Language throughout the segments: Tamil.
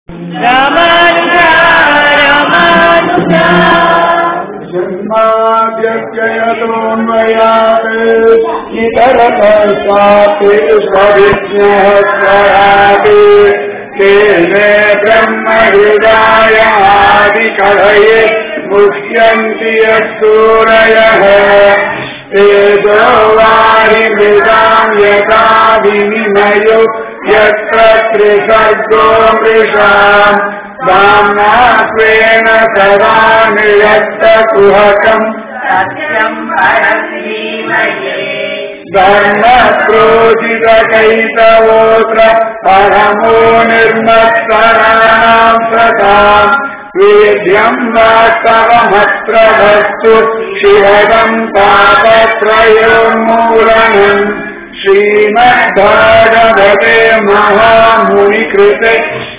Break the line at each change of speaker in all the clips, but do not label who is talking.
ராமானுஜா ராமானுஜா
जन्माद्यत्ययतोऽन्वयात् इतरतस्ताते स्वविज्ञः स्वरात् तेने ब्रह्महृदायादिकलये मुह्यन्ति यत्सूरयः तेजो वारिमृदाम् यथा विनिमयो यत्र त्रिसर्गो मृषाम् दाम्ना स्वेन सदा निरस्तकुहकम्
सत्यं परं धीमहि
धर्मक्रोधितकैतवोऽत्र परमो निर्मत्सराणाम् सताम् वेद्यम् वास्तवमत्र वस्तु शिवदम् तापत्रयोन्मूलनम् श्रीमद्भागवते महामुनिकृते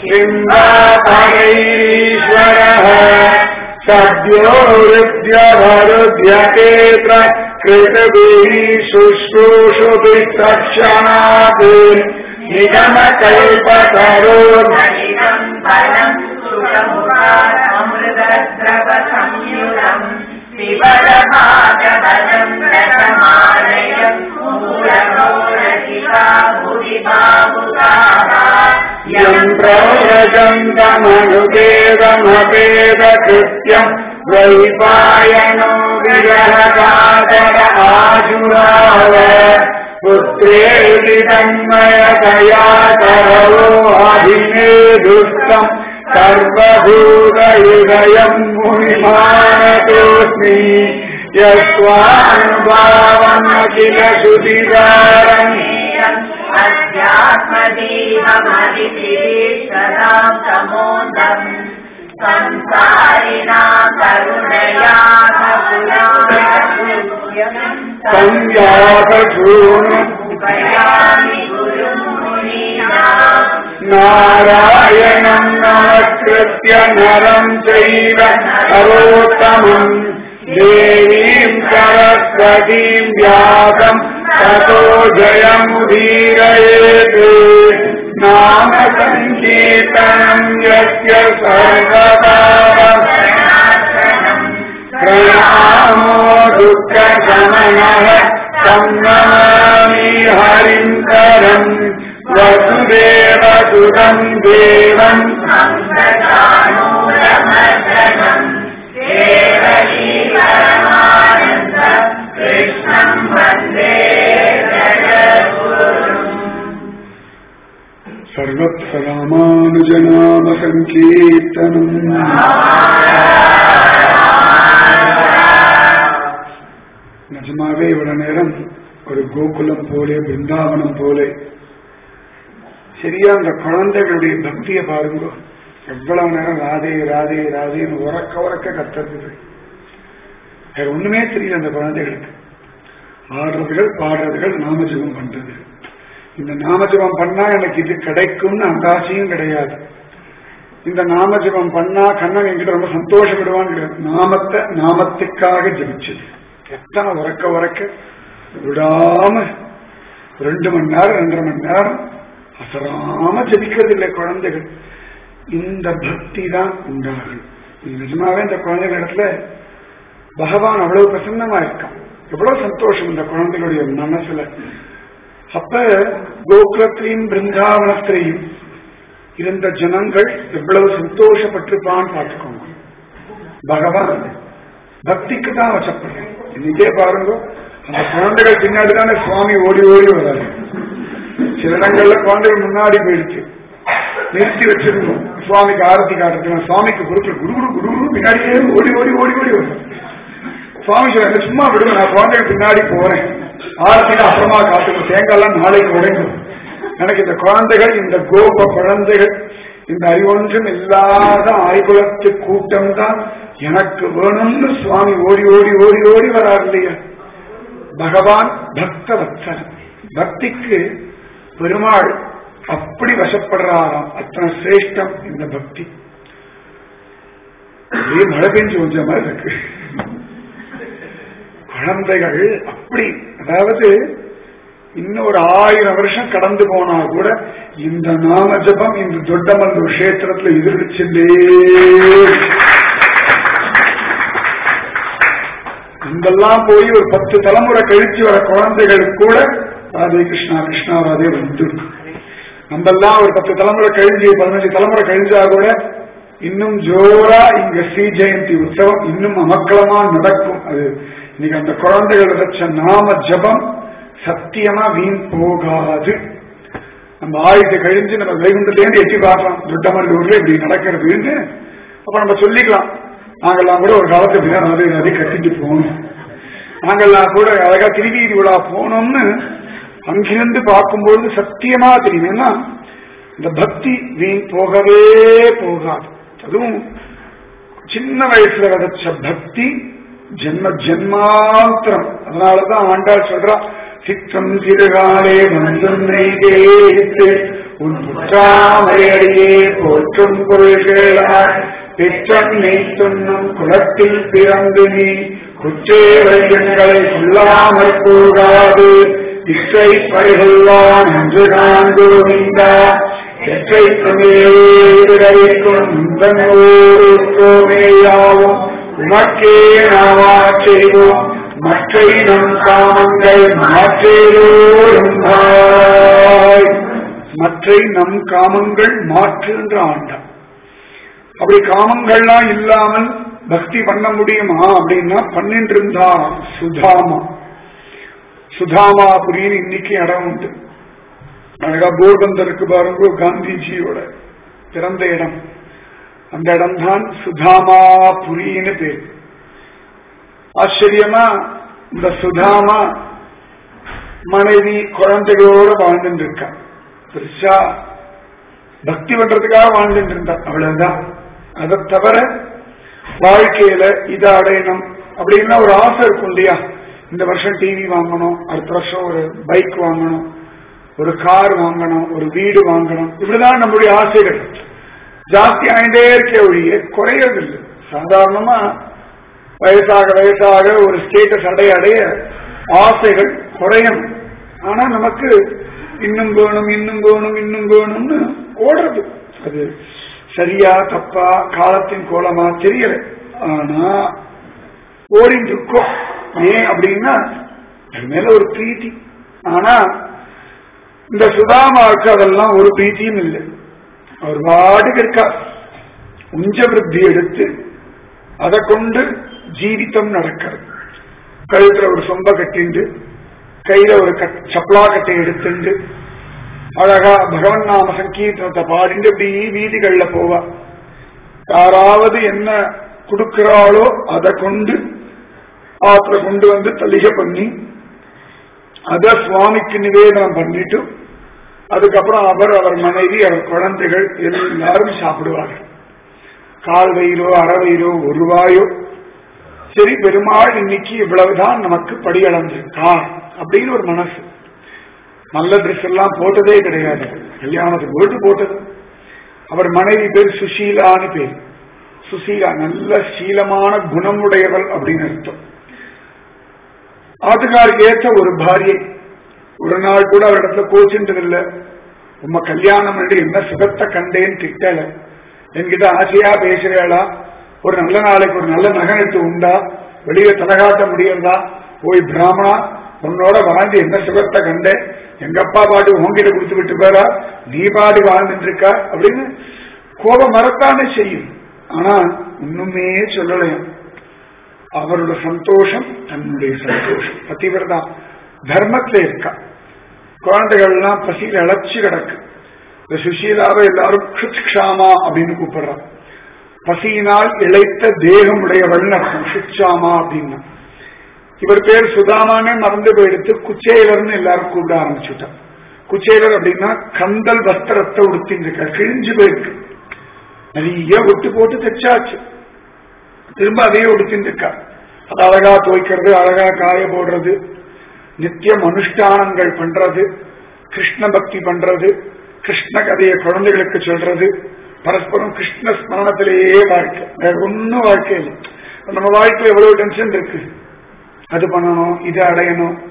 लिङ्गापरैरीश्वरः सद्यो हृद्यवरुध्यतेऽत्र कृतभिः शुश्रूषुभिः तत्क्षणात् निगमकल्पतरो
हरितं फलं सुखमुखामृतद्रवसंयुतम् विवरभागवतं रसमालयं मूलमो रसिका भुवि बाहुकाः
यम् प्रव्रजन्तमनुवेदमवेदकृत्यम् द्वैपायनो विरहकातर आजुराव पुत्रेति तन्मयतया करवो अभिनेदुष्टम् सर्वभूतहृदयम् मुनिमानतोऽस्मि यस्वानुभावम् अखिल श्रुतिकारम्
अध्यात्मदीपमदितिरीश्वरां तमोदम् संसारिणां करुणया
सञ्जातशूनु
उपयामि गुरुं मुनीनाम्
नारायणम् नमस्कृत्य नरम् चैव नरोत्तमम् देवीम् सरस्वतीम् व्यासम् ततो जयमुदीरयेत् नाम सङ्कीर्तनम् यस्य सर्वदा प्रणामो दुःखशमनः संनमामि हरिन्दरम् वसुदेवसुतम् देवम्
हंसचानूरमर्दनम् देवकी परमानन्द कृष्णम् वन्दे जगद्गुरुम्
सर्वत्र रामानुजनाम सङ्कीर्तनम् நிஜமாவே இவ்வளவு நேரம் ஒரு கோகுலம் போலே பிருந்தாவனம் போலே சரியா அந்த குழந்தைகளுடைய பக்தியை பாருங்க எவ்வளவு நேரம் ராதே ராதே ராதேன்னு உறக்க உறக்க கத்துறது வேற ஒண்ணுமே தெரியல அந்த குழந்தைகளுக்கு ஆடுறதுகள் பாடுறதுகள் நாமஜபம் பண்றது இந்த நாமஜபம் பண்ணா எனக்கு இது கிடைக்கும்னு அந்த ஆசையும் கிடையாது இந்த நாமஜபம் பண்ணா கண்ணன் என்கிட்ட ரொம்ப சந்தோஷப்படுவான்னு கிடையாது நாமத்தை நாமத்துக்காக ஜபிச்சது எத்தனை உறக்க உறக்க விடாம ரெண்டு மணி நேரம் ரெண்டரை மணி நேரம் அசராம ஜபிக்கிறது இல்லை குழந்தைகள் இந்த பக்தி தான் உண்டாகும் இது நிஜமாவே இந்த குழந்தைகள் இடத்துல பகவான் அவ்வளவு பிரசன்னமா இருக்கான் எவ்வளவு சந்தோஷம் இந்த குழந்தைகளுடைய மனசுல அப்ப கோகுலத்திலையும் பிருந்தாவனத்திலையும் இருந்த ஜனங்கள் எவ்வளவு சந்தோஷப்பட்டிருப்பான்னு பார்த்துக்கோங்க பகவான் பக்திக்கு தான் வசப்படுறேன் இன்னைக்கே பாருங்க அந்த குழந்தைகள் பின்னாடி தானே சுவாமி ஓடி ஓடி வராரு சில இடங்கள்ல குழந்தைகள் முன்னாடி போயிடுச்சு நிறுத்தி வச்சிருந்தோம் சுவாமிக்கு ஆரத்தி காட்டுறதுக்கு சுவாமிக்கு பொறுப்பு குரு குரு குரு குரு பின்னாடியே ஓடி ஓடி ஓடி ஓடி வரும் சுவாமி சொல்றாங்க சும்மா விடுங்க நான் குழந்தைகள் பின்னாடி போறேன் ஆரத்திக்கு அப்புறமா காட்டுங்க தேங்காய்லாம் நாளைக்கு உடைக்கும் எனக்கு இந்த குழந்தைகள் இந்த கோப குழந்தைகள் இந்த அறிவொன்றும் இல்லாத ஆய்குலத்து கூட்டம் தான் எனக்கு வேணும்னு சுவாமி ஓடி ஓடி ஓடி ஓடி வரார் இல்லையா பகவான் பக்த வத்சன் பக்திக்கு பெருமாள் அப்படி வசப்படுறாராம் அத்தனை சிரேஷ்டம் இந்த பக்தி அப்படியே மழை பெஞ்சு கொஞ்ச மாதிரி இருக்கு குழந்தைகள் அப்படி அதாவது இன்னும் ஒரு ஆயிரம் வருஷம் கடந்து போனா கூட இந்த நாம ஜபம் இந்த தொட்டமல்லூர் கஷேத்திரத்துல எதிர்ச்சுட்டே இங்கெல்லாம் போய் ஒரு பத்து தலைமுறை கழிச்சு வர குழந்தைகளுக்கு கூட ராதே கிருஷ்ணா கிருஷ்ணா ராதே வந்து நம்மெல்லாம் ஒரு பத்து தலைமுறை கழிஞ்சு பதினஞ்சு தலைமுறை கழிஞ்சா கூட இன்னும் ஜோரா இங்க ஸ்ரீ ஜெயந்தி உற்சவம் இன்னும் அமக்கலமா நடக்கும் அது இன்னைக்கு அந்த குழந்தைகள் வச்ச நாம ஜபம் சத்தியமா வீண் போகாது நம்ம ஆயுத கழிஞ்சு நம்ம வைகுண்டத்திலேருந்து எட்டி பார்க்கலாம் துட்டமல்லூர்ல இப்படி நடக்கிறதுன்னு அப்ப நம்ம சொல்லிக்கலாம் நாங்கெல்லாம் கூட ஒரு காலத்துல இப்படிதான் ராதே ராதே கட்டிட்டு போனோம் நாங்கெல்லாம் கூட அழகா திருவீதி விழா போனோம்னு அங்கிருந்து பார்க்கும்போது சத்தியமா தெரியும் ஏன்னா இந்த பக்தி வீண் போகவே போகாது அதுவும் சின்ன வயசுல விதைச்ச பக்தி ஜென்ம ஜென்மாந்திரம் அதனாலதான் ஆண்டாள் சொல்றா சித்தம் சிறுகாலே வந்துன்னை தேய்த்து உன் புற்றாமரையடியே போற்றும் பொருள்களாய் பிற்றம் நீ துண்ணும் குலத்தில் பிறந்து நீ குற்றேவையங்களை சொல்லாமல் கூடாது இசை பரிகொள்வான் என்று நான் கோவிந்தா எற்றை தமிழைக்கும் தன்னோருக்கோமேயாவும் உமக்கே நாமா செய்வோம் மற்றை நம் காமங்கள் மாற்றேரோருந்தாய் மற்றை நம் காமங்கள் மாற்றுகின்ற ஆண்டான் அப்படி காமங்கள்லாம் இல்லாமல் பக்தி பண்ண முடியுமா அப்படின்னா பண்ணிட்டு இருந்தா சுதாமா சுதாமாபுரின்னு இன்னைக்கு இடம் உண்டு அழகா போர்பந்தருக்கு பாருங்க காந்திஜியோட பிறந்த இடம் அந்த இடம்தான் சுதாமாபுரின்னு பேர் ஆச்சரியமா இந்த சுதாமா மனைவி குழந்தைகளோட வாழ்ந்துட்டு இருக்கா பெருசா பக்தி பண்றதுக்காக வாழ்ந்துட்டு இருந்தா அவ்வளவுதான் அதை தவிர வாழ்க்கையில இதை அடையணும் அப்படின்னா ஒரு ஆசை இருக்கும் இல்லையா இந்த வருஷம் டிவி வாங்கணும் அடுத்த வருஷம் ஒரு பைக் வாங்கணும் ஒரு கார் வாங்கணும் ஒரு வீடு வாங்கணும் இப்படிதான் நம்முடைய ஆசைகள் ஜாஸ்தி ஆயிட்டே இருக்க ஒழிய குறையறதில்லை சாதாரணமா வயசாக வயசாக ஒரு ஸ்டேட்டஸ் அடைய அடைய ஆசைகள் குறையணும் ஆனா நமக்கு இன்னும் வேணும் இன்னும் வேணும் இன்னும் வேணும்னு ஓடுறது அது சரியா தப்பா காலத்தின் கோலமா தெரியல ஆனா ஓடிட்டு இருக்கோம் ஏன் அப்படின்னா அது மேல ஒரு பிரீத்தி ஆனா இந்த சுதாமாவுக்கு அதெல்லாம் ஒரு பிரீத்தியும் இல்லை அவர் பாட்டுக்கு இருக்கா உஞ்ச விருத்தி எடுத்து அதை கொண்டு ஜீவிதம் நடக்கிறது கழுத்துல ஒரு சொம்ப கட்டிண்டு கையில ஒரு சப்ளா கட்டை எடுத்துண்டு அழகா பகவன் நாம சங்கீர்த்தனத்தை பாடிண்டு இப்படி வீதிகள்ல போவா யாராவது என்ன கொடுக்கிறாளோ அதை கொண்டு ஆத்துல கொண்டு வந்து தலிகை பண்ணி அத சுவாமிக்கு நிவேதனம் பண்ணிட்டு அதுக்கப்புறம் அவர் அவர் மனைவி அவர் குழந்தைகள் எல்லாரும் சாப்பிடுவார்கள் கால் வயிறோ அரை வயிறோ ஒரு ரூபாயோ சரி பெருமாள் இன்னைக்கு இவ்வளவுதான் நமக்கு படியளந்திருக்கா அப்படின்னு ஒரு மனசு நல்ல ட்ரெஸ் எல்லாம் போட்டதே கிடையாது கல்யாணத்துக்கு போட்டு போட்டது அவர் மனைவி பேர் சுஷீலான்னு பேர் சுசீலா நல்ல சீலமான குணமுடையவள் அப்படின்னு அர்த்தம் ஆத்துக்காருக்கு ஏற்ற ஒரு பாரியை ஒரு நாள் கூட அவரிடத்துல கோச்சுன்றது இல்ல உம்ம கல்யாணம் என்று என்ன சுகத்தை கண்டேன்னு திட்டல என்கிட்ட ஆசையா பேசுறேளா ஒரு நல்ல நாளைக்கு ஒரு நல்ல நகனத்து உண்டா வெளியே தலகாட்ட முடியறதா போய் பிராமணா உன்னோட வாழ்ந்து என்ன சுகத்தை கண்ட எங்க அப்பா பாட்டு உங்ககிட்ட கொடுத்து விட்டு போறா நீ பாட்டு வாழ்ந்துட்டு இருக்கா அப்படின்னு கோபம் மறத்தானே செய்யும் ஆனா ஒண்ணுமே சொல்லலையும் அவரோட சந்தோஷம் தன்னுடைய சந்தோஷம் பத்திவிரதா தர்மத்துல இருக்கா குழந்தைகள்லாம் பசியில் அழைச்சு கிடக்கு இந்த சுசீலாவை எல்லாரும் க்ஷாமா அப்படின்னு கூப்பிடுறான் பசியினால் இழைத்த தேகம் உடையவள்னு அர்த்தம் சுச்சாமா அப்படின்னா இவர் பேர் சுதாமானே மறந்து போயிடுத்து குச்சேலர்னு எல்லாரும் கூப்பிட ஆரம்பிச்சுட்டான் குச்சேலர் அப்படின்னா கந்தல் வஸ்திரத்தை உடுத்தின்னு இருக்கார் கிழிஞ்சு போயிருக்கு நிறைய ஒட்டு போட்டு தைச்சாச்சு திரும்ப அதையே உடுத்தின்னு இருக்கார் அது அழகா துவைக்கிறது அழகா காய போடுறது நித்தியம் அனுஷ்டானங்கள் பண்றது கிருஷ்ண பக்தி பண்றது கிருஷ்ண கதையை குழந்தைகளுக்கு சொல்றது பரஸ்பரம் கிருஷ்ண ஸ்மரணத்திலேயே வாழ்க்கை வேற ஒன்னும் வாழ்க்கை இல்லை நம்ம வாழ்க்கையில் எவ்வளவு டென்ஷன் இருக்கு அது பண்ணணும் இது அடையணும்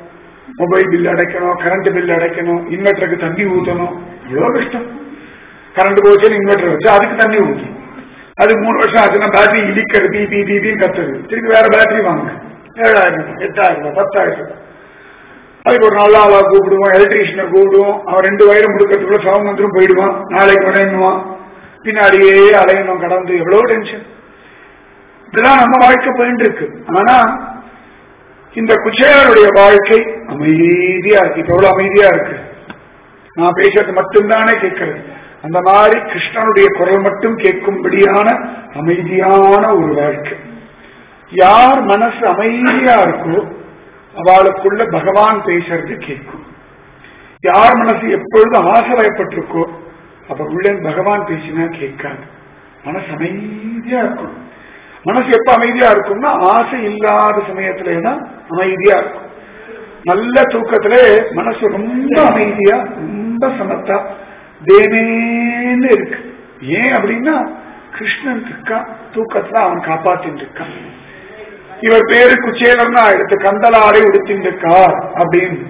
மொபைல் பில் அடைக்கணும் கரண்ட் பில் அடைக்கணும் இன்வெர்டருக்கு தண்ணி ஊற்றணும் இவ்வளோ கஷ்டம் கரண்ட் போச்சு இன்வெர்டர் வச்சு அதுக்கு தண்ணி ஊற்றணும் அது மூணு வருஷம் ஆச்சுன்னா பேட்டரி இடிக்கிறது பி பி பின்னு கத்துது திருப்பி வேற பேட்டரி வாங்க ஏழாயிரம் ரூபாய் எட்டாயிரம் ரூபாய் பத்தாயிரம் ரூபாய் அதுக்கு ஒரு நல்ல ஆளா கூப்பிடுவோம் எலக்ட்ரீஷியனை கூப்பிடுவோம் அவன் ரெண்டு வயரம் முடுக்கிறதுக்குள்ள சவம் வந்துடும் போயிடுவான் நாளைக்கு உடனுவான் பின்னாடியே அலையணும் கடந்து எவ்வளவு டென்ஷன் இதெல்லாம் நம்ம வாழ்க்கை போயிட்டு இருக்கு ஆனா இந்த குச்சேலருடைய வாழ்க்கை அமைதியா இருக்கு இப்ப எவ்வளவு அமைதியா இருக்கு நான் பேசுறது மட்டும்தானே கேட்கிறது அந்த மாதிரி கிருஷ்ணனுடைய குரல் மட்டும் கேட்கும்படியான அமைதியான ஒரு வாழ்க்கை யார் மனசு அமைதியா இருக்கோ அவளுக்குள்ள பகவான் பேசுறது கேட்கும் யார் மனசு எப்பொழுதும் ஆசைப்பட்டிருக்கோ அப்ப உள்ள பகவான் பேசினா கேட்காது மனசு அமைதியா இருக்கும் மனசு எப்ப அமைதியா இருக்கும்னா ஆசை இல்லாத சமயத்துல தான் அமைதியா இருக்கும் நல்ல தூக்கத்துல மனசு ரொம்ப அமைதியா ரொம்ப சமத்தா தேவேன்னு இருக்கு ஏன் அப்படின்னா கிருஷ்ணன் இருக்கான் தூக்கத்துல அவன் காப்பாத்தின்னு இருக்கான் இவர் பேரு குச்சேலர்னா எடுத்து கந்தலாரை உடுத்தின்றிருக்கார் அப்படின்னு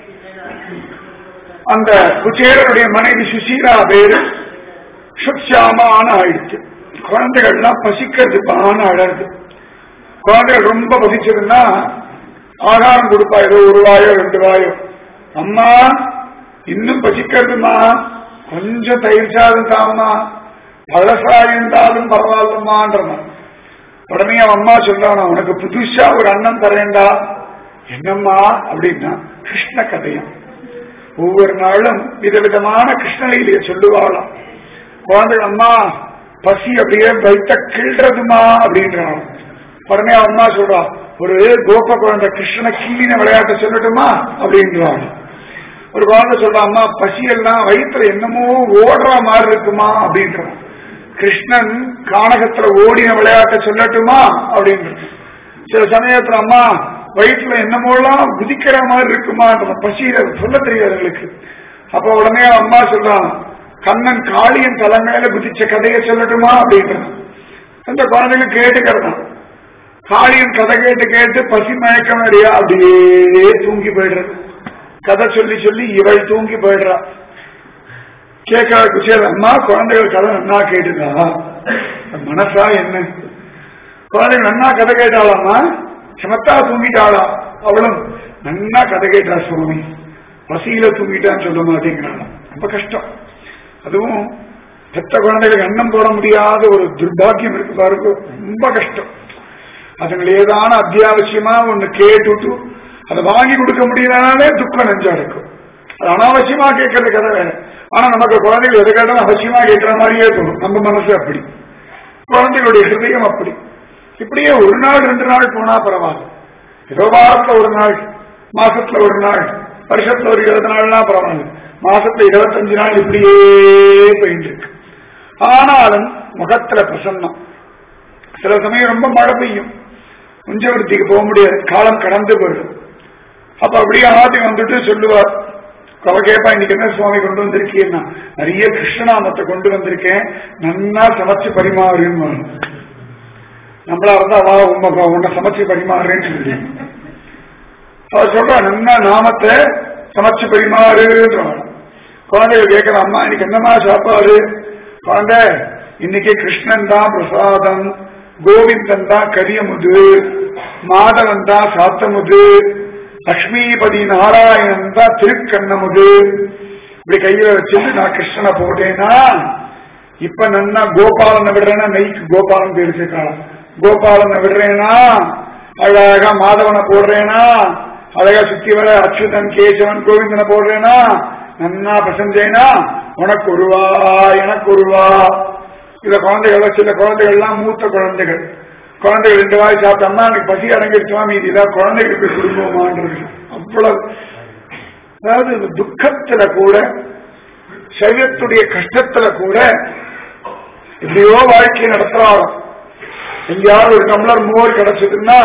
அந்த குச்சேலருடைய மனைவி சுசீலா பேரு சுட்சாமான ஆயிடுச்சு குழந்தைகள்லாம் பசிக்கிறதுப்பான அழகு குழந்தைகள் ரொம்ப பசிச்சதுன்னா ஆகாரம் கொடுப்பா ஏதோ ஒரு வாயோ ரெண்டு வாயோ அம்மா இன்னும் பசிக்கிறதுமா கொஞ்சம் தயிர் சாதம் தாமா பழசா இருந்தாலும் பரவாயில்லம்மான்றமா உடனே அவன் அம்மா சொல்றான் "நான் உனக்கு புதுசா ஒரு அண்ணன் தரேன்டா என்னம்மா அப்படின்னா கிருஷ்ண கதையம் ஒவ்வொரு நாளும் விதவிதமான கிருஷ்ணலையிலேயே சொல்லுவாளாம் குழந்தைகள் அம்மா பசி அப்படியே வைத்த கிள்றதுமா அப்படின்றான் உடனே அவன் அம்மா சொல்றா ஒரு கோப குழந்தை கிருஷ்ணனை கிள்ளின விளையாட்ட சொல்லட்டுமா அப்படின்றான் ஒரு குழந்தை சொல்றா அம்மா பசியெல்லாம் வயிற்றுல என்னமோ ஓடுற மாதிரி இருக்குமா அப்படின்றான் கிருஷ்ணன் கானகத்துல ஓடின விளையாட்ட சொல்லட்டுமா அப்படின்றது சில சமயத்துல அம்மா வயிற்றுல என்னமோலாம் குதிக்கிற மாதிரி இருக்குமா பசியில சொல்ல தெரியாது எங்களுக்கு அப்ப உடனே அவன் அம்மா சொல்றான் கண்ணன் காளியன் தலை மேல குதிச்ச கதையை சொல்லட்டுமா அப்படின்றான் அந்த குழந்தைகள் கேட்டுக்கிறதான் காளியன் கதை கேட்டு கேட்டு பசி மயக்கம் அடையா அப்படியே தூங்கி போயிடுறது கதை சொல்லி சொல்லி இவள் தூங்கி போயிடுறா கேட்கற குஷியல் அம்மா குழந்தைகள் கதை நன்னா கேட்டுதா மனசா என்ன குழந்தைகள் நன்னா கதை கேட்டாளாமா சமத்தா தூங்கிட்டாளா அவளும் நன்னா கதை கேட்டா சுவாமி பசியில தூங்கிட்டான்னு சொல்ல மாட்டேங்கிறாளாம் ரொம்ப கஷ்டம் அதுவும் பெத்த குழந்தைகளுக்கு அன்னம் போட முடியாத ஒரு துர்பாக்கியம் இருக்கு பாருங்க ரொம்ப கஷ்டம் அதுங்களை ஏதான அத்தியாவசியமா ஒண்ணு கேட்டுட்டு அதை வாங்கி கொடுக்க முடியலனாலே துக்கம் நெஞ்சா இருக்கும் அது அனாவசியமா கேட்கறது கதை வேற ஆனா நமக்கு குழந்தைகள் எது கேட்டாலும் அவசியமா கேட்கிற மாதிரியே தோணும் நம்ம மனசு அப்படி குழந்தைகளுடைய ஹிருதயம் அப்படி இப்படியே ஒரு நாள் ரெண்டு நாள் போனா பரவாயில்ல ஏதோ வாரத்துல ஒரு நாள் மாசத்துல ஒரு நாள் வருஷத்துல ஒரு இருபது நாள்னா பரவாயில்ல மாசத்துல இருபத்தஞ்சு நாள் இப்படியே போயிட்டு இருக்கு ஆனாலும் முகத்துல பிரசன்னம் சில சமயம் ரொம்ப மழை பெய்யும் குஞ்சவர்த்திக்கு போக முடியாது காலம் கடந்து போயிடும் அப்ப அப்படியே ஆதி வந்துட்டு சொல்லுவார் அவ கேப்பா இன்னைக்கு என்ன சுவாமி கொண்டு வந்திருக்கீன்னா நிறைய கிருஷ்ணநாமத்தை கொண்டு வந்திருக்கேன் நன்னா சமைச்சு பரிமாறுன்னு நம்மளா இருந்தா வா உண்மை உன்னை சமைச்சு பரிமாறுறேன்னு சொல்லி அவ சொல்றா நன்னா நாமத்தை சமைச்சு பரிமாறுன்றான் குழந்தைகள் கேட்கிற அம்மா இன்னைக்கு என்னமா சாப்பாடு குழந்தை இன்னைக்கு கிருஷ்ணன் தான் பிரசாதம் கோவிந்தன் தான் கரியமுது மாதவன் தான் சாத்தமுது லக்ஷ்மிபதி நாராயணன் தான் திருக்கண்ணமுது இப்படி கையில வச்சுட்டு நான் கிருஷ்ணனை போட்டேன்னா இப்ப நன்னா கோபாலனை விடுறேன்னா நெய்க்கு கோபாலன் பேர் சேர்க்கலாம் கோபாலனை விடுறேனா அழகா மாதவனை போடுறேனா அழகா சுத்தி வர அச்சுதன் கேசவன் கோவிந்தனை போடுறேனா நன்னா பிரசஞ்சேனா உனக்கு ஒருவா எனக்கு ஒருவா சில குழந்தைகள் சில குழந்தைகள்லாம் மூத்த குழந்தைகள் குழந்தைகள் ரெண்டு வாய் சாப்பிட்டோம்னா எனக்கு பசி அடங்கிடுச்சுமா மீதி இதான் குழந்தைகளுக்கு குடும்பமான்றது அவ்வளவு அதாவது இந்த துக்கத்துல கூட சரீரத்துடைய கஷ்டத்துல கூட எப்படியோ வாழ்க்கை நடத்துறாரோ எங்கேயாவது ஒரு டம்ளர் மோர் கிடைச்சதுன்னா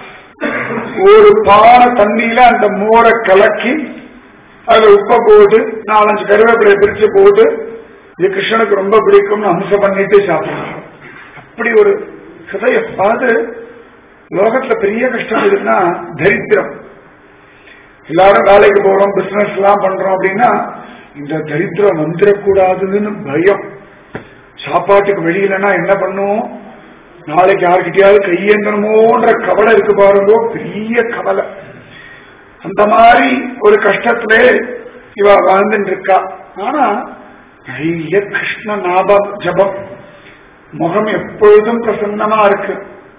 ஒரு பானை தண்ணியில அந்த மோரை கலக்கி அதுல உப்பை போட்டு நாலஞ்சு கருவேப்பிலையை பிரிச்சு போட்டு இது கிருஷ்ணனுக்கு ரொம்ப பிடிக்கும்னு அம்சம் பண்ணிட்டு சாப்பிடுறாங்க அப்படி ஒரு ஹிருதயம் அதாவது லோகத்துல பெரிய கஷ்டம் எதுன்னா தரித்திரம் எல்லாரும் வேலைக்கு போறோம் பிசினஸ் எல்லாம் பண்றோம் அப்படின்னா இந்த தரித்திரம் வந்துடக்கூடாதுன்னு பயம் சாப்பாட்டுக்கு வெளியிலன்னா என்ன பண்ணுவோம் நாளைக்கு யாருக்கிட்டயாவது கையேந்தனமோன்ற கவலை இருக்கு பாருங்க பெரிய கவலை அந்த மாதிரி ஒரு கஷ்டத்திலே இவ வாழ்ந்துட்டு இருக்கா ஆனா நிறைய கிருஷ்ண நாபம் ஜபம் முகம் எப்பொழுதும் பிரசன்னமா இருக்கு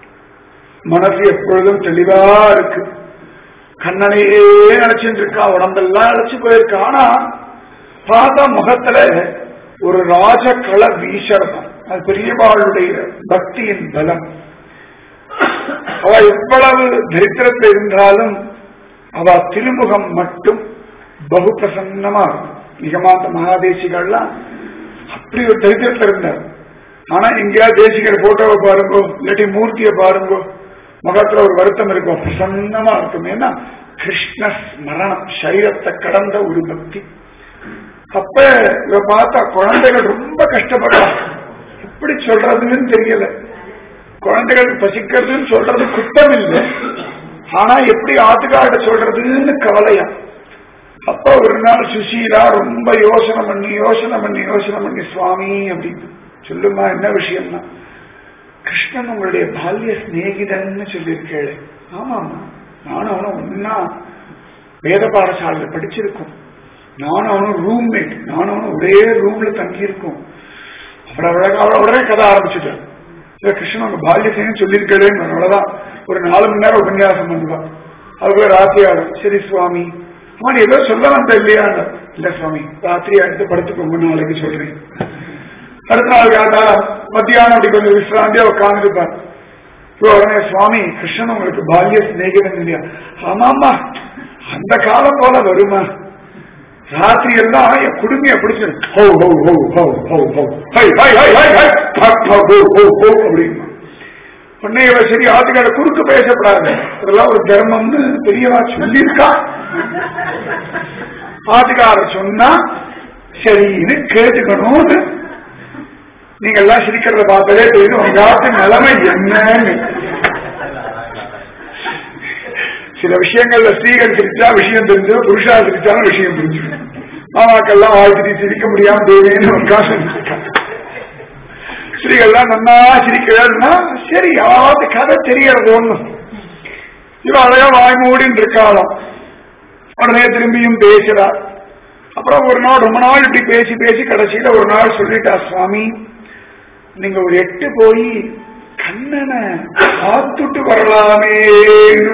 மனசு எப்பொழுதும் தெளிவா இருக்கு கண்ணனையே நினைச்சிட்டு இருக்கா உடம்பெல்லாம் அழைச்சு போயிருக்கா ஆனா பார்த்தா முகத்துல ஒரு ராஜகள வீசரம் அது பெரியவாளுடைய பக்தியின் பலம் அவ எவ்வளவு தரித்திரத்தில் இருந்தாலும் அவ திருமுகம் மட்டும் பகு பிரசன்னமா இருக்கும் நிகமாந்த மகாதேசிகள்லாம் அப்படி ஒரு தரித்திரத்தில் இருந்தார் ஆனா எங்கேயாவது தேசிகர் போட்டோவை பாருங்கோ இல்லாட்டி மூர்த்தியை பாருங்கோ முகத்துல ஒரு வருத்தம் இருக்கும் பிரசன்னமா இருக்கும் ஏன்னா கிருஷ்ண ஸ்மரணம் சரீரத்தை கடந்த ஒரு பக்தி அப்ப இவ பார்த்தா குழந்தைகள் ரொம்ப கஷ்டப்படுறாங்க எப்படி சொல்றதுன்னு தெரியல குழந்தைகளுக்கு பசிக்கிறதுன்னு சொல்றது குத்தம் இல்லை ஆனா எப்படி ஆத்துக்காட்ட சொல்றதுன்னு கவலையா அப்ப ஒரு நாள் சுசீலா ரொம்ப யோசனை பண்ணி யோசனை பண்ணி யோசனை பண்ணி சுவாமி அப்படின்னு சொல்லுமா என்ன விஷயம்னா கிருஷ்ணன் உங்களுடைய பால்ய சிநேகிதன்னு சொல்லியிருக்கேள் ஆமாமா நானும் அவனும் ஒன்னா வேத பாடசாலையில் படிச்சிருக்கோம் நானும் அவனும் ரூம்மேட் நானும் அவனும் ஒரே ரூம்ல தங்கியிருக்கோம் அப்புறம் அவ்வளவு உடனே கதை ஆரம்பிச்சுட்டேன் இல்ல கிருஷ்ணன் உங்க பால்யத்தையும் சொல்லியிருக்கேன்னு அவ்வளவுதான் ஒரு நாலு மணி நேரம் உபன்யாசம் பண்ணுவான் அதுக்குள்ள ராத்திரி ஆகும் சரி சுவாமி அம்மா நீ ஏதோ சொல்ல வந்த இல்லையா இல்ல சுவாமி ராத்திரி எடுத்து படுத்துக்கோங்க நாளைக்கு சொல்றேன் அடுத்த நாள் காத்தா மத்தியானம் அப்படி கொஞ்சம் விசிராந்தியா உட்காந்துருப்பார் உடனே சுவாமி கிருஷ்ணன் உங்களுக்கு பால்ய சிநேகிதன் இல்லையா ஆமாமா அந்த காலம் போல வருமா ராத்திரி எல்லாம் என் குடுமைய பிடிச்சிரு ஹோ ஹோ ஹோ ஹோ ஹோ ஹோ ஹை ஹை ஹை ஹை ஹை ஹக் ஹோ ஹோ ஹோ ஹோ அப்படின்னு உடனே இவ சரி ஆத்துக்கார குறுக்கு பேசப்படாது இதெல்லாம் ஒரு தர்மம்னு பெரியவா சொல்லியிருக்கா ஆத்துக்கார சொன்னா சரின்னு கேட்டுக்கணும்னு நீங்க எல்லாம் சிரிக்கிறத பார்த்தாலே தெரியும் உங்க ஆத்து நிலைமை என்னன்னு சில விஷயங்கள்ல ஸ்திரீகள் சிரிச்சா விஷயம் தெரிஞ்சு புருஷா சிரிச்சாலும் விஷயம் புரிஞ்சிடும் மாமாக்கெல்லாம் வாழ்த்துட்டு சிரிக்க முடியாம தேவைன்னு ஒரு காசு ஸ்திரீகள்லாம் நன்னா சிரிக்கிறாருன்னா சரி யாராவது கதை தெரியறது ஒண்ணும் இவ அழகா வாய் மூடின்னு இருக்காளாம் உடனே திரும்பியும் பேசுறார் அப்புறம் ஒரு நாள் ரொம்ப நாள் இப்படி பேசி பேசி கடைசியில ஒரு நாள் சொல்லிட்டா சுவாமி நீங்க ஒரு எட்டு போய் கண்ணனை பார்த்துட்டு வரலாமேன்னு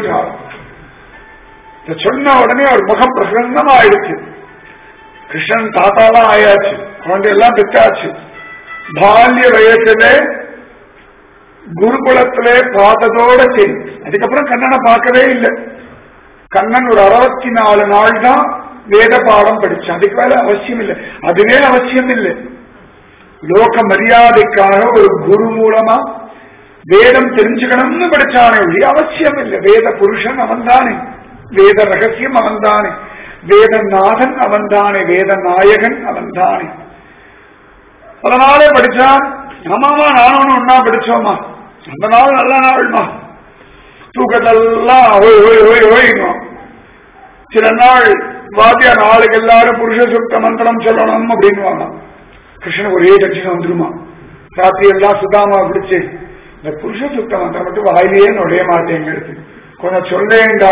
சொன்ன உடனே அவர் முகம் பிரசன்னமா ஆயிடுச்சு கிருஷ்ணன் தாத்தாலாம் ஆயாச்சு குழந்தை எல்லாம் பெற்றாச்சு பால்ய வயசுல குருகுலத்திலே பார்த்ததோட சரி அதுக்கப்புறம் கண்ணனை பார்க்கவே இல்லை கண்ணன் ஒரு அறுபத்தி நாலு நாள் தான் வேத பாடம் படிச்சான் அதுக்கு மேல அவசியம் இல்லை அதுவே அவசியம் இல்லை லோக மரியாதைக்காக ஒரு குரு மூலமா வேதம் தெரிஞ்சுக்கணும்னு படிச்சானே ஒழிய அவசியம் இல்லை வேத புருஷன் அவன்தானே வேத ரகசியம் அவன்தானே வேத நாதன் அவன்தானே வேத நாயகன் அவன்தானே அதனாலே படிச்சான் ஆமாமா நானும் ஒன்னா படிச்சோமா அந்த நாள் நல்ல நாள்மா தூக்கத்தெல்லாம் ஓய் ஓய் ஓய் ஓய்ணும் சில நாள் வாத்தியா நாளைக்கு எல்லாரும் புருஷ சுத்த மந்திரம் சொல்லணும் அப்படின்னு கிருஷ்ணன் ஒரே டென்ஷன் வந்துருமா ராத்திரி எல்லாம் சுதாமா பிடிச்சு இந்த புருஷ சுத்த மந்திரம் மட்டும் வாயிலேயே நுழைய மாட்டேங்கிறது கொஞ்சம் சொல்லேண்டா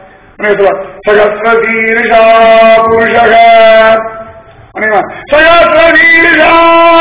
சகசிரதீர்ஷா புருஷக சகசிரதீர்ஷா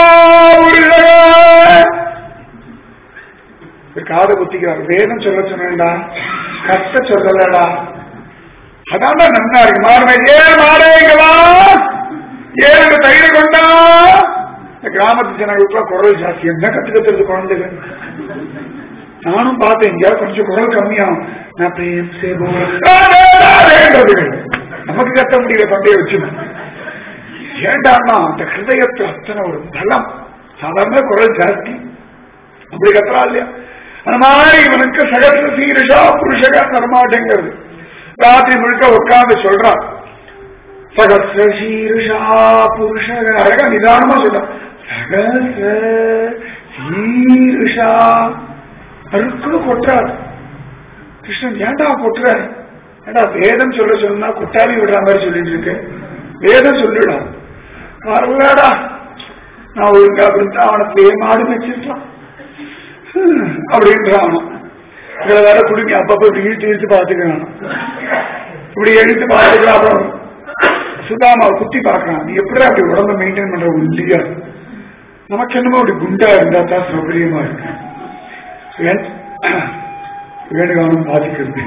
புருஷக காது குத்திக்கிறார் வேதம் சொல்ல சொன்னேன்டா கத்த சொல்லலடா அதான் நன்னா இருக்கு மாறுமே ஏன் மாறேங்களா ஏழு தயிர் கொண்டா இந்த கிராமத்து ஜனங்களுக்குள்ள குரல் ஜாஸ்தி என்ன கத்து கத்துறது குழந்தைகள் நானும் பார்த்தேன் எங்கேயாவது கொஞ்சம் குரல் கம்மியாகும் நான் பிரேம் சேவோன்றது நமக்கு கத்த முடியல பண்டைய வச்சு ஏண்டான்னா அந்த ஹிருதயத்தில் அத்தனை ஒரு பலம் சாதாரண குரல் ஜாஸ்தி அப்படி கத்துறா இல்லையா அந்த மாதிரி இவனுக்கு சகச சீரிஷா புருஷக தரமாட்டேங்கிறது ராத்திரி முழுக்க உட்கார்ந்து சொல்றான் சகச சீரிஷா புருஷக அழகா நிதானமா சொல்றான் சகச சீரிஷா அருக்குன்னு கொட்டுறாரு கிருஷ்ணன் ஏண்டா கொட்டுற ஏடா வேதம் சொல்ல சொன்னா குட்டாளி விடுற மாதிரி சொல்லிட்டு இருக்கு வேதம் சொல்லிடா வரலடா நான் ஒழுங்கா அப்படின்ட்டு அவனை பேமாடு வச்சிருக்கலாம் அப்படின்றான் அவன். இதுல வேற குடுங்கி அப்பப்ப இப்படி இழுத்து இழுத்து பாத்துக்கிறான் இப்படி எழுத்து பாத்துக்கலாம் அப்புறம் சுதாமாவை குத்தி பார்க்கறான் நீ எப்படி அப்படி உடம்ப மெயின்டைன் பண்ற இல்லையா நமக்கு என்னமோ அப்படி குண்டா இருந்தா தான் சௌகரியமா இருக்கு வேண்- வேணுகானம் பாதிக்கிறது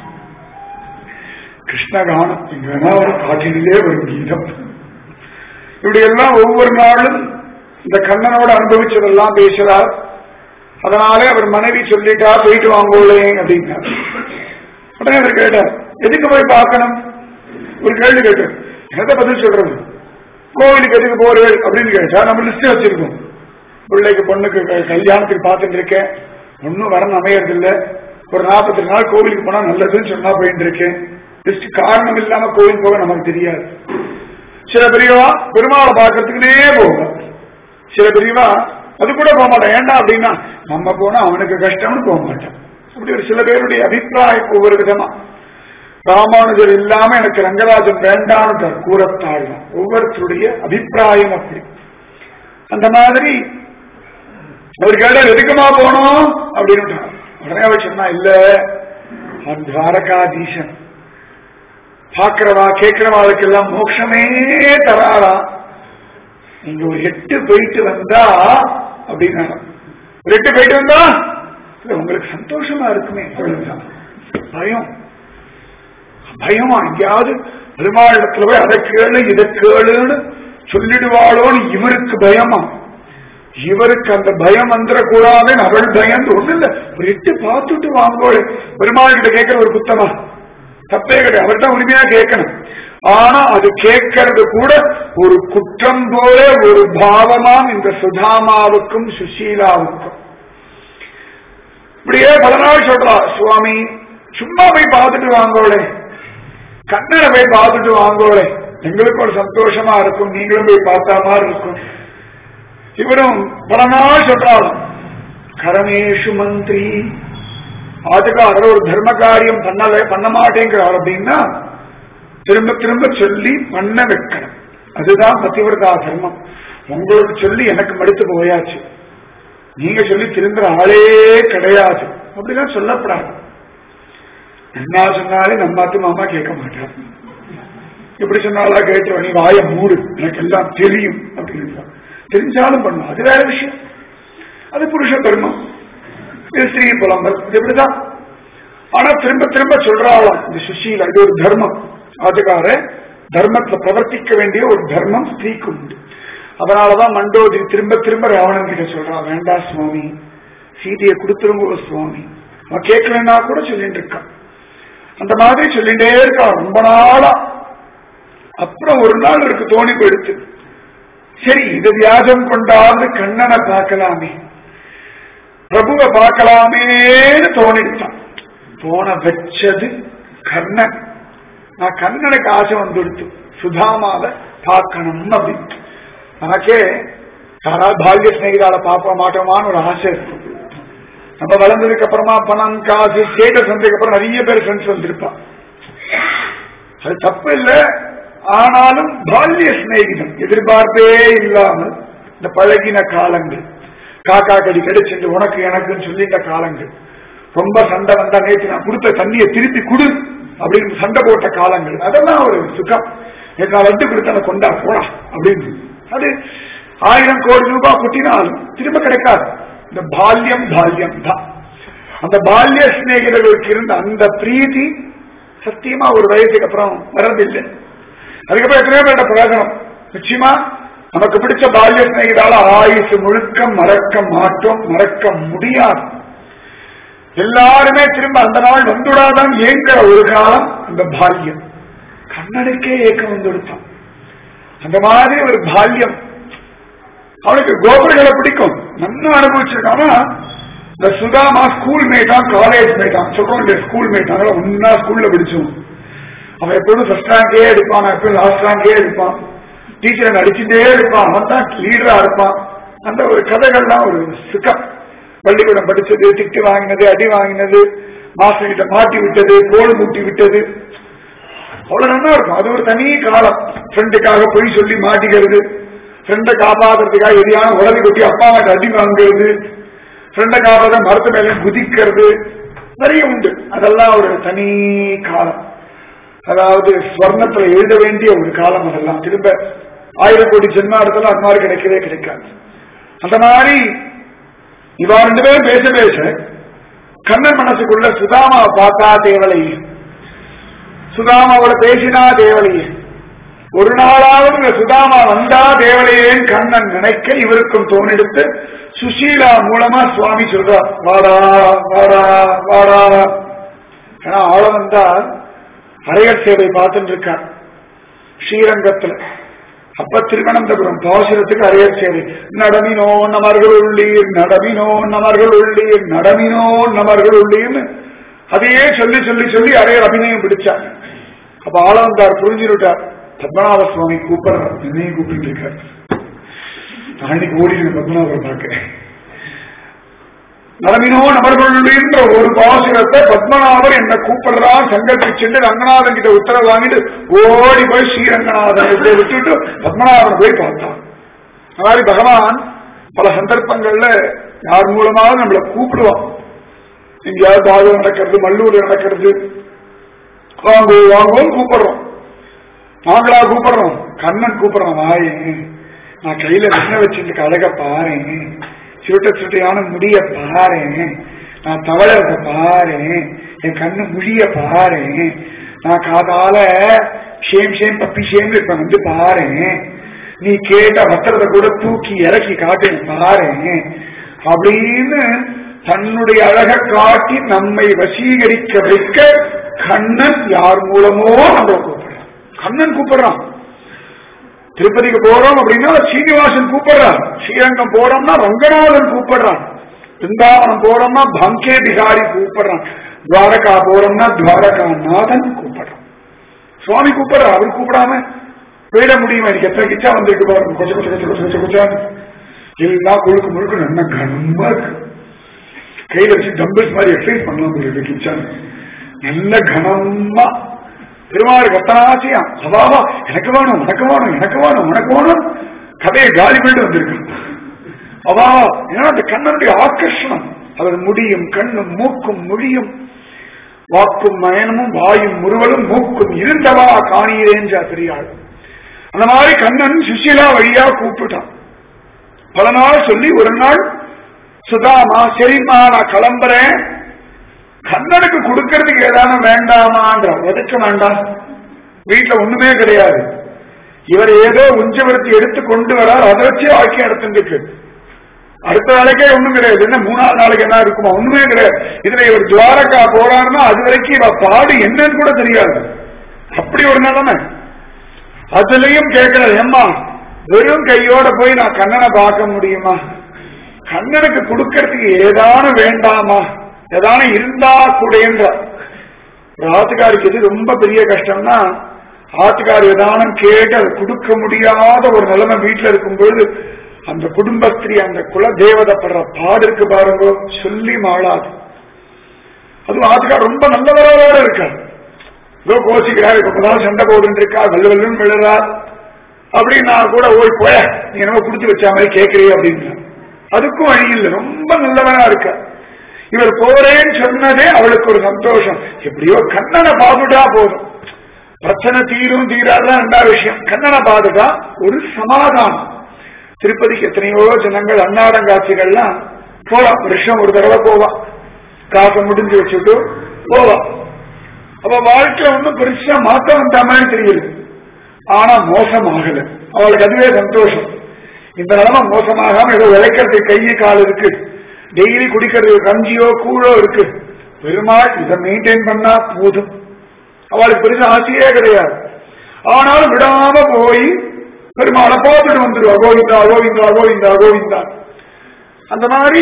கிருஷ்ணகானம் இங்க வேணா ஒரு காட்டிலே ஒரு கீதம் இப்படி எல்லாம் ஒவ்வொரு நாளும் இந்த கண்ணனோட அனுபவிச்சதெல்லாம் பேசுறார் அதனாலே அவர் மனைவி சொல்லிட்டா போயிட்டு வாங்கோலே அப்படின்னார் உடனே அவர் கேட்டார் எதுக்கு போய் பார்க்கணும் ஒரு கேள்வி கேட்டார் எதை பதில் சொல்றது கோவிலுக்கு எதுக்கு போறேன் அப்படின்னு கேட்டா நம்ம லிஸ்ட் வச்சிருக்கோம் பிள்ளைக்கு பொண்ணுக்கு க- கல்யாணத்துக்கு பார்த்துட்டு இருக்கேன் ஒன்னும் வரணும் அமையறது இல்ல ஒரு நாற்பத்தி நாள் கோவிலுக்கு போனா நல்லதுன்னு சொன்னா போயிட்டு இருக்கேன் லிஸ்ட் காரணம் இல்லாம கோவில் போக நமக்கு தெரியாது சில பெரியவா பெருமாளை பார்க்கறதுக்குனே போவோம் சில பெரியவா அது கூட போக மாட்டேன் ஏன்டா அப்படின்னா நம்ம போனா அவனுக்கு கஷ்டம்னு போக மாட்டேன் அப்படி ஒரு சில பேருடைய அபிப்பிராயம் ஒவ்வொரு விதமா ராமானுஜர் இல்லாம எனக்கு ரங்கராஜன் வேண்டாம்னு கூறத்தாழ்வான் ஒவ்வொருத்தருடைய அபிப்பிராயம் அப்படி அந்த மாதிரி அவர் கேட்டார் எதுக்குமா போனோம் அப்படின்னு உடனே அவர் சொன்னா இல்ல அவன் துவாரகாதீசன் பாக்குறவா கேட்கிறவாளுக்கெல்லாம் மோட்சமே தராரா நீங்க ஒரு எட்டு போயிட்டு வந்தா அப்படின்னா ஒரு எட்டு போயிட்டு வந்தா இல்ல, உங்களுக்கு சந்தோஷமா இருக்குமே அவ்வளவுதான் பயம் பயமா எங்கேயாவது பெருமாளிடத்துல போய் அதை கேளு இதை கேளுன்னு சொல்லிடுவாளோன்னு இவருக்கு பயமா இவருக்கு அந்த பயம் வந்துடக்கூடாதுன்னு அவள் பயந்து ஒண்ணு இல்ல ஒரு எட்டு பார்த்துட்டு வாங்கோடு பெருமாள் கிட்ட கேட்கிற ஒரு குத்தமா தப்பே கிடையாது அவர்தான் உரிமையா கேட்கணும் ஆனா அது கேட்கறது கூட ஒரு குற்றம் போல ஒரு பாவமாம் இந்த சுதாமாவுக்கும் சுசீலாவுக்கும் இப்படியே பல நாள் சொல்றா சுவாமி சும்மா போய் பார்த்துட்டு வாங்கோளே கண்ணனை போய் பார்த்துட்டு வாங்கோளே எங்களுக்கு ஒரு சந்தோஷமா இருக்கும் நீங்களும் போய் பார்த்தா மாதிரி இருக்கும் இவரும் பல நாள் சொல்றாலும் கரணேஷு மந்திரி ஆட்டுக்காரர் ஒரு தர்ம காரியம் பண்ணல பண்ண மாட்டேங்கிறார் அப்படின்னா திரும்ப திரும்ப சொல்லி பண்ண வைக்கணும் அதுதான் பத்திவிரதா தர்மம் உங்களுக்கு சொல்லி எனக்கு மடுத்து போயாச்சு நீங்க சொல்லி திரும்புற ஆளே கிடையாது அப்படிலாம் சொல்லப்படாது என்ன சொன்னாலே நம்ம அத்து மாமா கேட்க மாட்டார் இப்படி சொன்னாலா கேட்டு நீ வாய மூடு எனக்கு எல்லாம் தெரியும் அப்படின்னு தெரிஞ்சாலும் பண்ணும் அது வேற விஷயம் அது புருஷ தர்மம் இது ஸ்ரீ புலம்பல் இது இப்படிதான் ஆனா திரும்ப திரும்ப சொல்றாளாம் இந்த சுஷீலா இது ஒரு தர்மம் அதுக்காக தர்மத்துல பிரவர்த்திக்க வேண்டிய ஒரு தர்மம் ஸ்திரீக்கு உண்டு அதனாலதான் மண்டோதரி திரும்ப திரும்ப ராவணன் கிட்ட சொல்றான் வேண்டாம் சுவாமி சீதையை கொடுத்துருங்க சுவாமி அவன் கேட்கலன்னா கூட சொல்லிட்டு இருக்கான் அந்த மாதிரி சொல்லிட்டே இருக்கான் ரொம்ப நாளா அப்புறம் ஒரு நாள் இருக்கு தோணி போயிடுச்சு சரி இது வியாஜம் கொண்டாந்து கண்ணனை பார்க்கலாமே பிரபுவை பார்க்கலாமேன்னு தோணிட்டான் தோண வச்சது கர்ணன் நான் கண்ணனுக்கு ஆசை வந்துடுத்து சுதாமாவை பார்க்கணும் அப்படின்னு நமக்கே யாராவது பால்ய ஸ்நேகிதால பார்க்க மாட்டோமான்னு ஒரு ஆசை இருக்கும் நம்ம வளர்ந்ததுக்கு அப்புறமா பணம் காசு ஸ்டேட்டஸ் வந்ததுக்கு அப்புறம் நிறைய பேர் ஃப்ரெண்ட்ஸ் வந்திருப்பான் அது தப்பு இல்ல ஆனாலும் பால்ய சிநேகிதம் எதிர்பார்ப்பே இல்லாமல் இந்த பழகின காலங்கள் காக்கா கடி கிடைச்சிட்டு உனக்கு எனக்குன்னு சொல்லிட்ட காலங்கள் ரொம்ப சண்டை வந்தா நேற்று நான் கொடுத்த தண்ணியை திருப்பி குடு அப்படின்னு சண்டை போட்ட காலங்கள் அதெல்லாம் ஒரு சுகம் எனக்கு நான் லட்டு கொடுத்த கொண்டா போடா அப்படின்னு அது ஆயிரம் கோடி ரூபாய் கொட்டினாலும் திரும்ப கிடைக்காது இந்த பால்யம் பால்யம் தான் அந்த பால்ய சிநேகிதர்களுக்கு இருந்த அந்த பிரீத்தி சத்தியமா ஒரு வயசுக்கு அப்புறம் வர்றதில்லை அதுக்கப்புறம் எத்தனையோ பேர்ட்ட பிரயோஜனம் நிச்சயமா நமக்கு பிடிச்ச பால்ய சிநேகிதால ஆயுசு முழுக்க மறக்க மாட்டோம் மறக்க முடியாது எல்லாருமே திரும்ப அந்த நாள் வந்துடாதான் ஏங்கிற ஒரு காலம் அந்த பால்யம் கண்ணனுக்கே ஏக்கம் வந்துடுத்தான் அந்த மாதிரி ஒரு பால்யம் அவனுக்கு கோபுரங்களை பிடிக்கும் நல்லா அனுபவிச்சிருக்கானா இந்த சுதாமா ஸ்கூல் மேட்டான் காலேஜ் மேட்டான் சொல்றோம் இல்லையா ஸ்கூல் மேட்டான் ஒன்னா ஸ்கூல்ல பிடிச்சோம் அவன் எப்பொழுதும் ஃபர்ஸ்ட் ரேங்கே எடுப்பான் நான் எப்பவும் லாஸ்ட் ரேங்கே எடுப்பான் டீச்சரை நடிச்சுட்டே இருப்பான் அவன் தான் லீடரா இருப்பான் அந்த ஒரு கதைகள்லாம் ஒரு சுகம் பள்ளிக்கூடம் படிச்சது திட்டு வாங்கினது அடி வாங்கினது மாஸ்டர் கிட்ட மாட்டி விட்டது கோல் மூட்டி விட்டது அவ்வளவு நல்லா இருக்கும் அது ஒரு தனி காலம் ஃப்ரெண்டுக்காக பொய் சொல்லி மாட்டிக்கிறது ஃப்ரெண்டை காப்பாத்துறதுக்காக எரியான உடலை கொட்டி அப்பா அம்மா அடி வாங்குறது ஃப்ரெண்டை காப்பாத மரத்து மேல குதிக்கிறது நிறைய உண்டு அதெல்லாம் ஒரு தனி காலம் அதாவது ஸ்வர்ணத்துல எழுத வேண்டிய ஒரு காலம் அதெல்லாம் திரும்ப ஆயிரம் கோடி ஜென்மா இடத்துல அந்த மாதிரி கிடைக்கவே கிடைக்காது அந்த மாதிரி இவா ரெண்டு பேரும் பேச பேச கண்ணன் மனசுக்குள்ள சுதாமா பார்த்தா தேவலை சுதாமாவோட பேசினா தேவலையே ஒரு நாளாவது இந்த சுதாமா வந்தா தேவலையேன் கண்ணன் நினைக்க இவருக்கும் தோணெடுத்து சுசீலா மூலமா சுவாமி சொல்றார் வாடா வாடா வாடா ஏன்னா ஆள வந்தா அரையர் சேவை பார்த்துட்டு இருக்கார் ஸ்ரீரங்கத்துல அப்ப திருவனந்தபுரம் பாசுரத்துக்கு அரையர் சேவை நடமினோ நமர்கள் உள்ளீர் நடமினோ நமர்கள் உள்ளீர் நடமினோ நமர்கள் உள்ளீர்னு அதையே சொல்லி சொல்லி சொல்லி அரையர் அபிநயம் பிடிச்சார் அப்ப ஆளவந்தார் புரிஞ்சுட்டார் பத்மநாப சுவாமி கூப்பிடுறார் என்னையும் கூப்பிட்டு இருக்கார் நான் இன்னைக்கு ஓடினேன் பத்மநாபரை பார்க்கிறேன் நடமினோ நபர்களுன்ற ஒரு பாசுரத்தை பத்மநாபர் என்ன கூப்பிடுறார் சங்கல்பிச்சுட்டு ரங்கநாதன் கிட்ட உத்தரவு வாங்கிட்டு ஓடி போய் ஸ்ரீரங்கநாதன் கிட்ட விட்டுட்டு பத்மநாபன் போய் பார்த்தான் அந்த மாதிரி பகவான் பல சந்தர்ப்பங்கள்ல யார் மூலமாவது நம்மளை கூப்பிடுவான் எங்கேயாவது பாகம் நடக்கிறது மல்லூர் நடக்கிறது வாங்கோ வாங்கோன்னு கூப்பிடுறோம் நாங்களா கூப்பிடுறோம் கண்ணன் கூப்பிடுறோம் வாயே நான் கையில என்ன வச்சிருக்க அழக பாறேன் சுருட்ட சுருட்டையான முடிய பாறேன் நான் தவழறத பாறேன் என் கண்ணு முடிய பாறேன் நான் காதால ஷேம் ஷேம் பப்பி ஷேம் இருப்பேன் வந்து பாறேன் நீ கேட்ட வஸ்திரத்தை கூட தூக்கி இறக்கி காட்டு பாறேன் அப்படின்னு தன்னுடைய அழக காட்டி நம்மை வசீகரிக்க வைக்க கண்ணன் யார் மூலமோ நம்மளை கூப்பிடுறான் கண்ணன் கூப்பிடுறான் திருப்பதிக்கு போறோம் அப்படின்னா சீனிவாசன் கூப்பிடுறான் ஸ்ரீரங்கம் போறோம்னா ரங்கநாதன் கூப்பிடுறான் பிருந்தாவனம் போறோம்னா பங்கே பிகாரி கூப்பிடுறான் துவாரகா போறோம்னா துவாரகா நாதன் கூப்பிடுறான் சுவாமி கூப்பிடுறார் அவர் கூப்பிடாம போயிட முடியுமா எனக்கு எத்தனை கிச்சா வந்துருக்கு பாருங்க கொச்ச கொச்ச கொச்ச கொச்ச கொச்ச கொச்சான்னு எல்லாம் கொழுக்கு முழுக்க நல்ல கனமா இருக்கு கையில வச்சு டம்பிள்ஸ் மாதிரி எக்ஸசைஸ் பண்ணலாம் போல இருக்கு கிச்சான் நல்ல கனமா பெருமாள் கத்தனாசியா அவாவா எனக்கு வேணும் எனக்கு வேணும் எனக்கு வேணும் உனக்கு வேணும் கதையை காலி பண்ணிட்டு வந்திருக்கு அவா ஏன்னா அந்த கண்ணனுடைய ஆக்கர்ஷணம் அவர் முடியும் கண்ணும் மூக்கும் மொழியும் வாக்கும் மயனமும் வாயும் முறுவலும் மூக்கும் இருந்தவா காணீரேஞ்சா பெரியாள் அந்த மாதிரி கண்ணன் சுஷீலா வழியா கூப்பிட்டான் பல நாள் சொல்லி ஒரு நாள் சுதாமா சரிம்மா நான் கிளம்புறேன் கண்ணனுக்கு கொடுக்கறதுக்கு ஏதாவது வேண்டாமான்ற எதுக்கு வேண்டாம் வீட்டுல ஒண்ணுமே கிடையாது இவர் ஏதோ உஞ்சவரத்தை எடுத்து கொண்டு வரார் அதை வச்சு ஆக்கி நடத்துருக்கு அடுத்த நாளைக்கே ஒண்ணும் கிடையாது என்ன மூணாவது நாளைக்கு என்ன இருக்குமா ஒண்ணுமே கிடையாது இதுல இவர் துவாரகா போறாருன்னா அது வரைக்கும் இவ பாடு என்னன்னு கூட தெரியாது அப்படி ஒரு நிலைமை அதுலயும் கேட்கறது ஏம்மா வெறும் கையோட போய் நான் கண்ணனை பார்க்க முடியுமா கண்ணனுக்கு கொடுக்கறதுக்கு ஏதான வேண்டாமா ஏதான இருந்தா கூடன்ற ஒரு ஆத்துக்காருக்கு எது ரொம்ப பெரிய கஷ்டம்னா ஆத்துக்கார் ஏதானம் கேட்டு அதை கொடுக்க முடியாத ஒரு நிலைமை வீட்டுல இருக்கும் பொழுது அந்த குடும்பஸ்திரி அந்த குல தேவதைப்படுற பாடு இருக்கு பாருங்க சொல்லி மாளாது அதுவும் ஆத்துக்கார் ரொம்ப நல்லவரோட இருக்கார் ஏதோ கோசிக்கிறார் இப்பதான் சண்டை போடுன்னு இருக்கா வெள்ள வெள்ளுன்னு விழுறார் அப்படின்னா கூட ஓய் போய நீ என்னமோ குடிச்சு வச்ச மாதிரி கேட்கறிய அப்படின்னு அதுக்கும் வழி இல்லை ரொம்ப நல்லவனா இருக்க இவர் போறேன்னு சொன்னதே அவளுக்கு ஒரு சந்தோஷம் எப்படியோ கண்ணனை பார்த்துட்டா போதும் பிரச்சனை தீரும் தீராதான் ரெண்டாவது விஷயம் கண்ணனை பார்த்துட்டா ஒரு சமாதானம் திருப்பதிக்கு எத்தனையோ ஜனங்கள் அன்னாடங்காட்சிகள்லாம் போலாம் வருஷம் ஒரு தடவை போவான் காசை முடிஞ்சு வச்சுட்டு போவான் அவ வாழ்க்கை ஒன்றும் பெருசா மாற்றம் வந்த மாதிரி தெரியுது ஆனா மோசம் ஆகல அவளுக்கு அதுவே சந்தோஷம் இந்த நிலைமை மோசமாகாம ஏதோ உழைக்கிறது கையை கால் இருக்கு டெய்லி குடிக்கிறது கஞ்சியோ கூழோ இருக்கு பெருமாள் இதை மெயின்டைன் பண்ணா போதும் அவளுக்கு பெருசா ஆசையே கிடையாது ஆனாலும் விடாம போய் பெருமாளை பார்த்துட்டு வந்துடுவா கோவிந்தா கோவிந்தா கோவிந்தா கோவிந்தா அந்த மாதிரி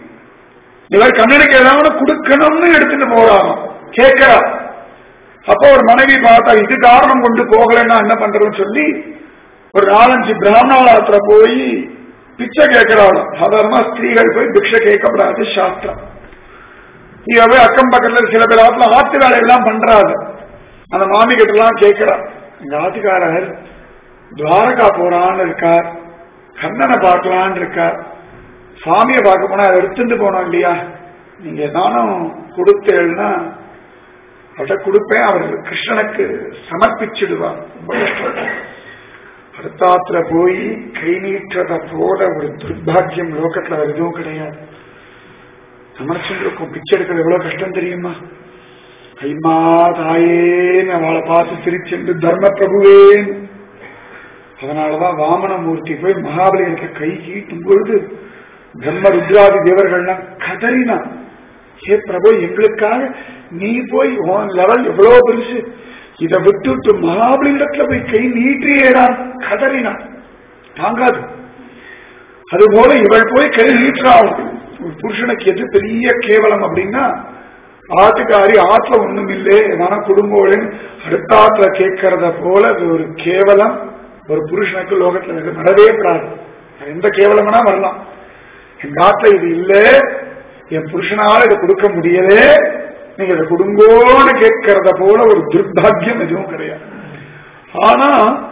இவர் கண்ணனுக்கு ஏதாவது கொடுக்கணும்னு எடுத்துட்டு போறாராம் கேட்கிறா அப்போ ஒரு மனைவி பார்த்தா இது காரணம் கொண்டு போகலன்னா என்ன பண்றதுன்னு சொல்லி ஒரு நாலஞ்சு பிராமணாலயத்துல போய் பிச்சை கேட்கிறாள் சாதாரணமா ஸ்திரீகள் போய் பிக்ஷை கேட்கப்படாது சாஸ்திரம் இவ போய் அக்கம் பக்கத்துல சில பேர் ஆத்துல ஆத்து வேலையெல்லாம் பண்றாரு அந்த மாமி கிட்ட எல்லாம் கேட்கிறா எங்க ஆத்துக்காரர் துவாரகா போறான்னு இருக்கார் கண்ணனை பார்க்கலான்னு இருக்கார் சாமியை பார்க்க போனா அதை எடுத்துட்டு போனோம் இல்லையா நீங்க தானம் கொடுத்தேன்னா அதை கொடுப்பேன் அவர் கிருஷ்ணனுக்கு சமர்ப்பிச்சிடுவார் ரொம்ப கஷ்டம் அடுத்தாத்துல போய் கை நீற்றத போல ஒரு துர்பாக்கியம் லோகத்துல வேற எதுவும் கிடையாது சமரசங்களுக்கும் பிச்சை எடுக்கிறது எவ்வளவு கஷ்டம் தெரியுமா ஐமா தாயேன்னு அவளை பார்த்து சிரிச்சென்று தர்ம பிரபுவேன் அதனாலதான் வாமனமூர்த்தி போய் மகாபலிகளுக்கு கை கீட்டும் பொழுது பிரம்ம ருத்ராதி தேவர்கள்லாம் கதறினான் ஏ பிரபு எங்களுக்காக நீ போய் உன் லெவல் எவ்வளவு பெருசு இதை விட்டுட்டு மகாபலியிடத்துல போய் கை நீட்டியேடான் கதறினான் தாங்காது அதுபோல இவள் போய் கை நீட்டுறாள் ஒரு புருஷனுக்கு எது பெரிய கேவலம் அப்படின்னா ஆட்டுக்காரி ஆத்துல ஒண்ணும் இல்லை ஏதான குடும்பம் அடுத்த ஆத்துல கேட்கறத போல அது ஒரு கேவலம் ஒரு புருஷனுக்கு லோகத்துல இது நடவே கூடாது அது எந்த கேவலம்னா வரலாம் எங்க ஆத்துல இது இல்ல என் புருஷனால இதை கொடுக்க முடியல நீங்க இதை கொடுங்கோன்னு கேட்கறத போல ஒரு துர்பாகியம் எதுவும் கிடையாது ஆனா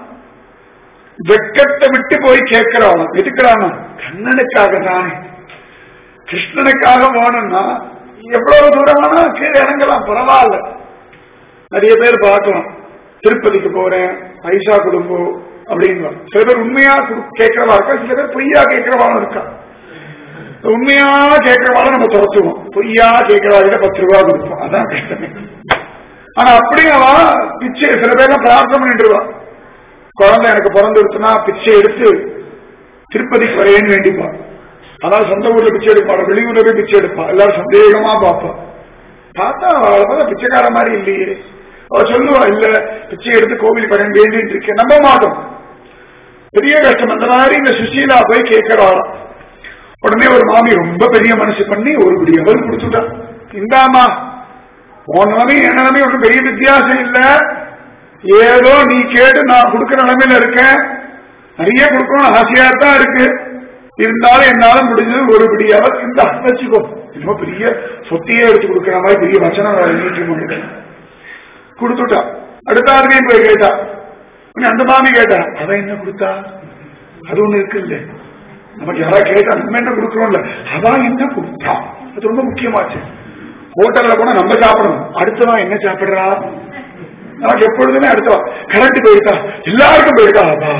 வெக்கத்தை விட்டு போய் கேட்கிறான் எதுக்குறானா கண்ணனுக்காக தானே கிருஷ்ணனுக்காக போகணும்னா எவ்வளவு தூரமானா கீழே இறங்கலாம் பரவாயில்ல நிறைய பேர் பார்க்கலாம் திருப்பதிக்கு போறேன் பைசா கொடுங்கோ அப்படின்னு சில பேர் உண்மையா கேட்கறவா இருக்கா சில பேர் பொய்யா கேட்கறவாலும் இருக்கா உண்மையா கேட்கறவால நம்ம துரத்துவோம் பொய்யா கேட்கறவாட பத்து ரூபா கொடுப்போம் அதான் கஷ்டமே ஆனா அப்படியே அவன் பிச்சை சில பேர்லாம் பிரார்த்தனை பண்ணிட்டுருவா குழந்தை எனக்கு பிறந்துருச்சுன்னா பிச்சை எடுத்து திருப்பதிக்கு வரையன்னு வேண்டிப்பா அதாவது சொந்த ஊர்ல பிச்சை எடுப்பாள் வெளியூர்ல போய் பிச்சை எடுப்பா எல்லாரும் சந்தேகமா பார்ப்பா பார்த்தா அவளை பார்த்தா பிச்சைக்கார மாதிரி இல்லையே அவ சொல்லுவா இல்ல பிச்சை எடுத்து கோவில் வரேன் வேண்டிட்டு இருக்கேன் நம்ப மாட்டோம் பெரிய கஷ்டம் அந்த மாதிரி இந்த சுசீலா போய் கேட்கிறாளாம் உடனே ஒரு மாமி ரொம்ப பெரிய மனசு பண்ணி ஒரு குடி அவர் கொடுத்துட்டா இந்தாமா உன் நிலைமை என் நிலைமை ஒன்றும் பெரிய வித்தியாசம் இல்ல ஏதோ நீ கேட்டு நான் கொடுக்கிற நிலைமையில இருக்கேன் நிறைய கொடுக்கணும்னு ஆசையா தான் இருக்கு இருந்தாலும் என்னால முடிஞ்சது ஒரு பிடி அவர் இந்த வச்சுக்கோ ரொம்ப பெரிய சொத்தையே எடுத்து கொடுக்கிற மாதிரி பெரிய வச்சனம் நீட்டி முடியல கொடுத்துட்டா அடுத்த ஆர்மியும் போய் கேட்டா உடனே அந்த மாமி கேட்டா அவன் என்ன கொடுத்தா அது ஒண்ணு இருக்கு இல்ல நமக்கு யாரா கேட்டா நம்ம என்ன கொடுக்கறோம்ல அவன் என்ன கொடுத்தா அது ரொம்ப முக்கியமாச்சு ஹோட்டல்ல போனா நம்ம சாப்பிடணும் அடுத்தவன் என்ன சாப்பிடுறா நமக்கு எப்பொழுதுமே அடுத்தவா கரண்ட் போயிருக்கா எல்லாருக்கும் போயிருக்கா அப்பாடா.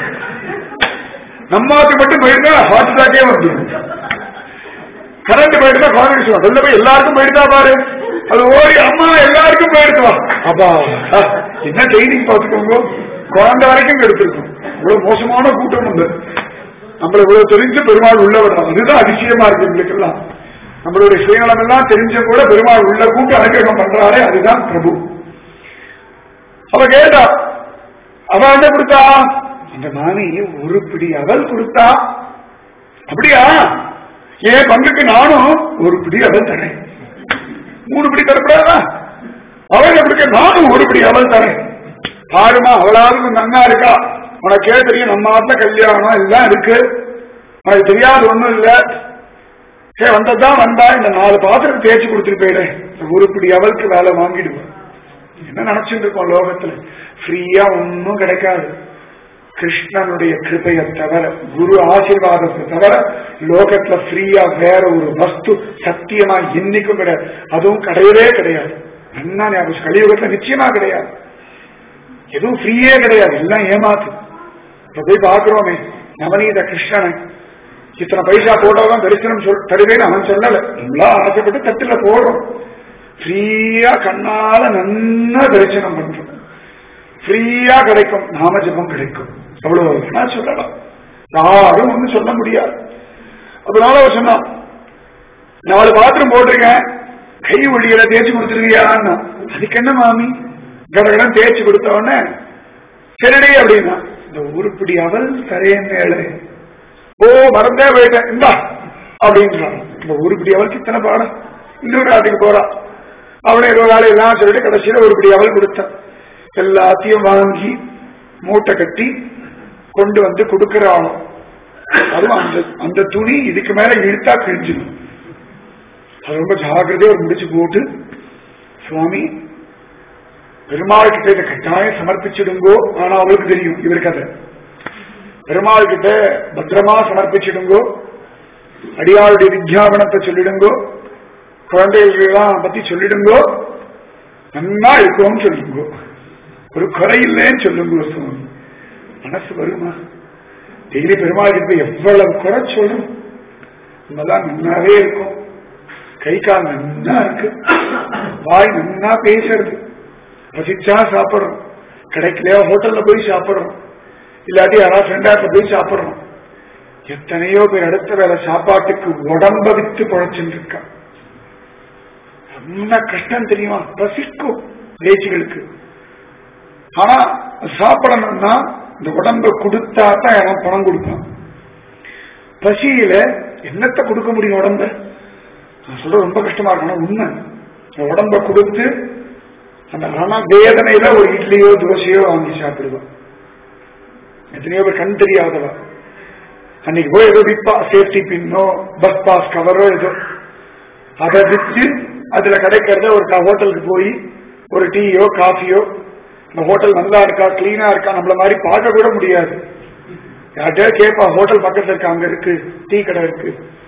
நம்மாக்கு மட்டும் போயிருந்தா ஹார்ட் அட்டாக்கே வந்துடும் கரண்ட் போயிட்டு காங்கிரஸ் வெளில போய் எல்லாருக்கும் போயிட்டா பாரு அது ஓடி அம்மா எல்லாருக்கும் போயிருக்கா அப்பா ஆ, என்ன ட்ரைனிங் பார்த்துக்கோங்க குழந்தை வரைக்கும் எடுத்திருக்கும் இவ்வளவு மோசமான கூட்டம் உண்டு நம்மள இவ்வளவு தெரிஞ்சு பெருமாள் உள்ள விடுறோம் அதுதான் அதிசயமா இருக்கு எங்களுக்கெல்லாம் நம்மளுடைய சுயநலம் எல்லாம் தெரிஞ்ச கூட பெருமாள் உள்ள கூட்டு அனுகிரகம் பண்றாரே அதுதான் பிரபு அவ கேட்டா அவ என்ன கொடுத்தா அந்த மாமி ஒரு பிடி அவள் கொடுத்தா அப்படியா ஏன் பங்குக்கு நானும் ஒரு பிடி அவள் தரேன் மூணு பிடி தரக்கூடாதா அவள் எப்படி நானும் ஒரு பிடி அவள் தரேன் பாருமா அவளாவது நன்னா இருக்கா உனக்கே தெரியும் நம்ம ஆத்துல கல்யாணம் எல்லாம் இருக்கு உனக்கு தெரியாது ஒண்ணும் இல்ல சே வந்ததான் வந்தா இந்த நாலு பாத்திரத்தை தேய்ச்சி கொடுத்துட்டு போயிடு இந்த ஒரு பிடி அவளுக்கு வேலை வாங்கிடுவேன் என்ன நினைச்சுட்டு இருக்கோம் லோகத்துல ஃப்ரீயா ஒன்னும் கிடைக்காது கிருஷ்ணனுடைய கிருபையை தவிர குரு ஆசீர்வாதத்தை தவிர லோகத்துல ஃப்ரீயா வேற ஒரு வஸ்து சத்தியமா இன்னைக்கும் கிடையாது அதுவும் கிடையவே கிடையாது என்ன ஞாபகம் கலியுகத்துல நிச்சயமா கிடையாது எதுவும் ஃப்ரீயே கிடையாது எல்லாம் ஏமாத்து இப்ப போய் பாக்குறோமே நவநீத கிருஷ்ணனை இத்தனை பைசா போட்டவதான் தரிசனம் சொல் தருவேன்னு அவன் சொல்லல நம்மளா ஆசைப்பட்டு தட்டுல போடுறோம் ஃப்ரீயா கண்ணால நன்னா தரிசனம் பண்றோம் ஃப்ரீயா கிடைக்கும் நாம ஜபம் கிடைக்கும் அவ்வளவு வேணா சொல்லலாம் யாரும் ஒண்ணும் சொல்ல முடியாது அதனால அவர் சொன்னான் நாலு பாத்திரம் போட்டிருக்கேன் கை ஒளியில தேய்ச்சி கொடுத்துருக்கியான்னா அதுக்கு என்ன மாமி கடகடன் தேய்ச்சி கொடுத்த உடனே சரிடே அப்படின்னா இந்த உருப்படி அவள் தரையன் மேலே ஓ மறந்தே போயிட்டேன் இந்தா அப்படின்றான் இந்த உருப்படி அவளுக்கு இத்தனை பாடம் இன்னொரு நாட்டுக்கு போறா அவளை இருபது நாள் எல்லாம் சொல்லிட்டு கடைசியில உருப்படி அவள் கொடுத்தான் எல்லாத்தையும் வாங்கி மூட்டை கட்டி கொண்டு வந்து கொடுக்கிறாளும் அதுவும் அந்த அந்த துணி இதுக்கு மேல இழுத்தா கிழிஞ்சிடும் அது ரொம்ப ஜாக்கிரதையா ஒரு முடிச்சு போட்டு சுவாமி பெருமாள் கிட்ட இதை கட்டாயம் சமர்ப்பிச்சிடுங்கோ ஆனா அவளுக்கு தெரியும் இவருக்கு அதை பெருமாள் கிட்ட பத்திரமா சமர்ப்பிச்சிடுங்கோ அடியாளுடைய வித்யாபனத்தை சொல்லிடுங்கோ குழந்தைகளெல்லாம் பத்தி சொல்லிடுங்கோ நன்னா இருக்கும்னு சொல்லுங்கோ ஒரு குறை இல்லைன்னு சொல்லுங்க சுவாமி மனசு வருமா டெய்லி பெருமாள் கிட்ட எவ்வளவு குறை சொல்றோம் நம்மலாம் நன்னாவே இருக்கும் கை கால் நன்னா இருக்கு வாய் நன்னா பேசுறது பசிச்சா சாப்பிடுறோம் கிடைக்கலையா ஹோட்டல்ல போய் சாப்பிடுறோம் இல்லாட்டி யாராவது ஃப்ரெண்டாட்ட போய் சாப்பிடுறோம் எத்தனையோ பேர் அடுத்த வேலை சாப்பாட்டுக்கு உடம்ப வித்து குழைச்சுட்டு இருக்கா என்ன கஷ்டம் தெரியுமா பசிக்கும் பேச்சுகளுக்கு ஆனா சாப்பிடணும்னா இந்த உடம்ப கொடுத்தா தான் யாரும் பணம் கொடுப்பான் பசியில என்னத்தை கொடுக்க முடியும் உடம்ப நான் சொல்ற ரொம்ப கஷ்டமா இருக்கணும் உண்மை இந்த உடம்ப கொடுத்து அந்த மன வேதனையில ஒரு இட்லியோ தோசையோ வாங்கி சாப்பிடுவான் எத்தனையோ பேர் கண் தெரியாதவா அன்னைக்கு போய் ஏதோ விப்பா சேஃப்டி பின்னோ பஸ் பாஸ் கவரோ ஏதோ அதை வித்து அதுல கிடைக்கிறத ஒரு ஹோட்டலுக்கு போய் ஒரு டீயோ காஃபியோ இந்த ஹோட்டல் நல்லா இருக்கா கிளீனா இருக்கா நம்மள மாதிரி பார்க்க கூட முடியாது யார்கிட்டயா கேட்பா ஹோட்டல் பக்கத்துல இருக்கு அங்க இருக்கு டீ கடை இருக்கு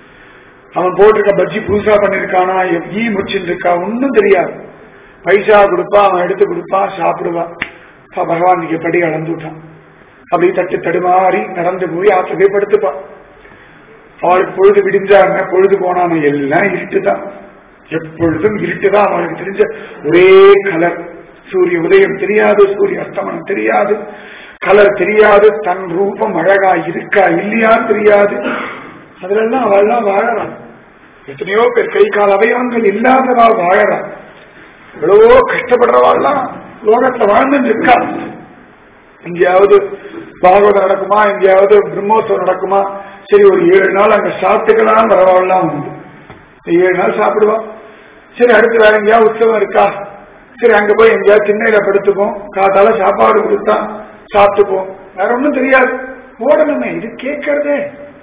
அவன் போட்டிருக்க பஜ்ஜி புதுசா பண்ணிருக்கானா ஈ முடிச்சுட்டு இருக்கா ஒன்னும் தெரியாது பைசா கொடுப்பா அவன் எடுத்து கொடுப்பான் சாப்பிடுவான் அப்பா, பகவான் நீங்க படி அளந்து விட்டான் அப்படி தட்டு தடுமாறி நடந்து போய் ஆற்ற போய் படுத்துப்பான் அவளுக்கு பொழுது விடிஞ்சாங்க பொழுது போனான எல்லாம் இருட்டுதான் எப்பொழுதும் இருட்டுதான் அவளுக்கு தெரிஞ்ச ஒரே கலர் சூரிய உதயம் தெரியாது சூரிய அஸ்தமனம் தெரியாது கலர் தெரியாது தன் ரூபம் அழகா இருக்கா இல்லையா தெரியாது அதுலெல்லாம் அவள்லாம் வாழறான் எத்தனையோ பேர் கை கால் அவயவங்கள் இல்லாதவா வாழறான் எவ்வளவோ கஷ்டப்படுறவாள்லாம் லோகத்துல வாழ்ந்துட்டு இருக்கா எங்கேயாவது பாகவதம் நடக்குமா எங்கேயாவது பிரம்மோத்சவம் நடக்குமா சரி ஒரு ஏழு நாள் அங்க சாப்பிட்டுக்கலாம் வரவாள்லாம் உண்டு இந்த ஏழு நாள் சாப்பிடுவோம் சரி அடுத்து வேற எங்கேயாவது உற்சவம் இருக்கா சரி அங்க போய் எங்கேயாவது திண்ணையில படுத்துப்போம் காத்தால சாப்பாடு கொடுத்தா சாப்பிட்டுப்போம் வேற ஒண்ணும் தெரியாது ஓடணுமே இது கேட்கறதே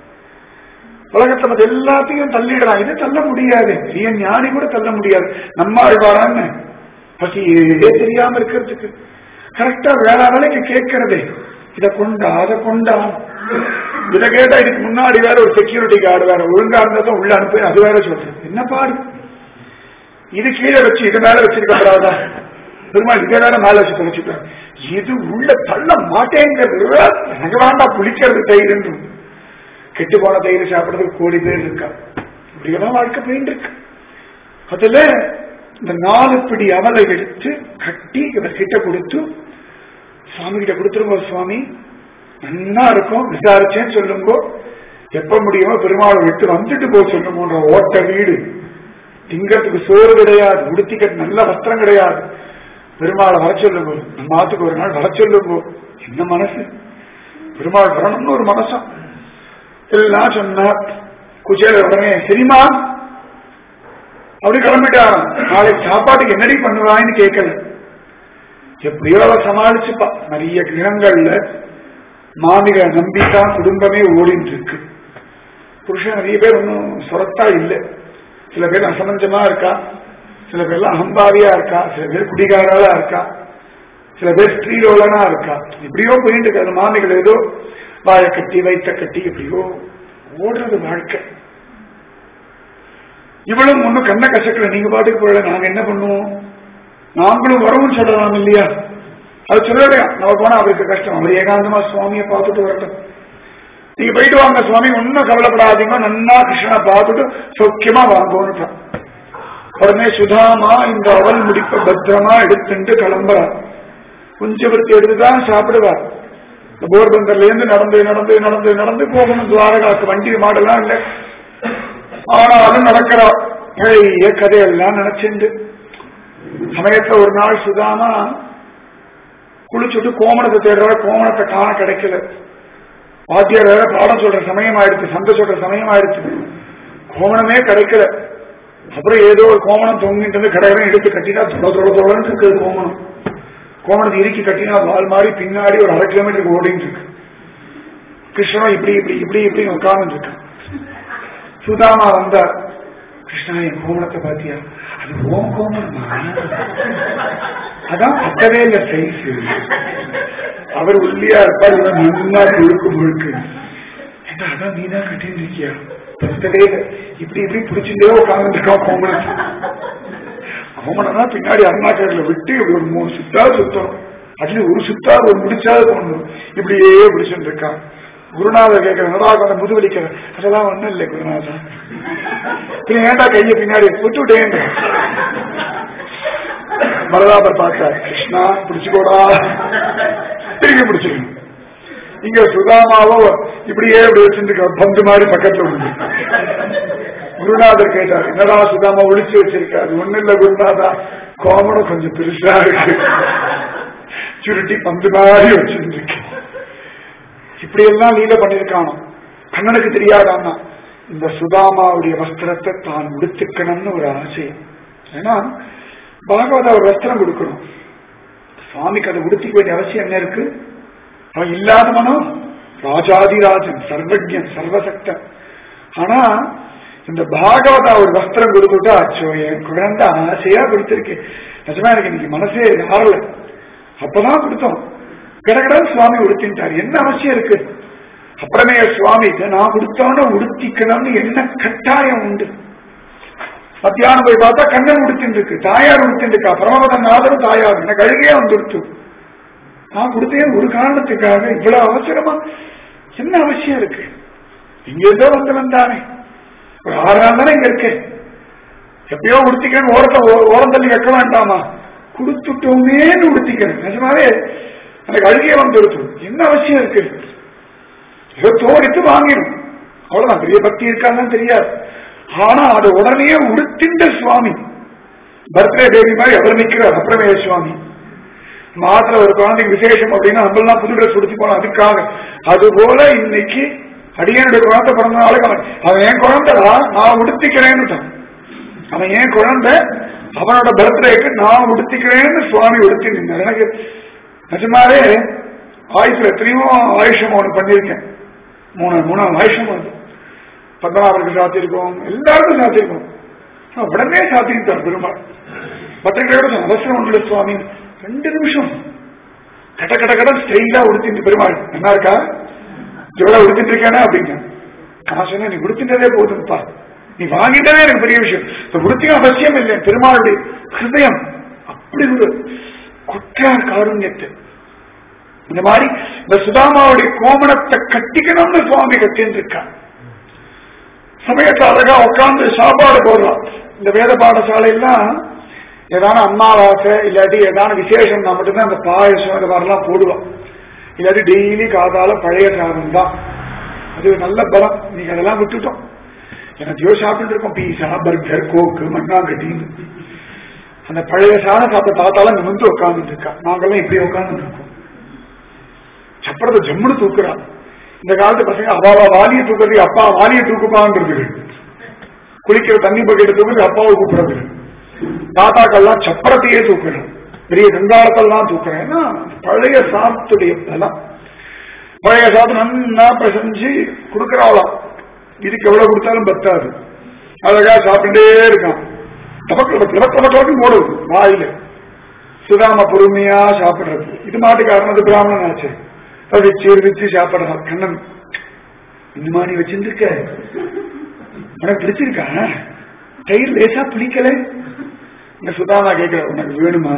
உலகத்துல மத்த எல்லாத்தையும் தள்ளிடலாம் இது தள்ள முடியாது பெரிய ஞானி கூட தள்ள முடியாது நம்ம ஆழ்வாரான்னு பசியே தெரியாம இருக்கிறதுக்கு கரெக்டா வேற வேலைக்கு கேட்கறதே இத கொண்டா அதை கொண்டா இத கேட்டா இதுக்கு முன்னாடி வேற ஒரு செக்யூரிட்டி கார்டு வேற ஒழுங்கா இருந்தா தான் உள்ள அனுப்பி அது வேற சொல்றேன் என்ன பாடு இது கீழே வச்சு இது மேல வச்சிருக்கப்படாதா பெருமாள் இதை வேற மேல வச்சு தொலைச்சுட்டாங்க இது உள்ள தள்ள மாட்டேங்கிறது எனக்கு வேண்டாம் புளிக்கிறது தயிர் என்றும் கெட்டு போன தயிர் சாப்பிடுறதுக்கு கோடி பேர் இருக்கா இப்படியெல்லாம் வாழ்க்கை போயிட்டு இருக்கு அதுல இந்த நாலு பிடி அவலை எடுத்து கட்டி இவர் கிட்ட கொடுத்து சுவாமி கிட்ட கொடுத்துருங்க சுவாமி நன்னா இருக்கும் விசாரிச்சேன்னு சொல்லுங்க எப்ப முடியுமோ பெருமாளை விட்டு வந்துட்டு போக சொல்லுங்க ஓட்ட வீடு திங்கறதுக்கு சோறு கிடையாது உடுத்திக்க நல்ல வஸ்திரம் கிடையாது பெருமாளை வர சொல்லுங்க நம்ம ஆத்துக்கு ஒரு நாள் வர சொல்லுங்க என்ன மனசு பெருமாள் வரணும்னு ஒரு மனசம் எல்லாம் சொன்னா குச்சேல உடனே சரிமா அப்படி கிளம்பிட்டாராம் நாளைக்கு சாப்பாட்டுக்கு என்னடி பண்ணுவான்னு கேட்கல எப்படியோ அவ சமாளிச்சுப்பா நிறைய கிரகங்கள்ல மாமிக நம்பிதான் குடும்பமே ஓடிட்டு இருக்கு புருஷன் நிறைய பேர் ஒன்றும் சொரத்தா இல்லை சில பேர் அசமஞ்சமா இருக்கா சில பேர்லாம் அகம்பாவியா இருக்கா சில பேர் குடிகாரலா இருக்கா சில பேர் ஸ்ரீலோலனா இருக்கா இப்படியோ போயிட்டு இருக்கு அந்த மாமிகள் ஏதோ வாழை கட்டி வைத்த கட்டி எப்படியோ ஓடுறது வாழ்க்கை இவளும் ஒண்ணும் கண்ண கசக்கல நீங்க பாட்டுக்கு போயிட நாங்க என்ன பண்ணுவோம் நாங்களும் வரவும் சொல்லலாம் இல்லையா அது சொல்லலையா நம்ம போனா அவருக்கு கஷ்டம் அவர் ஏகாந்தமா சுவாமியை பார்த்துட்டு வரட்டும் நீங்க போயிட்டு வாங்க சுவாமி ஒன்னும் கவலைப்படாதீங்க நன்னா கிருஷ்ணனை பார்த்துட்டு சௌக்கியமா வாங்கன்னு உடனே சுதாமா இந்த அவல் முடிப்ப பத்திரமா எடுத்துட்டு கிளம்புறார் குஞ்சவர்த்தி எடுத்துதான் சாப்பிடுவார் இந்த போர்பந்தர்ல இருந்து நடந்து நடந்து நடந்து நடந்து போகணும் துவாரகாக்கு வண்டி மாடெல்லாம் இல்லை ஆனாலும் நடக்கிறா பழைய கதையெல்லாம் நினைச்சுண்டு சமயத்துல ஒரு நாள் சுதாமா குளிச்சுட்டு கோமணத்தை தேடுற கோமணத்தை காண கிடைக்கல வாத்தியார் வேற பாடம் சொல்ற சமயம் ஆயிடுச்சு சந்தை சொல்ற சமயம் ஆயிடுச்சு கோமணமே கிடைக்கல அப்புறம் ஏதோ ஒரு கோமணம் தொங்கிட்டு வந்து கடையெல்லாம் எடுத்து கட்டினா தொட தொட தொடர்ந்து இருக்குது கோமணம் கோமணத்தை இறுக்கி கட்டினா வால் மாதிரி பின்னாடி ஒரு அரை கிலோமீட்டருக்கு ஓடிட்டு இருக்கு கிருஷ்ணன் இப்படி இப்படி இப்படி இப்படி உட்கார்ந்து இருக்கு சுதாமா வந்தார் கிருஷ்ணா என் கோமணத்தை பாத்தியா அது ஓம் கோமணமா அதான் பத்தவே இல்ல சைஸ் அவர் ஒல்லியா இருப்பார் இவன் நல்லா முழுக்கு முழுக்கு ஏண்டா, அதான் நீ தான் கட்டின்னு இருக்கியா பத்தவே இல்ல இப்படி இப்படி பிடிச்சிட்டே உட்கார்ந்து இருக்கான் கோமணத்தை கோமணம்னா பின்னாடி அருணாச்சல விட்டு இப்படி ஒரு மூணு சுத்தாவது சுத்தணும் அட்லீஸ்ட் ஒரு சுத்தாவது ஒரு முடிச்சாவது போடணும் இப்படியே பிடிச்சிட்டு இருக்கான் குருநாதர் கேட்கிற நடாக அந்த முதுவலிக்கிற அதெல்லாம் ஒண்ணும் இல்லை குருநாதா பின்ன ஏன்டா கையை பின்னாடி விட்டு விட்டேன் மரதாபர் பார்த்தார் கிருஷ்ணா பிடிச்சுக்கோடா திரும்பி பிடிச்சிக்கணும் இங்க சுதாமாவோ இப்படியே இப்படி வச்சிருக்க பந்து மாதிரி பக்கத்துல உண்டு குருநாதர் கேட்டார் என்னடா சுதாமா ஒளிச்சு வச்சிருக்க அது ஒண்ணு இல்ல குருநாதா கோமணம் கொஞ்சம் பெருசா இருக்கு சுருட்டி பந்து மாதிரி வச்சிருந்துருக்கு இப்படி எல்லாம் லீல பண்ணிருக்கானோ கண்ணனுக்கு தெரியாதான்னா இந்த சுதாமாவுடைய வஸ்திரத்தை தான் உடுத்துக்கணும்னு ஒரு ஆசை ஏன்னா பாகவத ஒரு வஸ்திரம் கொடுக்கணும் சுவாமிக்கு அதை உடுத்திக்க வேண்டிய அவசியம் என்ன இருக்கு அவன் இல்லாதவனோ ராஜாதிராஜன் சர்வஜன் சர்வசக்தன் ஆனா இந்த பாகவதா ஒரு வஸ்திரம் கொடுத்துட்டா அச்சோ என் குழந்தை ஆசையா கொடுத்திருக்கேன் நிஜமா எனக்கு இன்னைக்கு மனசே ஆறல அப்பதான் கொடுத்தோம் கடகடன் சுவாமி உடுத்தின்ட்டார் என்ன அவசியம் இருக்கு அப்புறமே சுவாமி இதை நான் கொடுத்தோன்னு உடுத்திக்கணும்னு என்ன கட்டாயம் உண்டு மத்தியானம் போய் பார்த்தா கண்ணன் உடுத்தின்னு இருக்கு தாயார் உடுத்தின்னு இருக்கா பரமபதன் நாதரும் தாயார் எனக்கு அழுகையே வந்துடுத்து நான் கொடுத்தேன் ஒரு காரணத்துக்காக இவ்வளவு அவசரமா என்ன அவசியம் இருக்கு இங்க ஏதோ வந்து வந்தானே ஒரு ஆறு நாள் தானே இங்க இருக்கு எப்பயோ உடுத்திக்கிறேன் ஓரத்தை ஓ- ஓரம் தள்ளி வைக்க வேண்டாமா கொடுத்துட்டோமேன்னு உடுத்திக்கிறேன் நிஜமாவே எனக்கு அழுகையே வந்துடுத்து என்ன அவசியம் இருக்கு ஏதோ தோடித்து வாங்கிடும் அவ்வளவுதான் பெரிய பக்தி இருக்கான்னு தெரியாது ஆனா அது உடனே உடுத்தின்ற சுவாமி பர்த்டே பேபி மாதிரி அவர் நிக்கிறார் அப்புறமே சுவாமி மாத்திர ஒரு குழந்தைக்கு விசேஷம் அப்படின்னா நம்மளாம் புது ட்ரெஸ் உடுத்தி போனோம் அதுக்காக அது போல இன்னைக்கு அடியனுடைய குழந்தை பிறந்த நாளுக்கு அவன் அவன் என் குழந்தைடா நான் உடுத்திக்கிறேன்னு தான். அவன் என் குழந்தை அவனோட பர்த்டேக்கு நான் உடுத்திக்கிறேன்னு சுவாமி உடுத்தி நின்னார் எனக்கு நிஜமாவே ஆயுஷ்ல எத்தனையோ ஆயுஷம் ஒன்று பண்ணியிருக்கேன் மூணு மூணாவது ஆயுஷம் அது பத்மநாபருக்கு சாத்தியிருக்கோம் எல்லாருக்கும் சாத்தியிருக்கோம் ஆனா உடனே சாத்திக்கிட்டார் பெருமாள் பத்திரிகையோட அவசரம் ஒன்று இல்லை சுவாமி ரெண்டு நிமிஷம் கட்ட கட்ட கட ஸ்டைலா உடுத்திட்டு பெருமாள் நல்லா இருக்கா எவ்வளவு உடுத்திட்டு இருக்கானே அப்படிங்க நான் சொன்னேன் நீ உடுத்திட்டதே போதும்ப்பா நீ வாங்கிட்டதே எனக்கு பெரிய விஷயம் இந்த உடுத்தியும் அவசியம் இல்லை பெருமாளுடைய ஹிருதயம் அப்படி ஒரு குற்றார் காருண்யத்தை இந்த மாதிரி இந்த சுதாமாவுடைய கோமணத்தை கட்டிக்கணும்னு சுவாமி கட்டின்னு இருக்கான் சமயத்தை அழகா உட்கார்ந்து சாப்பாடு போடுறான் இந்த வேத பாடசாலையெல்லாம் ஏதான அம்மாவாசை இல்லாட்டி ஏதான விசேஷம்னா மட்டும்தான் அந்த பாயசம் இந்த மாதிரிலாம் போடுவான் இல்லாட்டி டெய்லி காதால பழைய சாதம் தான் அது ஒரு நல்ல பலம் நீங்க அதெல்லாம் விட்டுட்டோம் எனத்தையோ சாப்பிட்டு இருக்கோம் பீஸா பர்கர் கோக்கு மண்ணாங்கட்டின்னு அந்த பழைய சாதம் சாப்பிட்ட தாத்தால நிமிந்து உட்கார்ந்துட்டு இருக்கா நாங்கெல்லாம் இப்படி உட்கார்ந்துட்டு இருக்கோம் சப்பரத்தை ஜம்முன்னு தூக்குறான் இந்த காலத்து பசங்க அப்பாவா வாலியை தூக்குறது அப்பா வாலியை தூக்குப்பான்றது குளிக்கிற தண்ணி பக்கெட்டு தூக்குறது அப்பாவை கூப்பிடுறது தாத்தாக்கள்லாம் சப்பரத்தையே தூக்குறேன் பெரிய கங்காளத்தெல்லாம் தூக்குறேன் ஏன்னா பழைய சாத்துடைய பலம் பழைய சாத்து நன்னா பிரசஞ்சு கொடுக்கறாளாம் இதுக்கு எவ்வளவு கொடுத்தாலும் பத்தாது அழகா சாப்பிட்டுட்டே இருக்கான் டபக்கு போடுது வாயில சுதாம பொறுமையா சாப்பிடுறது இது மாட்டுக்காரனது பிராமணன் ஆச்சு வச்சு வச்சு சாப்பிடுறான் கண்ணன் இந்த மாதிரி வச்சிருக்க உனக்கு பிடிச்சிருக்கா தயிர் லேசா பிடிக்கல இந்த சுதாமா கேட்கிற உனக்கு வேணுமா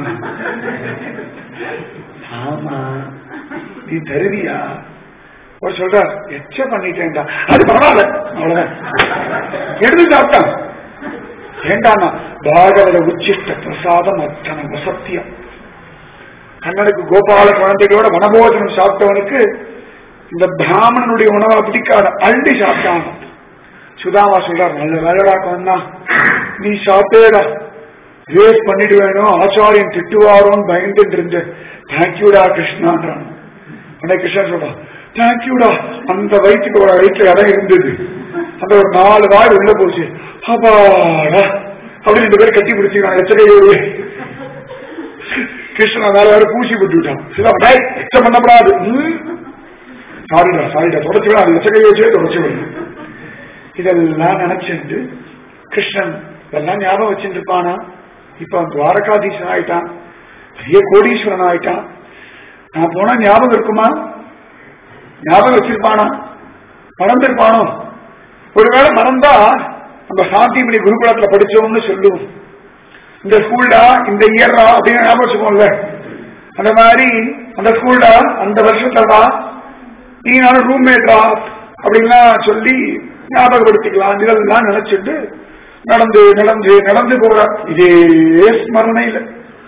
ஆமா நீ தருவியா ஒரு சொல்ற எச்ச பண்ணிட்டேன்டா அது பரவாயில்ல அவ்வளவுதான் எடுத்து சாப்பிட்டான் ஏண்டானா பாகவத உச்சிஷ்ட பிரசாதம் அத்தனை வசத்தியம் கண்ணனுக்கு கோபால குழந்தைகளோட வனபோஜனம் சாப்பிட்டவனுக்கு இந்த பிராமணனுடைய உணவை பிடிக்காத அள்ளி சாப்பிட்டான் சுதாமா சொல்றார் நல்ல வேலைடா கண்ணா நீ சாப்பிட்டேடா வேஸ்ட் பண்ணிட்டு வேணும் ஆச்சாரியன் திட்டுவாரோன்னு பயந்துட்டு இருந்து தேங்க்யூடா கிருஷ்ணான்றான் உடனே கிருஷ்ணன் சொல்றான் தேங்க்யூடா அந்த வயிற்றுக்கு ஒரு வயிற்றுல இடம் இருந்தது அந்த ஒரு நாலு வாய் உள்ள போச்சு அப்பாடா அப்படி ரெண்டு பேரும் கட்டி பிடிச்சிக்கிறான் எச்சரிக்கையோடு கிருஷ்ணன் வேற வேற பூசி விட்டு விட்டான் சில டேய் எச்சம் பண்ணப்படாது ம். சாரிடா சாரிடா தொடச்சு விட அது எச்சரிக்கை வச்சே தொடச்சு விடு இதெல்லாம் நினைச்சிட்டு கிருஷ்ணன் இதெல்லாம் ஞாபகம் வச்சுட்டு இருப்பானா இப்ப அவன் துவாரகாதீசன் ஆயிட்டான் பெரிய கோடீஸ்வரன் ஆயிட்டான் நான் போனா ஞாபகம் இருக்குமா ஞாபகம் வச்சிருப்பானா மறந்திருப்பானோ ஒருவேளை மறந்தா நம்ம சாந்திமணி குருகுலத்துல படிச்சோம்னு சொல்லுவோம் இந்த ஸ்கூல்டா இந்த இயர்டா அப்படின்னு ஞாபகம் வச்சுக்கோங்கள அந்த மாதிரி அந்த ஸ்கூல்டா அந்த வருஷத்துலடா நீ நானும் ரூம்மேட்டா அப்படின்லாம் சொல்லி ஞாபகப்படுத்திக்கலாம் இதெல்லாம் நினைச்சிட்டு நடந்து நடந்து நடந்து போற இதே ஸ்மரணையில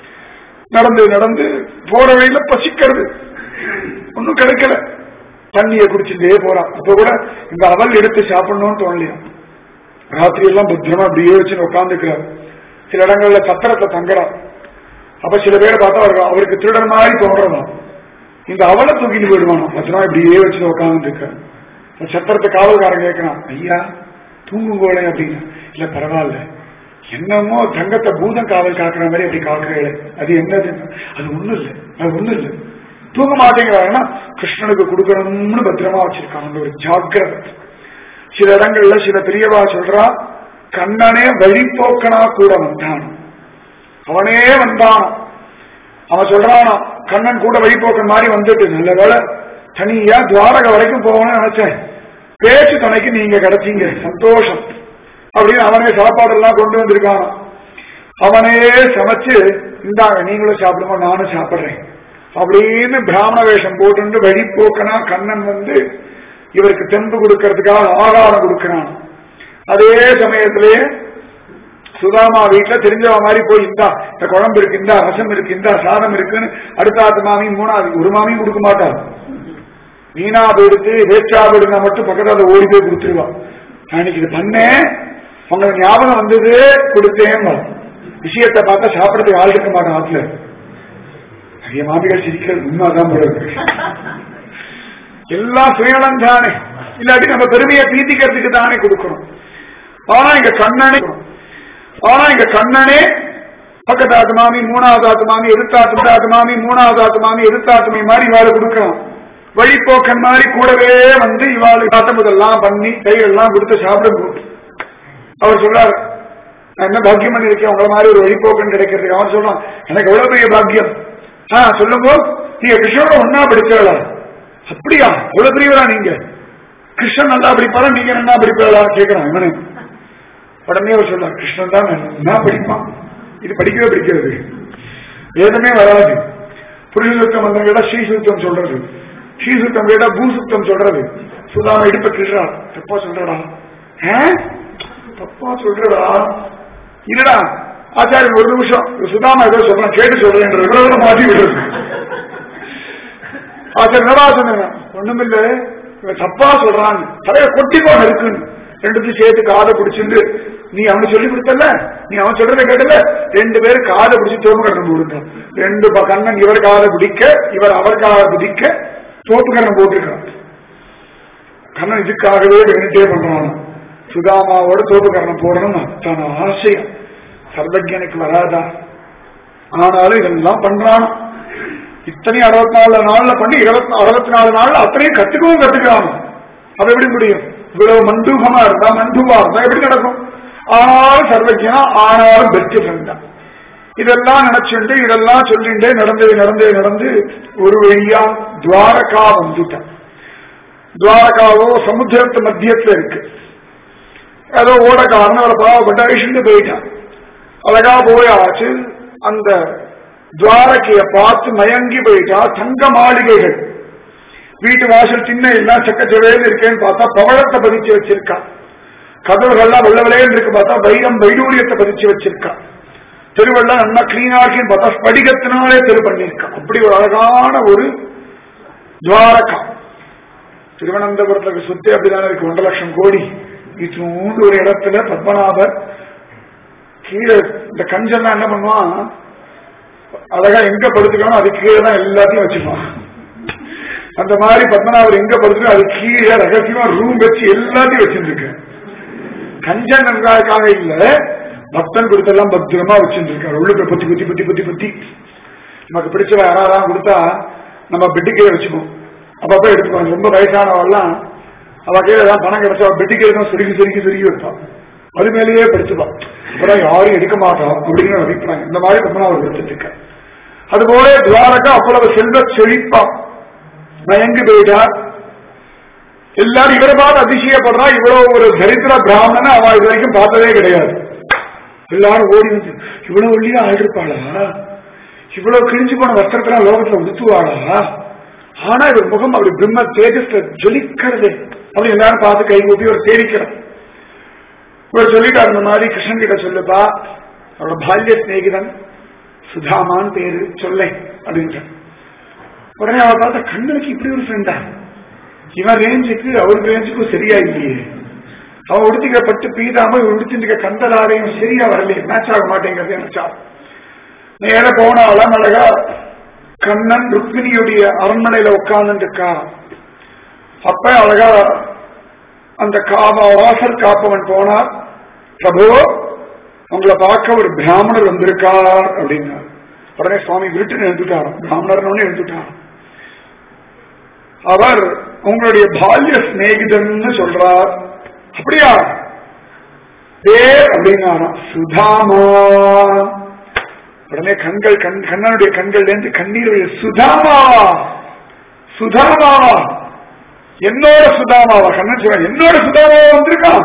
நடந்து நடந்து போற வழியில பசிக்கிறது ஒன்னும் கிடைக்கல தண்ணிய குடிச்சுட்டே போறான் அப்ப கூட இந்த அவல் எடுத்து சாப்பிடணும்னு தோணலையா ராத்திரி எல்லாம் பத்திரமா அப்படியே வச்சு உட்காந்துக்கிறார் சில இடங்கள்ல சத்திரத்தை தங்குறார் அப்ப சில பேரை பார்த்தா அவருக்கு அவருக்கு திருடன் மாதிரி தோன்றதா இந்த அவலை தூக்கிட்டு போயிடுவானோ பத்திரமா இப்படியே வச்சு உட்காந்து இருக்காரு சத்திரத்தை காவல்காரன் கேட்கிறான் ஐயா தூங்குங்கோளே அப்படின்னு இல்ல பரவாயில்ல என்னமோ தங்கத்தை பூதம் காவல் காக்குற மாதிரி அப்படி காக்குறீங்களே அது என்னது அது ஒண்ணும் இல்லை அது ஒண்ணும் இல்லை தூங்க மாட்டேங்கிறாங்கன்னா கிருஷ்ணனுக்கு கொடுக்கணும்னு பத்திரமா வச்சிருக்காங்க அந்த ஒரு ஜாக்கிரதை சில இடங்கள்ல சில பெரியவா சொல்றா கண்ணனே வழிபோக்கனா கூட வந்தான் அவனே வந்தான் அவன் சொல்றானா கண்ணன் கூட வழிபோக்கன் மாதிரி வந்துட்டு நல்ல வேலை தனியா துவாரக வரைக்கும் போகணும்னு நினைச்சேன் பேச்சு துணைக்கு நீங்க கிடைச்சீங்க சந்தோஷம் அப்படின்னு அவனே சாப்பாடெல்லாம் கொண்டு வந்திருக்கான் அவனே சமைச்சு இந்தாங்க நீங்களும் சாப்பிடுங்க நானும் சாப்பிடுறேன் அப்படின்னு பிராமண வேஷம் போட்டு வழிபோக்கனா கண்ணன் வந்து இவருக்கு தெம்பு கொடுக்கறதுக்காக ஆகாரம் கொடுக்கிறான் அதே சமயத்திலேயே சுதாமா வீட்டுல தெரிஞ்சவ மாதிரி போய் இந்தா இந்த குழம்பு இருக்கு இந்தா ரசம் இருக்கு இந்தா சாதம் இருக்குன்னு அடுத்த ஆத்து மாமி மூணாவது ஒரு மாமியும் கொடுக்க மாட்டார் வீணா போயிடுத்து வேஸ்டா போயிடுங்க மட்டும் பக்கத்துல ஓடி போய் கொடுத்துருவா நான் இன்னைக்கு இது பண்ணேன் உங்களுக்கு ஞாபகம் வந்தது கொடுத்தேன் விஷயத்தை பார்த்தா சாப்பிடறதுக்கு ஆள் இருக்க மாட்டேன் ஆத்துல நிறைய மாமிகள் சிரிக்கிறது உண்மைதான் போல இருக்கு எல்லாம் சுயநலம் தானே இல்லாட்டி நம்ம பெருமையை பீத்திக்கிறதுக்கு தானே கொடுக்கணும் ஆனா இங்க கண்ணனே ஆனா இங்க கண்ணனே பக்கத்தாத்து மாமி மூணாவது ஆத்து மாமி எதிர்த்தாத்து ஆத்து மாமி மூணாவது ஆத்து மாமி எதிர்த்தாத்துமை மாதிரி இவாளை கொடுக்கலாம் வழிப்போக்கன் மாதிரி கூடவே வந்து இவாளுக்கு காத்தமுதெல்லாம் பண்ணி கையெல்லாம் கொடுத்து சாப்பிடும் அவர் சொல்றாரு நான் என்ன பாக்கியம் பண்ணிருக்கேன் உங்களை மாதிரி ஒரு வழிப்போக்கன் கிடைக்கிறதுக்கு அவன் சொல்றான் எனக்கு எவ்வளவு பெரிய பாக்கியம் ஆ சொல்லுங்க நீங்க கிருஷ்ணோட ஒன்னா படிச்சவளா அப்படியா எவ்வளவு பெரியவரா நீங்க கிருஷ்ணன் நல்லா படிப்பாரா நீங்க என்ன படிப்பாளா கேட்கிறான் இவனே உடனே அவர் சொல்றார் கிருஷ்ணன் தான் என்ன படிப்பான் இது படிக்கவே படிக்கிறது வேதமே வராது புருஷ சுத்தம் மந்திரம் கேட்டா ஸ்ரீ சுத்தம் சொல்றது ஸ்ரீ சுத்தம் கேட்டா பூ சுத்தம் சொல்றது சுதாம இடுப்ப கிழா தப்பா சொல்றடா தப்பா சொல்றடா இல்லடா ஆச்சாரியன் ஒரு நிமிஷம் சுதாமா ஏதோ சொல்றேன் கேட்டு சொல்றேன் மாட்டி விடுறது ஆச்சாரியன் என்னடா சொன்னேன் ஒண்ணுமில்ல இவன் தப்பா சொல்றான் தலைய கொட்டிக்கோ இருக்குன்னு ரெண்டுத்தையும் சேர்த்து காதை பிடிச்சிருந்து நீ அவனுக்கு சொல்லி கொடுத்தல நீ அவன் சொல்றத கேட்டல ரெண்டு பேரும் காதை பிடிச்சி தோப்பு கரணம் போடுங்க ரெண்டு கண்ணன் இவர் காதை பிடிக்க இவர் அவர் காதை பிடிக்க தோப்பு கரணம் போட்டிருக்கான் கண்ணன் இதுக்காகவே வேணிட்டே பண்றான் சுதாமாவோட தோப்பு கரணம் போடணும் அத்தனை ஆசையம் சர்வஜனுக்கு வராதா ஆனாலும் இதெல்லாம் பண்றான் இத்தனை அறுபத்தி நாலு நாள்ல பண்ணி இருபத்தி அறுபத்தி நாலு நாள்ல அத்தனையும் கத்துக்கவும் கத்துக்கலாம் அது எப்படி முடியும் இவ்வளவு மண்டூகமா இருந்தா மண்டூபா இருந்தா எப்படி நடக்கும் ஆனாலும் சர்வஜனா ஆனாலும் பெஸ்ட் ஃப்ரெண்ட் தான் இதெல்லாம் நினைச்சுட்டு இதெல்லாம் சொல்லிட்டு நடந்து நடந்து நடந்து ஒரு வழியா துவாரகா வந்துட்டான் துவாரகாவோ சமுத்திரத்து மத்தியத்துல இருக்கு ஏதோ ஓடக்காரன் அவரை பாவப்பட்ட அழிச்சுட்டு போயிட்டான் அழகா போயாச்சு அந்த துவாரகைய பார்த்து மயங்கி போயிட்டா தங்க மாளிகைகள் வீட்டு வாசல் சின்ன எல்லாம் சக்கச்சவேன்னு இருக்கேன்னு பார்த்தா பவழத்தை பதிச்சு வச்சிருக்கா கதவுகள்லாம் வெள்ள வெள்ளையன்னு இருக்கு பார்த்தா வைரம் வைடூரியத்தை பதிச்சு வச்சிருக்கா தெருவெல்லாம் நல்லா கிளீனா இருக்குன்னு பார்த்தா ஸ்படிகத்தினாலே தெரு பண்ணியிருக்கா அப்படி ஒரு அழகான ஒரு துவாரகா திருவனந்தபுரத்துல சுத்தி அப்படிதானே இருக்கு ஒன்றரை லட்சம் கோடி இத்தூண்டு ஒரு இடத்துல பத்மநாபர் கீழே இந்த கஞ்செல்லாம் என்ன பண்ணுவான் அழகா எங்க படுத்துக்கணும் அது கீழே தான் எல்லாத்தையும் வச்சுப்பான் அந்த மாதிரி பத்மநாபர் எங்க படுத்துக்கணும் அது கீழே ரகசியமா ரூம் வச்சு எல்லாத்தையும் வச்சிருந்துருக்கு கஞ்சன் நன்றாக்காக இல்ல பக்தன் கொடுத்தெல்லாம் பத்திரமா வச்சிருந்திருக்காரு உள்ளுக்கு பத்தி பத்தி பத்தி பத்தி பத்தி நமக்கு பிடிச்சவ யாராவது கொடுத்தா நம்ம பெட்டுக்கே வச்சுப்போம் அப்பப்ப எடுத்துக்கோங்க ரொம்ப வயசானவெல்லாம் அவ கையில ஏதாவது பணம் கிடைச்சா பெட்டுக்கே தான் சுருக்கி சுருக்கி சுருக்கி வைப்பான் அது மேலேயே படுத்துப்பான் அப்புறம் யாரும் எடுக்க மாட்டோம் அப்படிங்கிற அபிப்பிராயம் இந்த மாதிரி பத்மநாபர் படுத்துட்டு இருக்க அதுபோல துவாரகா அவ்வளவு செல்வ செழிப்பான் மயங்கி போயிட்டார் எல்லாரும் இவரை பார்த்து அதிசயப்படுறா இவ்வளவு ஒரு தரித்திர பிராமணனை அவன் இது வரைக்கும் பார்த்ததே கிடையாது எல்லாரும் ஓடி வந்து இவ்வளவு ஒல்லியா ஆயிருப்பாளா இவ்வளவு கிழிஞ்சு போன வஸ்திரத்துல லோகத்துல உடுத்துவாளா ஆனா இவர் முகம் அப்படி பிரம்ம தேஜஸ்ல ஜொலிக்கிறது அப்படி எல்லாரும் பார்த்து கை கூப்பி ஒரு சேவிக்கிறார் இவர் சொல்லிட்டார் இந்த மாதிரி கிருஷ்ணன் கிட்ட சொல்லுப்பா அவரோட பால்ய சிநேகிதன் சுதாமான் பேரு சொல்லேன் அப்படின்ற உடனே அவ பார்த்தா கண்ணனுக்கு இப்படி ஒரு ஃப்ரெண்டா இவன் ரேஞ்சுக்கு அவருக்கு ரேஞ்சுக்கும் சரியா இல்லையே அவன் உடுத்திக்கிற பட்டு பீதாம இவன் உடுத்திருக்க கந்தலாரையும் சரியா வரலையே மேட்ச் ஆக மாட்டேங்கிறது நினைச்சா நேர போனாலும் அழகா கண்ணன் ருக்மிணியுடைய அரண்மனையில உட்கார்ந்து இருக்கா அப்ப அழகா அந்த காவ வாசல் காப்பவன் போனார் பிரபு உங்களை பார்க்க ஒரு பிராமணர் வந்திருக்கார் அப்படின்னார் உடனே சுவாமி விருட்டுன்னு எழுந்துட்டார் பிராமணர்னு எழுந்துட்டார் அவர் உங்களுடைய பால்ய சிநேகிதன்னு சொல்றார் அப்படியா பேர் அப்படின்னாராம் சுதாமா உடனே கண்கள் கண் கண்ணனுடைய கண்கள்ல இருந்து கண்ணீர் வழிய சுதாமாவா சுதாமாவா என்னோட சுதாமாவா கண்ணன் சொல்ற என்னோட சுதாமாவா வந்திருக்கான்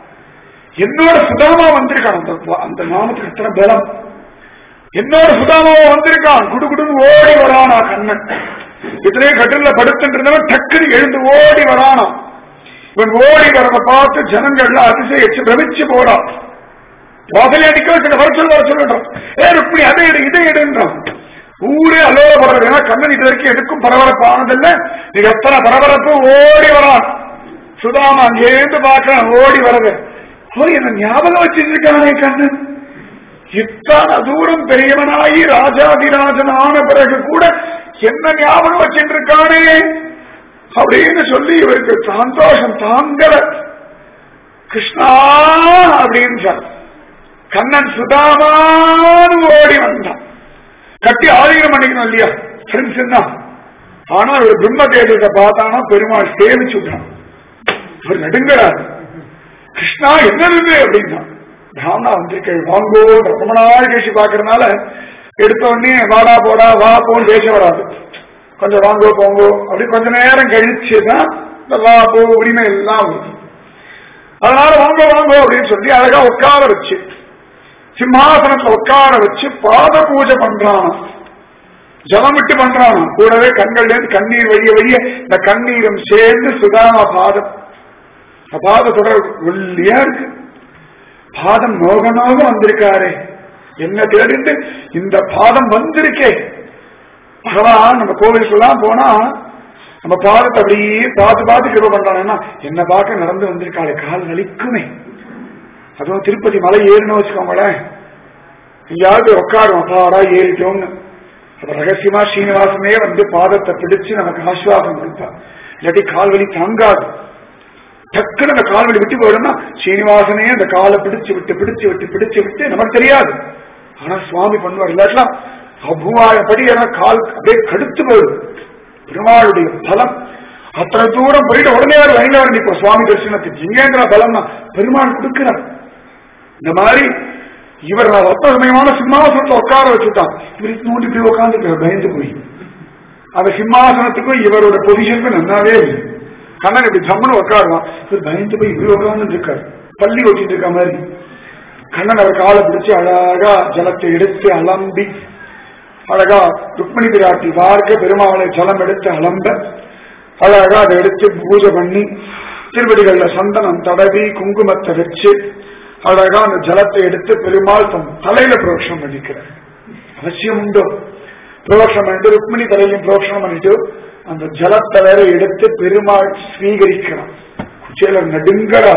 என்னோட சுதாமா வந்திருக்கான் அந்த அந்த நாமத்துக்கு எத்தனை பலம் என்னோட சுதாமாவா வந்திருக்கான் குடு குடுன்னு ஓடி வரானா கண்ணன் இத்தனை கட்டில படுத்துட்டு இருந்தவன் டக்குன்னு எழுந்து ஓடி வரானா இவன் ஓடி வரத பார்த்து ஜனங்கள்லாம் அதிசயிச்சு பிரமிச்சு போறான் வாசலே அடிக்க வச்சு வர சொல்ல வர சொல்லுன்றான் ஏ ருக்மிணி அதை எடு இதை எடுன்றான் ஊரே அலோலப்படுறது ஏன்னா கண்ணன் இது வரைக்கும் எதுக்கும் பரபரப்பானதில்ல இது எத்தனை பரபரப்பு ஓடி வரான் சுதாமா அங்கேருந்து பார்க்கறான் ஓடி வரது அவர் என்ன ஞாபகம் வச்சிருக்கானே கண்ணன் இத்தனை தூரம் பெரியவனாகி ராஜாதிராஜன் ஆன பிறகு கூட என்ன ஞாபகம் வச்சுட்டு இருக்கானே அப்படின்னு சொல்லி இவருக்கு சந்தோஷம் தாங்கல கிருஷ்ணா அப்படின்னு சொல் கண்ணன் சுதாமான்னு ஓடி வந்தான் கட்டி ஆதிக்கம் பண்ணிக்கணும் இல்லையா ஃப்ரெண்ட்ஸ் தான் ஆனா ஒரு பிரம்ம தேசத்தை பார்த்தானா பெருமாள் சேவிச்சு விட்டான் அவர் நடுங்கிறார் கிருஷ்ணா என்னது அப்படின்னா பிராமணா வந்திருக்க வாங்கோ ரொம்ப நாள் கழிச்சு பாக்குறதுனால எடுத்த உடனே வாடா போடா வா போன்னு பேச வராது கொஞ்சம் வாங்கோ போங்கோ அப்படி கொஞ்ச நேரம் கழிச்சுதான் இந்த வா போ உரிமை எல்லாம் வரும் அதனால வாங்க வாங்கோ அப்படின்னு சொல்லி அழகா உட்கார வச்சு சிம்மாசனத்துல உட்கார வச்சு பாத பூஜை பண்றான் ஜலம் விட்டு பண்றான் கூடவே கண்கள்ல இருந்து கண்ணீர் வழிய வழிய இந்த கண்ணீரும் சேர்ந்து சுதாமா பாதம் பாத தொடர் ஒல்லியா இருக்கு பாதம் நோக நோக வந்திருக்காரே என்ன தேடிட்டு இந்த பாதம் வந்திருக்கே பகவான் நம்ம கோவிலுக்கெல்லாம் போனா நம்ம பாதத்தை அப்படியே பார்த்து பார்த்து கிருப பண்றாங்கன்னா என்ன பார்க்க நடந்து வந்திருக்காளே கால் வலிக்குமே அதுவும் திருப்பதி மலை ஏறினு வச்சுக்கோங்களேன் எங்கேயாவது உட்காரும் அப்பாடா ஏறிட்டோம்னு அப்ப ரகசியமா ஸ்ரீனிவாசனே வந்து பாதத்தை பிடிச்சு நமக்கு ஆசுவாசம் கொடுப்பா இல்லாட்டி கால்வலி தாங்காது டக்குன்னு அந்த கால்வலி விட்டு போயிடும்னா ஸ்ரீனிவாசனே அந்த காலை பிடிச்சு விட்டு பிடிச்சு விட்டு பிடிச்சு விட்டு நமக்கு தெரியாது ஆனா சுவாமி பண்ணுவார் இல்லாட்டலாம் அபுவாயப்படி ஏன்னா கால் அப்படியே கடுத்து போயிடும் பெருமாளுடைய பலம் அத்தனை தூரம் போயிட்டு உடனே ஒரு வயல நிற்போம் சுவாமி தரிசனத்துக்கு எங்கேங்கிற பலம் பெருமாள் கொடுக்கிறார் இந்த மாதிரி இவர் ரத்தமயமான சிம்மாசனத்தை உட்கார வச்சுட்டான் இவர் நோண்டி போய் உட்காந்துக்கிறார் பயந்து போய் அந்த சிம்மாசனத்துக்கும் இவரோட பொசிஷனுக்கும் நன்னாவே இல்லை கண்ணன் இப்படி ஜம்முன்னு உட்காருவான் இவர் பயந்து போய் இப்படி உட்கார்ந்து இருக்காரு பள்ளி ஓட்டிட்டு இருக்க மாதிரி கண்ணன் அவர் காலை பிடிச்சு அழகா ஜலத்தை எடுத்து அலம்பி அழகா ருக்மிணி பிராட்டி பார்க்க பெருமாளை ஜலம் எடுத்து அலம்ப அழகா அதை எடுத்து பூஜை பண்ணி திருவடிகள்ல சந்தனம் தடவி குங்குமத்தை வச்சு அழகா அந்த ஜலத்தை எடுத்து பெருமாள் தன் தலையில புரோஷனம் பண்ணிக்கிறார் அவசியம் உண்டோ புரோஷனம் பண்ணிட்டு ருக்மிணி தலையிலையும் புரோஷனம் பண்ணிட்டு அந்த ஜலத்தை வேற எடுத்து பெருமாள் ஸ்வீகரிக்கிறான் குச்சேலர் நடுங்கடா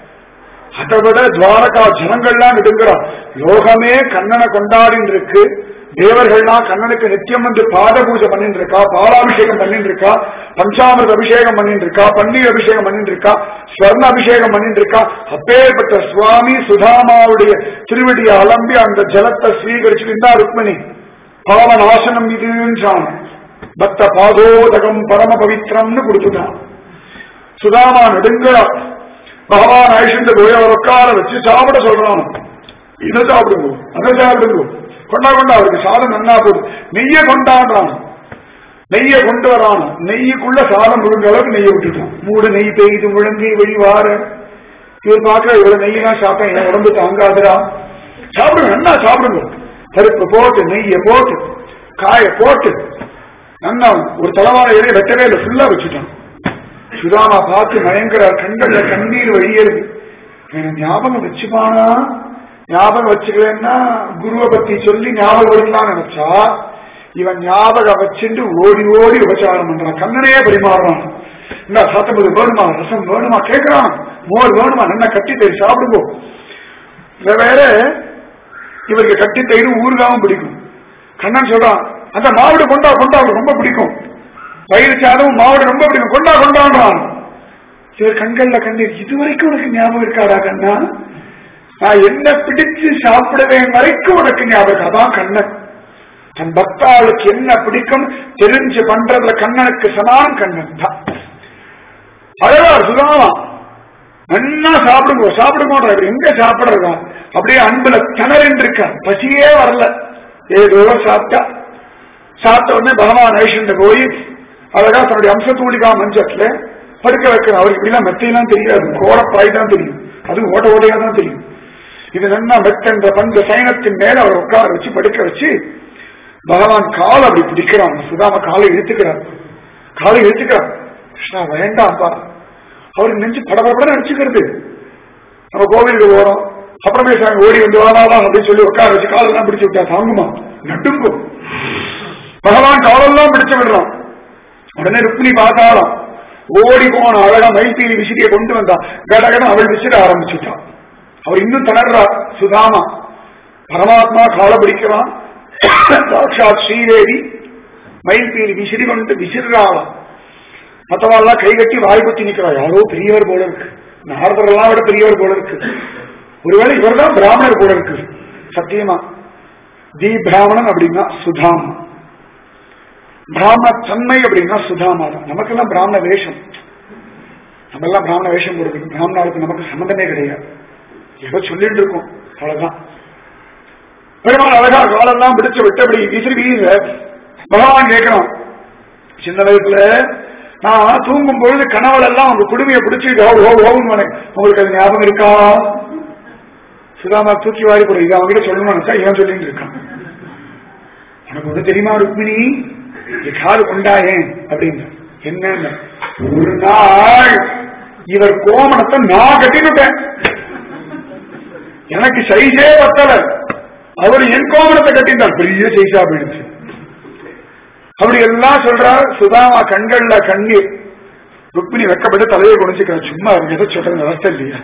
அதை விட துவாரகா ஜனங்கள்லாம் நடுங்கிறா லோகமே கண்ணனை கொண்டாடின்னு இருக்கு தேவர்கள்லாம் கண்ணனுக்கு நித்தியம் வந்து பாத பூஜை பண்ணிட்டு இருக்கா பாலாபிஷேகம் பண்ணிட்டு இருக்கா பஞ்சாமிரத அபிஷேகம் பண்ணிட்டு இருக்கா பன்னீர் அபிஷேகம் பண்ணிட்டு இருக்கா ஸ்வர்ண அபிஷேகம் பண்ணிட்டு இருக்கா அப்பேற்பட்ட சுவாமி சுதாமாவுடைய திருவடியை அலம்பி அந்த ஜலத்தை ஸ்வீகரிச்சுட்டு இருந்தா ருக்மிணி பாவன் ஆசனம் இதுன்றான் பக்த பாதோதகம் பரம பவித்திரம்னு கொடுத்துட்டான் சுதாமா நெடுங்கா பகவான் ஐஷண்டு போய் அவர் உட்கார வச்சு சாப்பிட சொல்றான் இதை சாப்பிடுங்க அதை சாப்பிடுங்க கொண்டா கொண்டா அவருக்கு சாதம் நன்னா போகுது நெய்ய கொண்டாடுறான் நெய்ய கொண்டு வரான் நெய்யுக்குள்ள சாதம் முழுங்க அளவுக்கு நெய்யை விட்டுட்டான் மூடு நெய் பெய்து முழங்கி வெளிவார இவர் பார்க்க இவ்வளவு நெய்யெல்லாம் சாப்பிட்டா என் உடம்பு தாங்காதுடா சாப்பிடுங்க நல்லா சாப்பிடுங்க பருப்பு போட்டு நெய்ய போட்டு காய போட்டு நல்லா ஒரு தலைவார ஏறி வெட்டவே இல்லை ஃபுல்லா வச்சுட்டான் சுதாமா பார்த்து மயங்கர கண்கள்ல கண்ணீர் வழியறது எனக்கு ஞாபகம் வச்சுப்பானா ஞாபகம் வச்சுக்கலன்னா குருவை பத்தி சொல்லி ஞாபகம் வருங்களான்னு நினைச்சா இவன் ஞாபகம் வச்சுட்டு ஓடி ஓடி உபச்சாரம் பண்றான் கண்ணனையே பரிமாறுறான் இந்த சாத்தம்பது வேணுமா ரசம் வேணுமா கேட்கறான் மோர் வேணுமா நல்லா கட்டி தயிர் சாப்பிடுவோம் இத வேற இவருக்கு கட்டி தயிர் ஊறுகாவும் பிடிக்கும் கண்ணன் சொல்றான் அந்த மாவிட கொண்டா கொண்டா அவருக்கு ரொம்ப பிடிக்கும் பயிர் சாதமும் மாவிட ரொம்ப பிடிக்கும் கொண்டா கொண்டாடுறான் சில கண்கள்ல கண்ணீர் இதுவரைக்கும் உனக்கு ஞாபகம் இருக்காடா கண்ணா நான் என்ன பிடிச்சு சாப்பிடுவேன் வரைக்கும் உனக்கு ஞாபகம் அதான் கண்ணன் தன் பக்தாளுக்கு என்ன பிடிக்கும் தெரிஞ்சு பண்றதுல கண்ணனுக்கு சமான் கண்ணன் தான் அழகார் சுதாமா நல்லா சாப்பிடுங்க சாப்பிடுங்கன்ற எங்க சாப்பிடுறதா அப்படியே அன்புல திணறின்னு இருக்கா பசியே வரல ஏதோ சாப்பிட்டா சாப்பிட்ட உடனே பகவான் ஐஷண்ட போய் அழகா தன்னுடைய அம்சத்தூளிகா மஞ்சத்துல படுக்க வைக்கிற அவருக்கு இப்படிலாம் மெத்தையெல்லாம் தெரியாது கோடப்பாய் தான் தெரியும் அது ஓட்ட ஓட்டையா தான் தெரியும் இது நல்லா மெத்தன்ற பஞ்ச சயனத்தின் மேல அவர் உட்கார வச்சு படுக்க வச்சு பகவான் கால் அப்படி பிடிக்கிறான் சுதாம காலை இழுத்துக்கிறார் காலை இழுத்துக்கிறார் கிருஷ்ணா வேண்டாம்ப்பா அவருக்கு நெஞ்சு படபடபட நடிச்சுக்கிறது நம்ம கோவிலுக்கு போறோம் அப்புறமே சாமி ஓடி வந்து வாழலாம் அப்படின்னு சொல்லி உட்கார வச்சு காலெல்லாம் பிடிச்சு விட்டா தாங்குமா நடுங்கும் பகவான் காலெல்லாம் பிடிச்சு விடுறான் உடனே ருக்மிணி பார்த்தாலும் ஓடி போன அழகா மயில்பீலி விசிறியை கொண்டு வந்தா கடகடம் அவள் விசிற ஆரம்பிச்சுட்டான் அவர் இன்னும் தளர்றா சுதாமா பரமாத்மா கால பிடிக்கிறான் சாட்சாத் ஸ்ரீதேவி மயில்பீலி விசிறி கொண்டு விசிறாளாம் மற்றவாள்லாம் கை கட்டி வாய் குத்தி நிக்கிறா யாரோ பெரியவர் போல இருக்கு நாரதரெல்லாம் விட பெரியவர் போல இருக்கு ஒருவேளை இவர்தான் பிராமணர் போல இருக்கு சத்தியமா தி பிராமணன் அப்படின்னா சுதாமா பிராமண தன்மை அப்படின்னா சுதாமா தான் நமக்கெல்லாம் பிராமண வேஷம் நம்ம எல்லாம் பிராமண வேஷம் போடுறது பிராமணருக்கு நமக்கு சம்பந்தமே கிடையாது ஏதோ சொல்லிட்டு இருக்கோம் அவ்வளவுதான் பெருமாள் அழகா காலெல்லாம் பிடிச்சு விட்டபடி விசிறி வீச பகவான் கேட்கிறான் சின்ன வயசுல நான் தூங்கும் பொழுது கனவுல எல்லாம் உங்க குடுமையை பிடிச்சி ஓ ஓ ஓன்னு உங்களுக்கு அது ஞாபகம் இருக்கா சுதாமா தூக்கி வாரி போடு இது அவங்கிட்ட சொல்லணும்னு நினைச்சா இவன் சொல்லிட்டு இருக்கான் உனக்கு ஒண்ணு தெரியுமா ருக்மிணி என் காது கொண்டாயேன் அப்படின்னு என்ன ஒரு நாள் இவர் கோமணத்தை நான் கட்டிவிட்டேன் எனக்கு சைஸே பத்தல அவர் என் கோமணத்தை கட்டிட்டார் பெரிய சைஸா போயிடுச்சு அப்படி எல்லாம் சொல்றார் சுதாமா கண்கள்ல கண்ணீர் ருக்மிணி வெக்கப்பட்டு தலையை குடிச்சுக்கிறார் சும்மா அவங்க எதை சொல்றது அவஸ்தை இல்லையா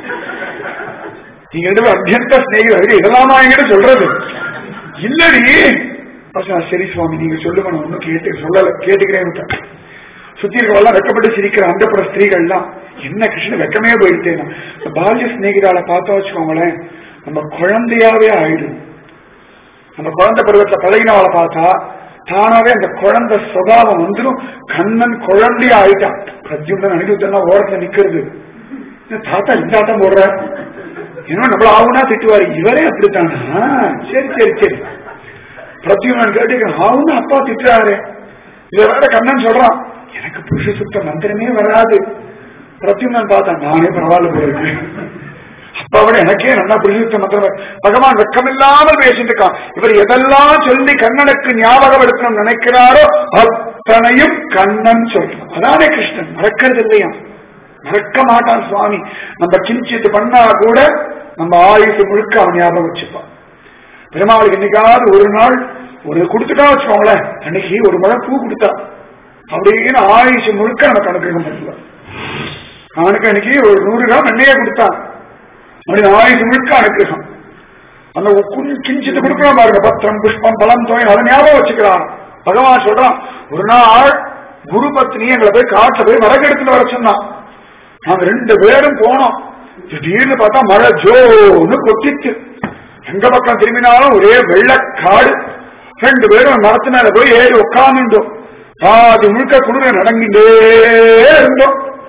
நீங்க ரெண்டு பேரும் அத்தியந்த ஸ்நேகிதர்கள் இதெல்லாமா என்கிட்ட சொல்றது இல்லடி அப்ப சரி சுவாமி நீங்க சொல்லுங்க நான் ஒன்னும் கேட்டு சொல்லல கேட்டுக்கிறேன் சுத்தி இருக்கவெல்லாம் வெக்கப்பட்டு சிரிக்கிற அந்தப்புற ஸ்திரீகள்லாம் என்ன கிருஷ்ணன் வெக்கமே போயிட்டேன் இந்த பால்ய ஸ்நேகிதால பார்த்தா வச்சுக்கோங்களேன் நம்ம குழந்தையாவே ஆயிடும் நம்ம குழந்தை பருவத்துல பழகினவளை பார்த்தா தானாவே அந்த குழந்தை சுபாவம் வந்துடும் கண்ணன் குழந்தையா ஆயிட்டான் பிரத்யும்னன் அனிருத்தெல்லாம் ஓரத்துல நிக்கிறது என்ன தாத்தா இந்த ஆட்டம் போடுற என்ன நம்மள ஆகுனா திட்டுவாரு இவரே அப்படித்தானா சரி சரி சரி பிரத்யுமன் கேட்டு ஆகுனா அப்பா திட்டுறாரு இத வேற கண்ணன் சொல்றான் எனக்கு புருஷ சுத்த மந்திரமே வராது பிரத்யுமன் பார்த்தான் நானே பரவாயில்ல போல இருக்கு அப்பாவோட எனக்கே நல்லா புரிஞ்சுத்த மந்திரம் பகவான் வெக்கமில்லாமல் பேசிட்டு இருக்கான் இவர் எதெல்லாம் சொல்லி கண்ணனுக்கு ஞாபகம் எடுக்கணும் நினைக்கிறாரோ அத்தனையும் கண்ணன் சொல்றான் அதானே கிருஷ்ணன் மறக்கிறது இல்லையா மறக்க மாட்டான் சுவாமி நம்ம கிஞ்சித்து பண்ணா கூட நம்ம ஆயுசு முழுக்க அவன் ஞாபகம் வச்சுப்பான் பெருமாளுக்கு என்னைக்காவது ஒரு நாள் ஒரு கொடுத்துட்டா வச்சுக்கோங்களேன் அன்னைக்கு ஒரு முழம் பூ கொடுத்தா அப்படின்னு ஆயுசு முழுக்க நம்ம கணக்கு பண்ணுவான் அவனுக்கு அன்னைக்கு ஒரு நூறு கிராம் எண்ணெயே கொடுத்தான் அப்படின்னு ஆயுசு முழுக்க அனுக்கிரகம் அந்த கிஞ்சித்து கொடுக்கலாம் பாருங்க பத்திரம் புஷ்பம் பலம் தோய் அதை ஞாபகம் வச்சுக்கிறான் பகவான் சொல்றான் ஒரு நாள் குரு பத்னி எங்களை போய் காட்டுல போய் வரகெடுத்துல வர சொன்னான் நாங்க ரெண்டு பேரும் போனோம் திடீர்னு பார்த்தா மழை ஜோன்னு கொட்டிச்சு எங்க பக்கம் திரும்பினாலும் ஒரே வெள்ளக்காடு ரெண்டு பேரும் மரத்து மேல போய் ஏறி உட்காந்துட்டோம் பாதி முழுக்க குளிர நடங்கிட்டே இருந்தோம்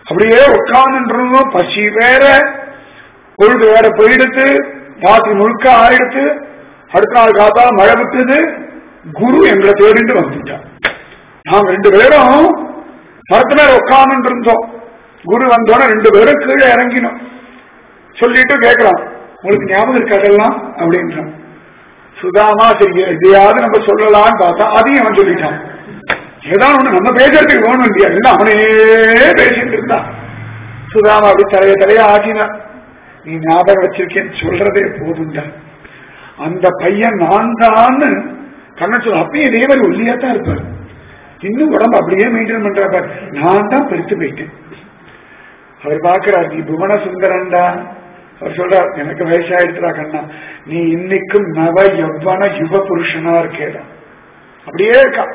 அப்படியே உட்கார்ந்து பசி வேற பொழுது வேற போயிடுத்து ராத்திரி முழுக்க ஆயிடுத்து அடுத்த நாள் காத்தா மழை விட்டுது குரு எங்களை தேடிட்டு வந்துட்டார் நாங்க ரெண்டு பேரும் மரத்து மேல உட்கார்ந்து இருந்தோம் குரு வந்தோட ரெண்டு பேரும் கீழே இறங்கினோம் சொல்லிட்டு கேட்கலாம் உங்களுக்கு ஞாபகம் இருக்கு அதெல்லாம் அப்படின்றான் சுதாமா சரி எதையாவது நம்ம சொல்லலாம்னு பார்த்தா அதையும் அவன் சொல்லிட்டான் ஏதாவது ஒண்ணு நம்ம பேசுறதுக்கு வேணும் இல்லையா இல்லை அவனே பேசிட்டு இருந்தான் சுதாமா அப்படி தலைய தலைய ஆட்டினான் நீ ஞாபகம் வச்சிருக்கேன்னு சொல்றதே போதும்டா அந்த பையன் நான் தான் கண்ணன் சொல்ல அப்பயும் இதே மாதிரி ஒல்லியா தான் இருப்பார் இன்னும் உடம்பு அப்படியே மெயின்டைன் பண்றாரு நான் தான் பெருத்து போயிட்டேன் அவர் பாக்குறார் நீ புவன சுந்தரன்டா அவர் சொல்றார் எனக்கு வயசாயிடுச்சுடா கண்ணா நீ இன்னைக்கும் நவ எவ்வன யுவ புருஷனா இருக்கேடா அப்படியே இருக்கா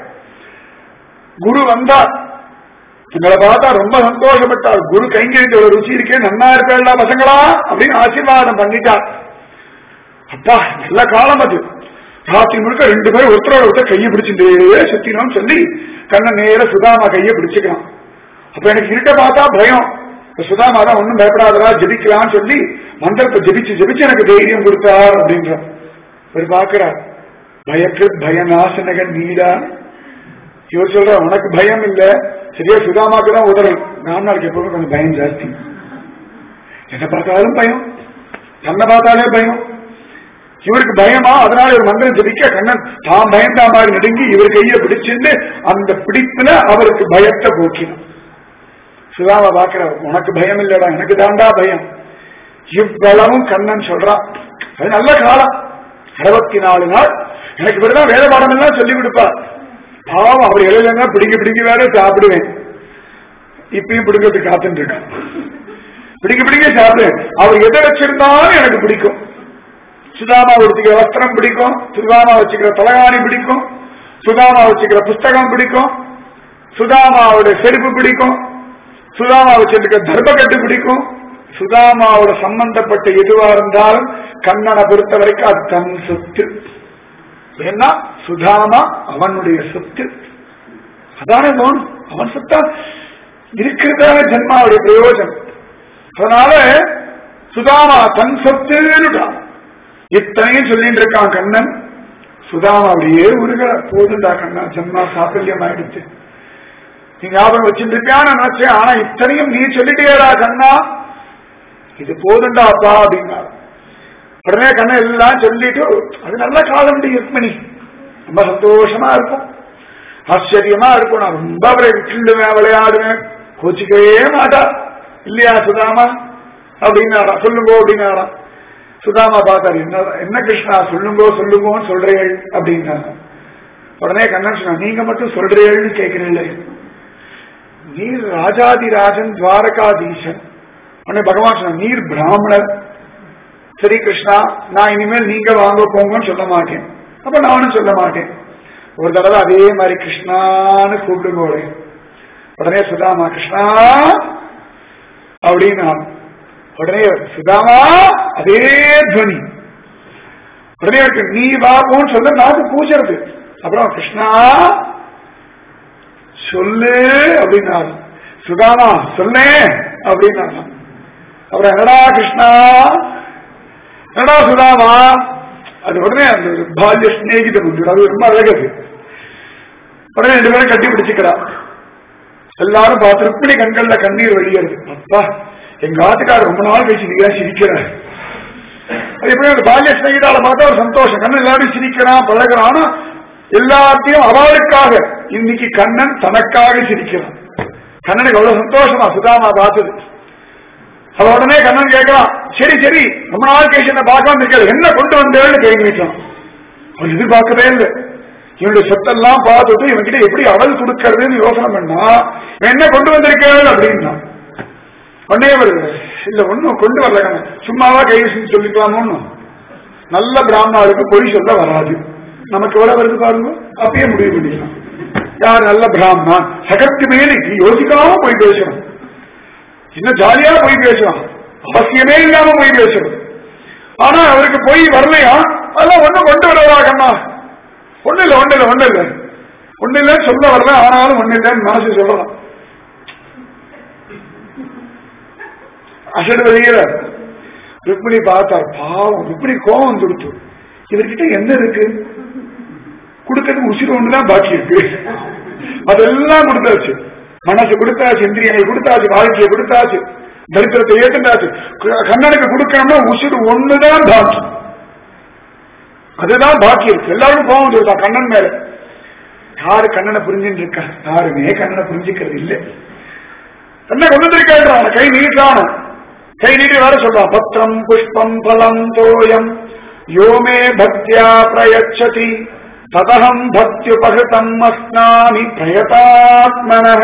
குரு வந்தார் எங்களை பார்த்தா ரொம்ப சந்தோஷப்பட்டார் குரு கைங்கரித்த ஒரு ருச்சி இருக்கே நன்னா இருப்பேன்டா பசங்களா அப்படின்னு ஆசீர்வாதம் பண்ணிட்டார் அப்பா நல்ல காலம் அது ராத்திரி முழுக்க ரெண்டு பேரும் ஒருத்தரோட ஒருத்தர் கையை பிடிச்சுட்டே சுத்தினோம்னு சொல்லி கண்ண நேர சுதாமா கையை பிடிச்சுக்கலாம் அப்ப எனக்கு இருக்க பார்த்தா பயம் இப்ப சுதாமா தான் ஒன்னும் பயப்படாதடா ஜெபிக்கலாம்னு சொல்லி மந்திரத்தை ஜெபிச்சு ஜெபிச்சு எனக்கு தைரியம் கொடுத்தார் அப்படின்ற இவர் பாக்குறார் பயக்கு பயநாசனகன் நீடா இவர் சொல்ற உனக்கு பயம் இல்ல சரியா சுதாமாக்கு தான் உதறல் நான் நாளைக்கு எப்பவுமே கொஞ்சம் பயம் ஜாஸ்தி எதை பார்த்தாலும் பயம் தன்னை பார்த்தாலே பயம் இவருக்கு பயமா அதனால ஒரு மந்திரம் ஜெபிக்க கண்ணன் தான் பயந்தா மாதிரி நடுங்கி இவர் கையை பிடிச்சுன்னு அந்த பிடிப்புல அவருக்கு பயத்தை போக்கினான் சுதாமா பாக்குறார் உனக்கு பயம் இல்லடா எனக்கு தாண்டா பயம் இவ்வளவும் கண்ணன் சொல்றான் அது நல்ல காலம் அறுபத்தி நாலு நாள் எனக்கு இப்படிதான் வேத பாடம் எல்லாம் சொல்லி கொடுப்பார் பாவம் அவர் இலையிலன்னா பிடிங்க பிடிங்க வேற சாப்பிடுவேன் இப்பயும் பிடிக்கிறதுக்கு காத்துட்டு இருக்கேன் பிடிக்க பிடிக்க சாப்பிடுவேன் அவர் எதை வச்சிருந்தாலும் எனக்கு பிடிக்கும் சுதாமா வச்சுக்கிற வஸ்திரம் பிடிக்கும் சுதாமா வச்சுக்கிற தலகாணி பிடிக்கும் சுதாமா வச்சுக்கிற புஸ்தகம் பிடிக்கும் சுதாமாவோட செருப்பு பிடிக்கும் சுதாமா வச்சிருக்க தர்மகட்டு பிடிக்கும் சுதாமாவோட சம்பந்தப்பட்ட எதுவா இருந்தாலும் கண்ணனை பொறுத்த வரைக்கும் அது தன் சொத்து ஏன்னா சுதாமா அவனுடைய சொத்து அதானே தோணும் அவன் சொத்தா இருக்கிறதான ஜென்மாவுடைய பிரயோஜனம் அதனால சுதாமா தன் சொத்துன்னுட்டான் இத்தனையும் சொல்லிட்டு இருக்கான் கண்ணன் சுதாமா அப்படியே உருக போதுண்டா கண்ணா ஜென்மா சாப்பியம் ஆயிடுச்சு நீ ஞாபகம் வச்சுட்டு இருப்பியான்னு நினைச்சேன் ஆனா இத்தனையும் நீ சொல்லிட்டேடா கண்ணா இது போதுண்டா அப்பா அப்படின்னா உடனே கண்ணன் எல்லாம் சொல்லிட்டு அது நல்ல காலம் ருக்மிணி ரொம்ப சந்தோஷமா இருக்கும் ஆச்சரியமா இருக்கும் நான் ரொம்ப அவரை விட்டுடுவேன் விளையாடுவேன் கோச்சிக்கவே மாட்டா இல்லையா சுதாமா அப்படின்னாரா சொல்லுங்கோ அப்படின்னாரா சுதாமா பார்த்தாரு என்ன என்ன கிருஷ்ணா சொல்லுங்கோ சொல்லுங்கோன்னு சொல்றீர்கள் அப்படின்னாங்க உடனே கண்ணன் சொன்னா நீங்க மட்டும் சொல்றீங்கன்னு கேட்கிறீங்களே நீர் ராஜாதிராஜன் துவாரகாதீசன் உடனே பகவான் சொன்ன நீர் பிராமணர் சரி கிருஷ்ணா நான் இனிமேல் நீங்க வாங்க போங்கன்னு சொல்ல மாட்டேன் அப்ப நானும் சொல்ல மாட்டேன் ஒரு தடவை அதே மாதிரி கிருஷ்ணான்னு கூப்பிடுங்க உடனே சுதாமா கிருஷ்ணா அப்படின்னா உடனே சுதாமா அதே துவனி உடனே இருக்கு நீ வா போன்னு சொல்ல நாக்கு பூஜறது அப்புறம் கிருஷ்ணா சொல்லு அப்படின்னாரு சுதாமா சொல்லே அப்படின்னாரு அப்புறம் என்னடா கிருஷ்ணா என்னடா சுதாமா அது உடனே அந்த ஒரு பால்ய சிநேகித புத்தி அது ரொம்ப அழகது உடனே ரெண்டு பேரும் கட்டி பிடிச்சுக்கிறா எல்லாரும் பார்த்து ருக்மிணி கண்கள்ல கண்ணீர் வழியறது அப்பா எங்க ஆத்துக்காரர் ரொம்ப நாள் கழிச்சு நீங்க சிரிக்கிறார் அது எப்படி ஒரு பால்ய சிநேகிதால பார்த்தா ஒரு சந்தோஷம் கண்ணன் எல்லாரும் சிரிக்கிறான் பழகிறான் ஆனா எல்லாத்தையும் அவளுக்காக இன்னைக்கு கண்ணன் தனக்காக சிரிக்கிறான் கண்ணனுக்கு அவ்வளவு சந்தோஷமா சுதாமா பார்த்தது அவ உடனே கண்ணன் கேட்கலாம் சரி சரி ரொம்ப நாள் கழிச்சு என்ன பார்க்காம இருக்காது என்ன கொண்டு வந்தேன்னு கேட்கிறான் அவன் எதிர்பார்க்கவே இல்லை இவனுடைய சொத்தெல்லாம் பார்த்துட்டு இவன்கிட்ட எப்படி அவள் கொடுக்கறதுன்னு யோசனை பண்ணா இவன் என்ன கொண்டு வந்திருக்கேன் அப்படின்னா உடனே வருது இல்ல ஒண்ணும் கொண்டு வரல கண்ணன் சும்மாவா கை வச்சு சொல்லிக்கலாமோ நல்ல பிராமணாளுக்கு பொய் சொல்ல வராது நமக்கு எவ்வளவு வருது பாருங்க அப்பயே முடிவு பண்ணிக்கலாம் யார் நல்ல பிராமணா சகத்து மேலே யோசிக்காம போய் பேசணும் இன்னும் ஜாலியா போய் பேசலாம் அவசியமே இல்லாம போய் பேசணும் ஆனா அவருக்கு போய் வரலையா அதெல்லாம் ஒண்ணும் கொண்டு வரவா கண்ணா ஒண்ணு இல்ல ஒண்ணு இல்ல ஒண்ணு இல்ல ஒண்ணு இல்ல சொல்ல வரல ஆனாலும் ஒண்ணு இல்லைன்னு மனசு சொல்லலாம் அசடு வெளியில ருக்மிணி பார்த்தார் பாவம் ருக்மிணி கோபம் கொடுத்து இவர்கிட்ட என்ன இருக்கு கொடுக்கறதுக்கு உசிறு ஒண்ணுதான் பாக்கி இருக்கு அதெல்லாம் கொடுத்தாச்சு மனசு கொடுத்தாச்சு இந்திரியங்கள் கொடுத்தாச்சு வாழ்க்கையை கொடுத்தாச்சு தரித்திரத்தை ஏத்துட்டாச்சு கண்ணனுக்கு கொடுக்கணும்னா உசிறு ஒண்ணுதான் பாக்கி அதுதான் பாக்கி இருக்கு எல்லாரும் கோபம் சொல்றா கண்ணன் மேல யாரு கண்ணனை புரிஞ்சுட்டு இருக்கா யாருமே கண்ணனை புரிஞ்சுக்கிறது இல்லை என்ன கொண்டு வந்திருக்கான் கை நீட்டான கை நீட்டி வேற சொல்றான் பத்திரம் புஷ்பம் பலம் தோயம் யோமே பக்தியா பிரயச்சதி ததகம் பக்தியுபகிருதம் அஸ்னாமி பிரயதாத்மனக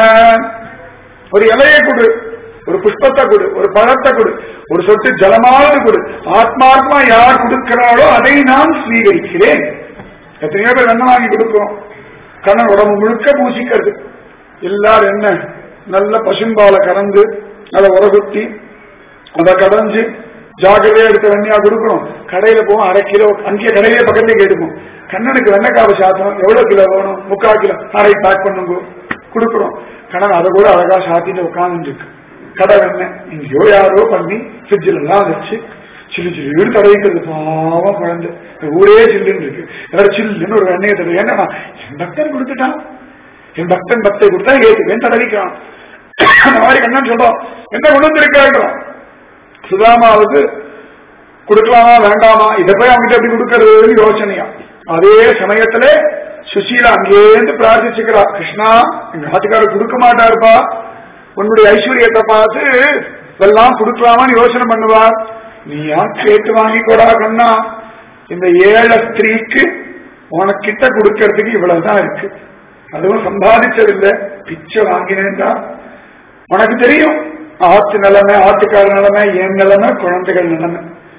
ஒரு இலையை கொடு ஒரு புஷ்பத்தை கொடு ஒரு பழத்தை கொடு ஒரு சொட்டு ஜலமாவது கொடு ஆத்மாத்மா யார் கொடுக்கிறாளோ அதை நான் ஸ்வீகரிக்கிறேன் எத்தனையோ பேர் வெண்ணம் வாங்கி கொடுக்கிறோம் கண்ணன் உடம்பு முழுக்க பூசிக்கிறது எல்லாரும் என்ன நல்ல பசும்பாலை கறந்து அதை உரகுத்தி அதை கடைஞ்சு ஜாகிரதையா எடுத்த வெண்ணையா கொடுக்கணும் கடையில போவோம் அரை கிலோ அங்கேயே கடையிலே பக்கத்துலேயே கேட்டுப்போம் கண்ணனுக்கு வெண்ணைக்காவை சாத்தணும் எவ்வளவு கிலோ வேணும் முக்கால் கிலோ அரை பேக் பண்ணுங்க கொடுக்குறோம் கண்ணன் அதை கூட அழகா சாத்திட்டு உட்கார்ந்து இருக்கு கடை வெண்ணெய் எங்கேயோ யாரோ பண்ணி ஃப்ரிட்ஜில் எல்லாம் வச்சு சில்லு சில்லு தடவிக்கிறது பாவம் குழந்தை இந்த ஊரே சில்லுன்னு இருக்கு எல்லாரும் சில்லுன்னு ஒரு வெண்ணையை தடவை ஏன்னா என் பக்தன் கொடுத்துட்டான் என் பக்தன் பக்தை கொடுத்தா ஏற்றுவேன் தடவிக்கிறான் அந்த மாதிரி கண்ணன் சொல்றோம் என்ன கொண்டு வந்திருக்காங்கிறோம் சுதாமாவுக்கு கொடுக்கலாமா வேண்டாமா இதை போய் அவங்ககிட்ட எப்படி கொடுக்கறதுன்னு யோசனையா அதே சமயத்துல சுசீலா அங்கேருந்து பிரார்த்திச்சுக்கிறா கிருஷ்ணா எங்க ஆத்துக்காரர் கொடுக்க மாட்டாருப்பா உன்னுடைய ஐஸ்வர்யத்தை பார்த்து இதெல்லாம் கொடுக்கலாமான்னு யோசனை பண்ணுவா நீ யார் கேட்டு வாங்கிக்கோடா கண்ணா இந்த ஏழை ஸ்திரீக்கு உனக்கிட்ட கொடுக்கறதுக்கு இவ்வளவுதான் இருக்கு அதுவும் சம்பாதிச்சதில்லை பிச்சை வாங்கினேன்டா உனக்கு தெரியும் ஆத்து நிலைமை ஆத்துக்கார நிலைமை என் நிலைமை குழந்தைகள் நிலைமை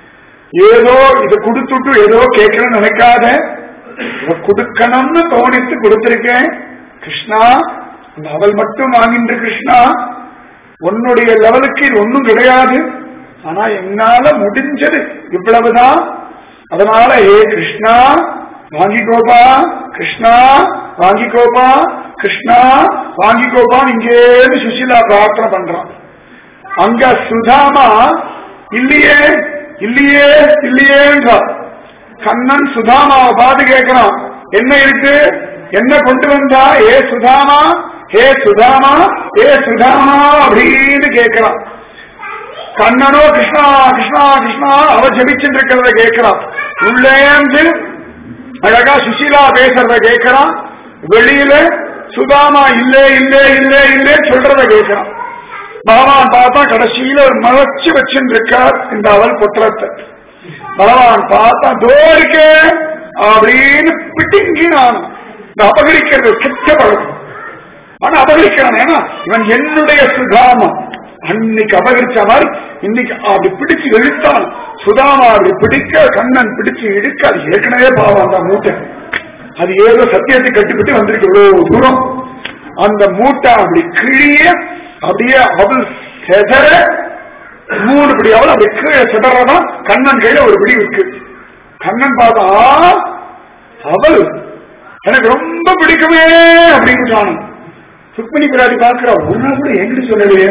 ஏதோ இதை கொடுத்துட்டு ஏதோ கேட்கணும்னு நினைக்காத இதை கொடுக்கணும்னு தோணித்து கொடுத்திருக்கேன் கிருஷ்ணா இந்த அவள் மட்டும் வாங்கின்ற கிருஷ்ணா உன்னுடைய லெவலுக்கு இது ஒன்றும் கிடையாது ஆனா என்னால முடிஞ்சது இவ்வளவுதான் அதனால ஏ கிருஷ்ணா வாங்கிக்கோப்பா கிருஷ்ணா வாங்கிக்கோப்பா கிருஷ்ணா வாங்கிக்கோப்பான்னு இங்கேருந்து சுஷீலா பிரார்த்தனை பண்றான் அங்க சுதாமா இல்லையே இல்லையே இல்லையேன்றா கண்ணன் சுதாமாவை பார்த்து கேட்கிறான் என்ன இருக்கு என்ன கொண்டு வந்தா ஏ சுதாமா ஹே சுதாமா ஏ சுதாமா அப்படின்னு கேட்கிறான் கண்ணனோ கிருஷ்ணா கிருஷ்ணா கிருஷ்ணா அவ ஜபிச்சுட்டு இருக்கிறத கேட்கிறான் உள்ளேந்து அழகா சுசீலா பேசுறத கேட்கிறான் வெளியில சுதாமா இல்லே இல்லே இல்லே இல்லே சொல்றத கேட்கிறான் பகவான் பார்த்தா கடைசியில ஒரு மறைச்சு வச்சுட்டு இருக்கார் இந்த அவள் புத்திரத்தை பகவான் பார்த்தா தோ இருக்கே அப்படின்னு பிட்டிங்கினான் இந்த அபகரிக்கிறது கிட்ட பழக்கம் ஆனா அபகரிக்கிறான் ஏன்னா இவன் என்னுடைய சுதாமா அன்னைக்கு அபகரிச்ச மாதிரி இன்னைக்கு அப்படி பிடிச்சு இழுத்தான் சுதாமா அப்படி பிடிக்க கண்ணன் பிடிச்சு இழுக்க அது ஏற்கனவே பாவம் அந்த மூட்டை அது ஏதோ சத்தியத்தை கட்டிப்பிட்டு வந்திருக்கு இவ்வளவு தூரம் அந்த மூட்டை அப்படி கிழிய அப்படியே அவள் செதற மூணு பிடி அவள் அப்படி கீழே செதறதான் கண்ணன் கையில ஒரு பிடி இருக்கு கண்ணன் பார்த்தா "ஆ, அவள் எனக்கு ரொம்ப பிடிக்குமே அப்படின்னு சொன்னான் சுக்மிணி பிராட்டி பார்க்கிறா ஒரு நாள் கூட எங்கிட்ட சொல்லலையே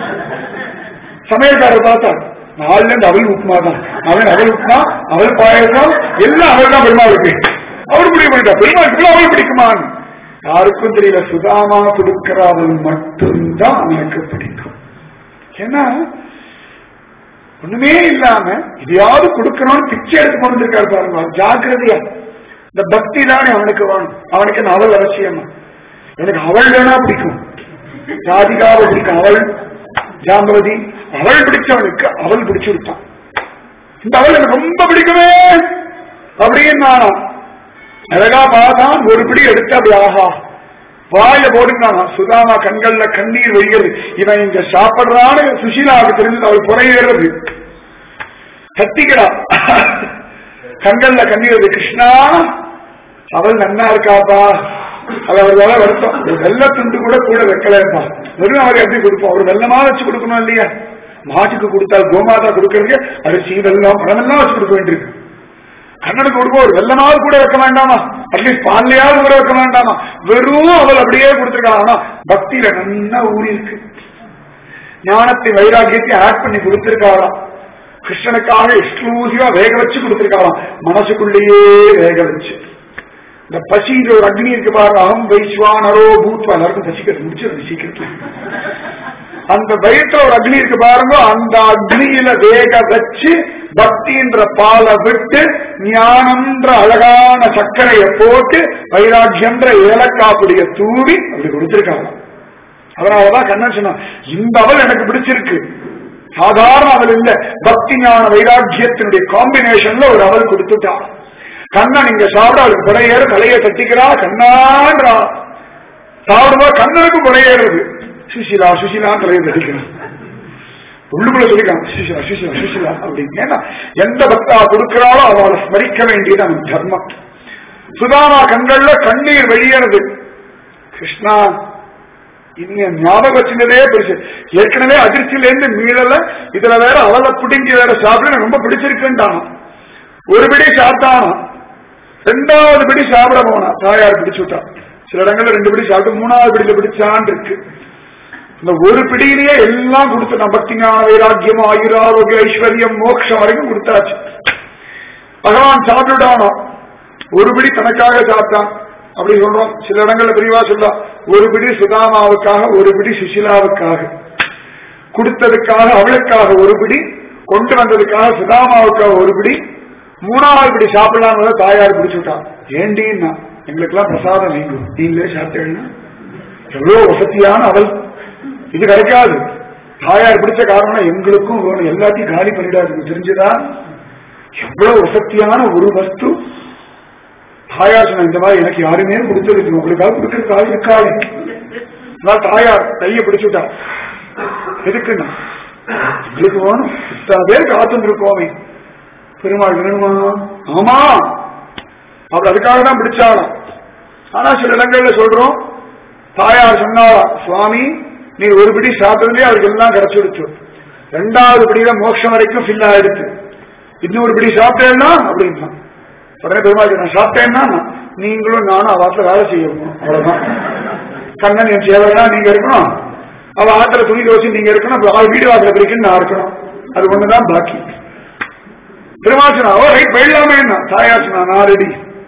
சமையல்காரர் பார்த்தா நாலுல இருந்து அவள் உப்புமா தான் அவன் அவள் உப்புமா அவள் பாயசம் எல்லாம் அவள் தான் பெருமாளுக்கு அவள் பிடிக்க மாட்டா பெருமாளுக்கு அவள் பிடிக்குமான்னு யாருக்கும் தெரியல சுதாமா கொடுக்கிற அவள் மட்டும்தான் எனக்கு பிடிக்கும் ஏன்னா ஒண்ணுமே இல்லாம இதையாவது கொடுக்கணும்னு பிச்சை எடுத்து கொண்டு வந்திருக்காரு பாருங்க ஜாக்கிரதையா இந்த பக்தி தானே அவனுக்கு வேணும் அவனுக்கு இந்த அவள் அவசியமா எனக்கு அவள் வேணா பிடிக்கும் ராதிகாவை பிடிக்கும் அவள் ஜாம்பவதி அவள் பிடிச்சவனுக்கு அவள் பிடிச்சு விட்டான் இந்த அவள் எனக்கு ரொம்ப பிடிக்குமே அப்படின்னு நானா அழகா பார்த்தான் ஒரு பிடி எடுத்து அப்படி ஆஹா வாயில போட்டுனானா சுதாமா கண்கள்ல கண்ணீர் வழிகிறது இவன் இங்க சாப்பிடுறான்னு சுஷீலாவுக்கு தெரிஞ்சது அவள் புறையேறது கத்திக்கிறா கண்கள்ல கண்ணீர் வருது. கிருஷ்ணா அவள் நன்னா இருக்காப்பா அது அவர் வேலை வருத்தம் ஒரு வெள்ள துண்டு கூட கூட வைக்கலப்பா வெறும் அவர் எப்படி கொடுப்போம் ஒரு வெள்ளமா வச்சு கொடுக்கணும் இல்லையா மாட்டுக்கு கொடுத்தால் கோமாதா கொடுக்கறதுக்கு அரிசி வெள்ளம் பழமெல்லாம் வச்சு கொடுக்க வேண்டியிருக்கு கண்ணனுக்கு கொடுப்போம் ஒரு வெள்ளமாவது கூட வைக்க வேண்டாமா அட்லீஸ்ட் பால்லையாவது கூட வைக்க வேண்டாமா வெறும் அவள் அப்படியே கொடுத்துருக்காங்க ஆனா பக்தியில நல்லா ஊறி இருக்கு ஞானத்தை வைராகியத்தை ஆட் பண்ணி கொடுத்திருக்காராம் கிருஷ்ணனுக்காக எக்ஸ்க்ளூசிவா வேக வச்சு கொடுத்திருக்காராம் மனசுக்குள்ளேயே வேக வச்சு இந்த பசின்ற ஒரு அக்னி இருக்கு பாரு அகம் வைஸ்வானரோ பூத்வா எல்லாருக்கும் பசிக்கிறது முடிச்சிருது சீக்கிரத்துல அந்த வயிற்றுல ஒரு அக்னி இருக்கு பாருங்க அந்த அக்னியில வேக வச்சு பக்தின்ற பாலை விட்டு ஞானம்ன்ற அழகான சர்க்கரையை போட்டு வைராக்கியன்ற ஏலக்காப்புடைய தூவி அப்படி கொடுத்திருக்காங்க அதனாலதான் கண்ணன் சொன்னான் இந்த அவள் எனக்கு பிடிச்சிருக்கு சாதாரண அவள் இல்ல பக்தி ஞான வைராக்கியத்தினுடைய காம்பினேஷன்ல ஒரு அவள் கொடுத்துட்டான் கண்ணன் இங்க சாப்பிட அவளுக்கு புறையேற தலையை தட்டிக்கிறா கண்ணான்றா சாப்பிடுவா கண்ணனுக்கு புறையேறுது சுஷிலா சுஷிலா தலையை தட்டிக்கிறான் உள்ளுக்குள்ள சொல்லிக்கலாம் சுஷிலா சுஷிலா சுஷிலா அப்படின்னு ஏன்னா எந்த பக்தா கொடுக்கிறாளோ அவளை ஸ்மரிக்க வேண்டியது அவன் தர்மம் சுதாமா கண்கள்ல கண்ணீர் வெளியேறது கிருஷ்ணா இனிய ஞாபகம் வச்சுனதே பெருசு ஏற்கனவே அதிர்ச்சியில இருந்து மீளல இதுல வேற அவளை பிடுங்கி வேற சாப்பிட எனக்கு ரொம்ப பிடிச்சிருக்குன்றான் ஒரு பிடி சாப்பிட்டானா ரெண்டாவது பிடி சாப்பிட போனா தாயார் பிடிச்சு விட்டா சில இடங்கள்ல ரெண்டு பிடி சாப்பிட்டு மூணாவது பிடியில பிடிச்சான் இருக்கு இந்த ஒரு பிடியிலேயே எல்லாம் கொடுத்து நான் பக்தி ஞான வைராக்கியம் ஆயுராரோக்கிய ஐஸ்வர்யம் மோட்சம் வரைக்கும் கொடுத்தாச்சு பகவான் சாப்பிட்டுட்டானோ ஒரு பிடி தனக்காக சாப்பிட்டான் அப்படி சொல்றோம் சில இடங்கள்ல பிரிவா சொல்லலாம் ஒரு பிடி சுதாமாவுக்காக ஒரு பிடி சுசிலாவுக்காக கொடுத்ததுக்காக அவளுக்காக ஒரு பிடி கொண்டு வந்ததுக்காக சுதாமாவுக்காக ஒரு பிடி மூணாவது பிடி சாப்பிடலாம்னு தாயார் பிடிச்சுட்டான் ஏண்டின்னா எங்களுக்கெல்லாம் பிரசாதம் நீங்கும் நீங்களே சாப்பிட்டேன்னா எவ்வளவு வசதியான அவள் இது கிடைக்காது தாயார் பிடிச்ச காரணம் எங்களுக்கும் வேணும் எல்லாத்தையும் காலி பண்ணிடாது தெரிஞ்சுதா எவ்வளவு வசதியான ஒரு வஸ்து தாயார் சொன்ன இந்த மாதிரி எனக்கு யாருமே கொடுத்தது உங்களுக்காக கொடுக்கறதுக்காக இருக்காது அதனால தாயார் கையை பிடிச்சுட்டா எதுக்குன்னா எங்களுக்கு வேணும் இத்தனை பேர் காத்துட்டு இருக்கோமே பெருமாள் வேணுமா ஆமா அவர் அதுக்காக தான் பிடிச்சாலும் ஆனா சில இடங்கள்ல சொல்றோம் தாயார் சொன்னாளா சுவாமி நீ ஒரு பிடி சாப்பிட்டதுலயே அவருக்கு எல்லாம் கிடைச்சிடுச்சு ரெண்டாவது பிடியில மோட்சம் வரைக்கும் ஃபில் ஆயிடுச்சு இன்னொரு பிடி சாப்பிட்டேன்னா அப்படின்னா உடனே பெருமாள் நான் சாப்பிட்டேன்னா நீங்களும் நானும் அவ வேலை செய்யணும் அவ்வளவுதான் கண்ணன் என் சேவகனா நீங்க இருக்கணும் அவ ஆத்திர துணி தோசி நீங்க இருக்கணும் அப்புறம் அவ வீடு வாசல பிடிக்குன்னு நான் இருக்கணும் அது ஒண்ணுதான் பாக்கி பெருமாள் ஓ ரைட் போயிடலாமே என்ன தாயாச்சுனா நான் ரெடி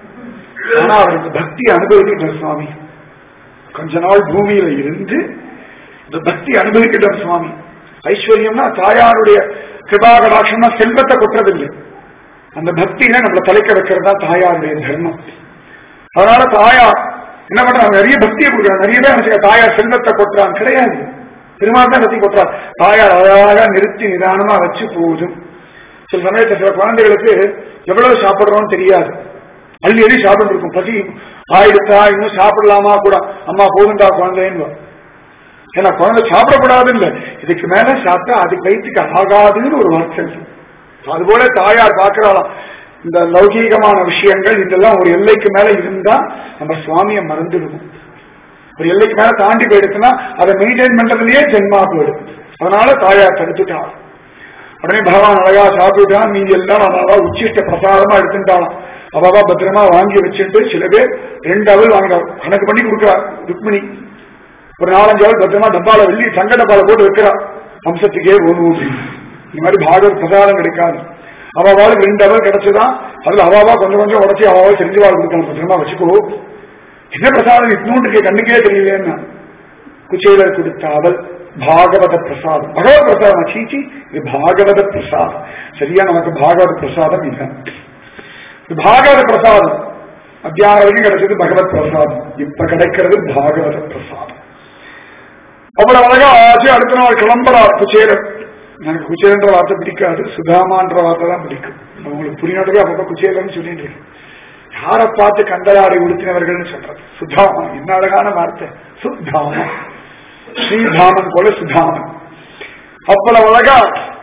ஆனா அவருக்கு பக்தி அனுபவிக்கிட்டார் சுவாமி கொஞ்ச நாள் பூமியில இருந்து இந்த பக்தி அனுபவிக்கிட்டார் சுவாமி ஐஸ்வர்யம்னா தாயாருடைய கிருபா கடாட்சம்னா செல்வத்தை கொட்டுறதில்லை அந்த பக்தியில நம்மளை தலைக்க வைக்கிறது தான் தாயாருடைய தர்மம் அதனால தாயார் என்ன பண்றாங்க நிறைய பக்தியை கொடுக்குறாங்க நிறைய பேர் நினைச்சுக்க தாயார் செல்வத்தை கொட்டுறான் கிடையாது பெருமாள் தான் கத்தி கொட்டுறார் தாயார் அழகாக நிறுத்தி நிதானமா வச்சு போதும் சில சமயத்துல சில குழந்தைகளுக்கு எவ்வளவு சாப்பிடுறோம்னு தெரியாது அள்ளி அள்ளி சாப்பிட்டு இருக்கும் பசி ஆயிடுத்தா இன்னும் சாப்பிடலாமா கூட அம்மா போதுண்டா குழந்தைன்னு ஏன்னா குழந்தை சாப்பிடக்கூடாது இல்ல இதுக்கு மேல சாப்பிட்டா அதுக்கு வயிற்றுக்கு ஆகாதுன்னு ஒரு வார்த்தை அதுபோல தாயார் பார்க்கிறாளாம் இந்த லௌகீகமான விஷயங்கள் இதெல்லாம் ஒரு எல்லைக்கு மேல இருந்தா நம்ம சுவாமியை மறந்துடுவோம் ஒரு எல்லைக்கு மேல தாண்டி போயிடுச்சுன்னா அதை மெயின்டைன் பண்றதுலயே ஜென்மா போயிடும் அதனால தாயார் தடுத்துட்டாள் உடனே பகவான் அழகா சாப்பிட்டுட்டான் நீங்க எல்லாம் அவாவா உச்சிஷ்ட பிரசாதமா எடுத்துட்டாலாம் அவாவா பத்திரமா வாங்கி வச்சுட்டு சில பேர் ரெண்டு அவள் வாங்குறார் கணக்கு பண்ணி கொடுக்குறார் ருக்மிணி ஒரு நாலஞ்சு அவள் பத்திரமா டப்பால வெள்ளி தங்க டப்பால போட்டு வைக்கிறா வம்சத்துக்கே ஒண்ணு இந்த மாதிரி பாகவத் பிரசாதம் கிடைக்காது அவாவாளுக்கு ரெண்டு அவர் கிடைச்சுதான் அதுல அவாவா கொஞ்சம் கொஞ்சம் உடச்சி அவாவா செஞ்சு வாழ் கொடுக்கணும் பத்திரமா வச்சுக்கோ என்ன பிரசாதம் இட்னூண்டுக்கு கண்ணுக்கே தெரியலன்னா குச்சேலர் கொடுத்த அவள் பாகவத பிரசாதம் பகவத் பிரசாதம் சீச்சி இது பாகவத பிரசாதம் சரியா நமக்கு பாகவத பிரசாதம் இல்லை இது பாகவத பிரசாதம் அத்தியானம் வரைக்கும் கிடைச்சது பகவத் பிரசாதம் இப்ப கிடைக்கிறது பாகவத பிரசாதம் அவ்வளவு அழகா ஆச்சு அடுத்த நாள் கிளம்புறார் குச்சேலர் எனக்கு குச்சேலன்ற வார்த்தை பிடிக்காது சுதாமான்ற வார்த்தை தான் பிடிக்கும் உங்களுக்கு புரியாதவே அப்பப்ப குச்சேலன்னு சொல்லிட்டு இருக்கு யாரை பார்த்து கண்டலாடை உடுத்தினவர்கள்னு சொல்றது சுதாமா என்ன அழகான வார்த்தை சுத்தாமா ஸ்ரீதாமன் போல சுதாமன் அவ்வளவு அழகா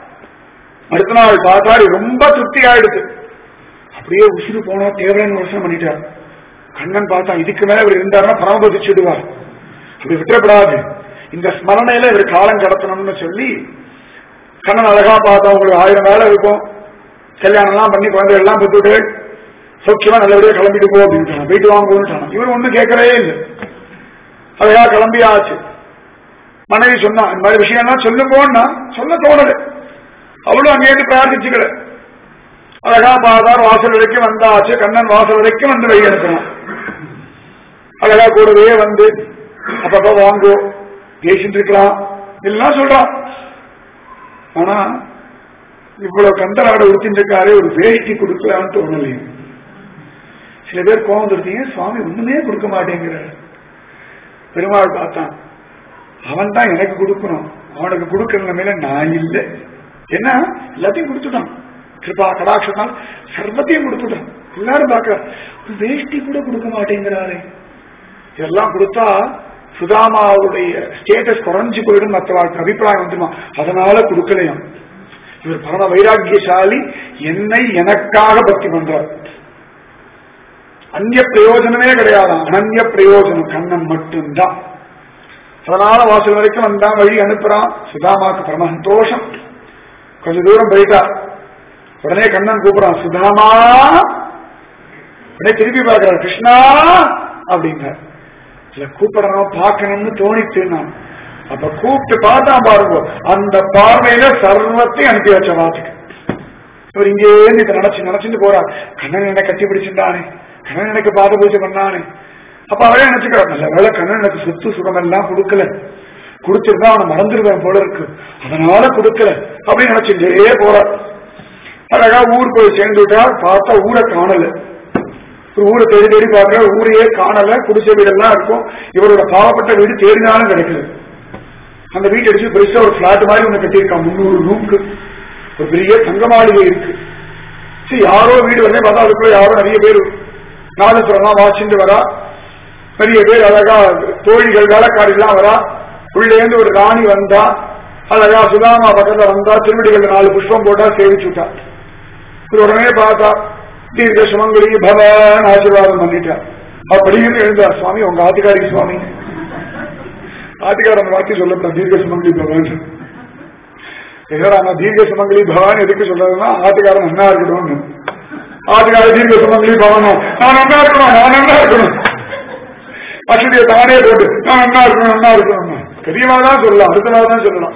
அடுத்த நாள் பார்த்தாரு ரொம்ப திருப்தி ஆயிடுது அப்படியே உசுறு போனா தேவையான வருஷம் பண்ணிட்டார் கண்ணன் பார்த்தா இதுக்கு மேல இவர் இருந்தாருன்னா பரமபதிச்சுடுவார் அப்படி விட்டுறப்படாது இந்த ஸ்மரணையில இவர் காலம் கடத்தணும்னு சொல்லி கண்ணன் அழகா பார்த்தா உங்களுக்கு ஆயிரம் வேலை இருக்கும் கல்யாணம் எல்லாம் பண்ணி குழந்தைகள் எல்லாம் பெற்றுட்டு சௌக்கியமா நல்லபடியா கிளம்பிட்டு போ அப்படின்ட்டான் போயிட்டு வாங்க இவர் ஒண்ணும் கேட்கறே இல்லை அழகா கிளம்பி ஆச்சு மனைவி சொன்னா இந்த மாதிரி விஷயம்லாம் சொல்லுங்கோன்னா சொல்ல தோணல அவளும் அங்கேயிருந்து பிரார்த்திச்சுக்கல அழகா பாதார் வாசல் வரைக்கும் வந்தாச்சு கண்ணன் வாசல் வரைக்கும் வந்து வழி அனுப்பினான் அழகா கூடவே வந்து அப்பப்ப வாங்கோ பேசிட்டு இருக்கலாம் எல்லாம் சொல்றான் ஆனா இவ்வளவு கந்தராட உடுத்திட்டு இருக்காரு ஒரு வேஷ்டி கொடுக்கலான்னு தோணலையும் சில பேர் கோவம் வந்துருத்தீங்க சுவாமி ஒண்ணுமே கொடுக்க மாட்டேங்கிறார் பெருமாள் பார்த்தான் அவன் தான் எனக்கு கொடுக்கணும் அவனுக்கு கொடுக்கிற நிலைமையில நான் இல்லை என்ன எல்லாத்தையும் கொடுத்துட்டான் கிருபா கடாட்சத்தால் சர்வத்தையும் கொடுத்துட்டான் எல்லாரும் பார்க்க ஒரு வேஷ்டி கூட கொடுக்க மாட்டேங்கிறாரே இதெல்லாம் கொடுத்தா சுதாமாவுடைய ஸ்டேட்டஸ் குறைஞ்சு போயிடும் மற்றவாளுக்கு அபிப்பிராயம் வந்துருமா அதனால கொடுக்கலையாம் இவர் பரம வைராக்கியசாலி என்னை எனக்காக பக்தி பண்றார் அந்நிய பிரயோஜனமே கிடையாதாம் அனன்ய பிரயோஜனம் கண்ணன் மட்டும்தான் அதனால வாசல் வரைக்கும் வந்தான் வழி அனுப்புறான் சுதாமாக்கு பரம சந்தோஷம் கொஞ்ச தூரம் போயிட்டா உடனே கண்ணன் கூப்பிடுறான் சுதாமா உடனே திருப்பி பார்க்கிறார் கிருஷ்ணா அப்படின்னார் இல்ல கூப்பிடணும் பார்க்கணும்னு தோணித்து நான் அப்ப கூப்பிட்டு பார்த்தா பாருங்க அந்த பார்வையில சர்வத்தையும் அனுப்பி வச்ச வாத்துக்கு இவர் இங்கே இருந்து இதை நினைச்சு நினைச்சுட்டு போறா கண்ணன் என்ன கட்டி பிடிச்சிருந்தானே கண்ணன் எனக்கு பாத பூஜை பண்ணானே அப்ப அவரே நினைச்சுக்கிறார் நல்ல வேலை கண்ணன் எனக்கு சொத்து சுகம் எல்லாம் கொடுக்கல கொடுத்திருந்தா அவனை மறந்துருவேன் போல இருக்கு அதனால கொடுக்கல அப்படின்னு நினைச்சுட்டே போறார் அழகா ஊர் போய் சேர்ந்துட்டா பார்த்தா ஊரை காணல ஒரு ஊரை தேடி தேடி பார்க்கிற ஊரையே காணல குடிசை வீடெல்லாம் இருக்கும் இவரோட பாவப்பட்ட வீடு தேடினாலும் கிடைக்கல அந்த வீட்டை அடிச்சு பெருசா ஒரு பிளாட் மாதிரி ஒண்ணு கட்டியிருக்கான் முந்நூறு ரூம்க்கு ஒரு பெரிய தங்க மாளிகை இருக்கு சரி யாரோ வீடு வந்து பார்த்தா அதுக்குள்ள யாரோ நிறைய பேர் நாதசுரம்லாம் வாசிட்டு வரா நிறைய பேர் அழகா தோழிகள் வேலைக்காரிலாம் வரா உள்ளேந்து ஒரு ராணி வந்தா அழகா சுதாமா பக்கத்துல வந்தா திருவடிகள் நாலு புஷ்பம் போட்டா சேவிச்சுட்டா இவர் உடனே பார்த்தா தீர்க்க சுமங்கலி பவன் ஆசீர்வாதம் பண்ணிட்டா அப்படின்னு எழுந்தார் சுவாமி உங்க ஆதிகாரி சுவாமி ஆதிகாரம் வார்த்தை சொல்லப்பட்ட தீர்க்க சுமங்கலி பவன் என்னடா நான் தீர்க்க சுமங்கலி பவன் எதுக்கு சொல்றதுன்னா ஆதிகாரம் நன்னா இருக்கணும்னு ஆதிகார தீர்க்க சுமங்கலி பவனும் நான் நன்னா இருக்கணும் நான் நன்னா இருக்கணும் அக்ஷதியை தானே போட்டு நான் நன்னா இருக்கணும் நன்னா இருக்கணும் பெரியவா தான் சொல்லலாம் அடுத்தவா தான் சொல்லலாம்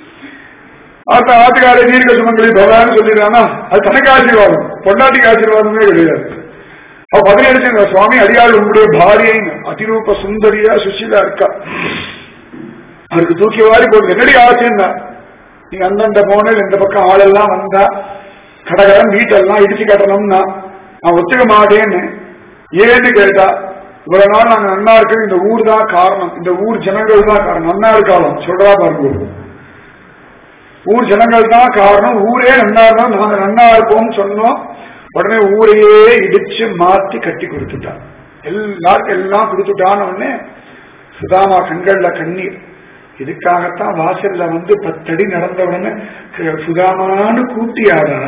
அந்த ஆத்துக்காரை தீர்க்க சுமங்கலி பகவான் சொல்லிடுறானா அது தனக்கு ஆசீர்வாதம் பொண்டாட்டிக்கு ஆசீர்வாதமே கிடையாது அவ பதினெடுத்து சுவாமி அடியாள் உங்களுடைய பாரியைன்னு அதிரூப சுந்தரியா சுஷிலா இருக்கா அதுக்கு தூக்கி வாரி போட்டு என்னடி ஆசைன்னா நீங்க அந்தந்த போனல் இந்த பக்கம் ஆளெல்லாம் வந்தா கடகடன் வீட்டெல்லாம் இடிச்சு கட்டணும்னா நான் ஒத்துக்க மாட்டேன்னு ஏன்னு கேட்டா இவ்வளவு நாள் நாங்க நன்னா இருக்கு இந்த ஊர் தான் காரணம் இந்த ஊர் ஜனங்கள் தான் காரணம் நன்னா இருக்காலும் சொல்றா பாருங்க ஊர் ஜனங்கள் தான் காரணம் ஊரே நன்னா இருந்தா நாங்க நன்னா இருப்போம்னு சொன்னோம் உடனே ஊரையே இடிச்சு மாத்தி கட்டி கொடுத்துட்டான் எல்லாருக்கும் எல்லாம் கொடுத்துட்டான்னு உடனே சுதாமா கண்கள்ல கண்ணீர் இதுக்காகத்தான் வாசல்ல வந்து பத்தடி நடந்த உடனே சுதாமான்னு கூட்டியாடா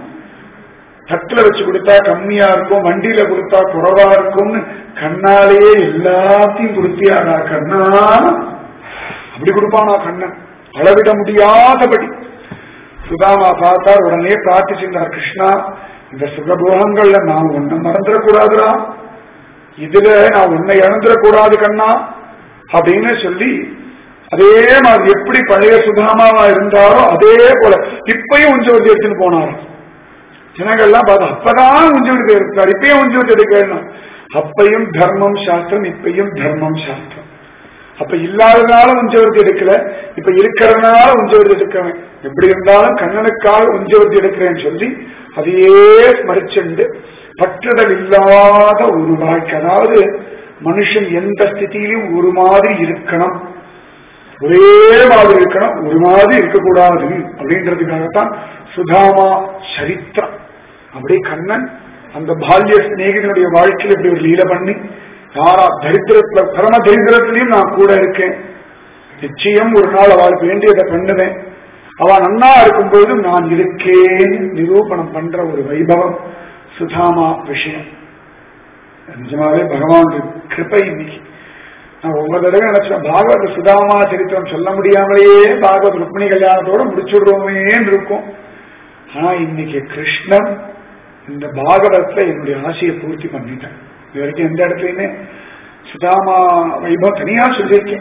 தட்டுல வச்சு கொடுத்தா கம்மியா இருக்கும் வண்டியில கொடுத்தா குறைவா இருக்கும்னு கண்ணாலேயே எல்லாத்தையும் கொடுத்தியாடா கண்ணா அப்படி கொடுப்பானா கண்ணன் அளவிட முடியாதபடி சுதாமா பார்த்தார் உடனே பிரார்த்திச்சிருந்தார் கிருஷ்ணா இந்த சுகபோகங்கள்ல நான் உன்னை மறந்துடக்கூடாதுடா இதுல நான் உன்னை இழந்துடக்கூடாது கண்ணா அப்படின்னு சொல்லி அதே மாதிரி எப்படி பழைய சுதாமாவா இருந்தாரோ அதே போல இப்பயும் உஞ்சவதி எடுத்துன்னு போனாராம் ஜனங்கள்லாம் பார்த்தா அப்பதான் உஞ்சவதி எடுத்தார் இப்பயும் உஞ்சவதி எடுக்கணும் அப்பையும் தர்மம் சாஸ்திரம் இப்பையும் தர்மம் சாஸ்திரம் அப்ப இல்லாததுனால உஞ்சவர்த்தி எடுக்கல இப்ப இருக்கிறதுனால உஞ்சவர்த்தி எடுக்கிறேன் எப்படி இருந்தாலும் கண்ணனுக்காக உஞ்சவர்த்தி எடுக்கிறேன்னு சொல்லி அதையே ஸ்மரிச்சுண்டு பற்றுதல் இல்லாத ஒரு வாழ்க்கை அதாவது மனுஷன் எந்த ஸ்திதியிலும் ஒரு மாதிரி இருக்கணும் ஒரே மாதிரி இருக்கணும் ஒரு மாதிரி இருக்கக்கூடாது அப்படின்றதுக்காகத்தான் சுதாமா சரித்திரம் அப்படியே கண்ணன் அந்த பால்ய சிநேகிதனுடைய வாழ்க்கையில் இப்படி ஒரு லீல பண்ணி யாரா தரித்திரத்துல பரம தரித்திரத்திலையும் நான் கூட இருக்கேன் நிச்சயம் ஒரு நாள் அவளுக்கு வேண்டியதை பண்ணுவேன் அவ நன்னா இருக்கும்போது நான் இருக்கேன் நிரூபணம் பண்ற ஒரு வைபவம் சுதாமா விஷயம் நிஜமாவே பகவானுடைய கிருப்பை இன்னைக்கு நான் ஒவ்வொரு தடவை நினைச்சேன் பாகவத சுதாமா சரித்திரம் சொல்ல முடியாமலேயே பாகவத் ருக்மிணி கல்யாணத்தோட முடிச்சுடுறோமேன்னு இருக்கும் ஆனா இன்னைக்கு கிருஷ்ணன் இந்த பாகவதத்துல என்னுடைய ஆசையை பூர்த்தி பண்ணிட்டேன் இது வரைக்கும் எந்த இடத்துலயுமே சுதாமா வைபவம் தனியா சொல்லியிருக்கேன்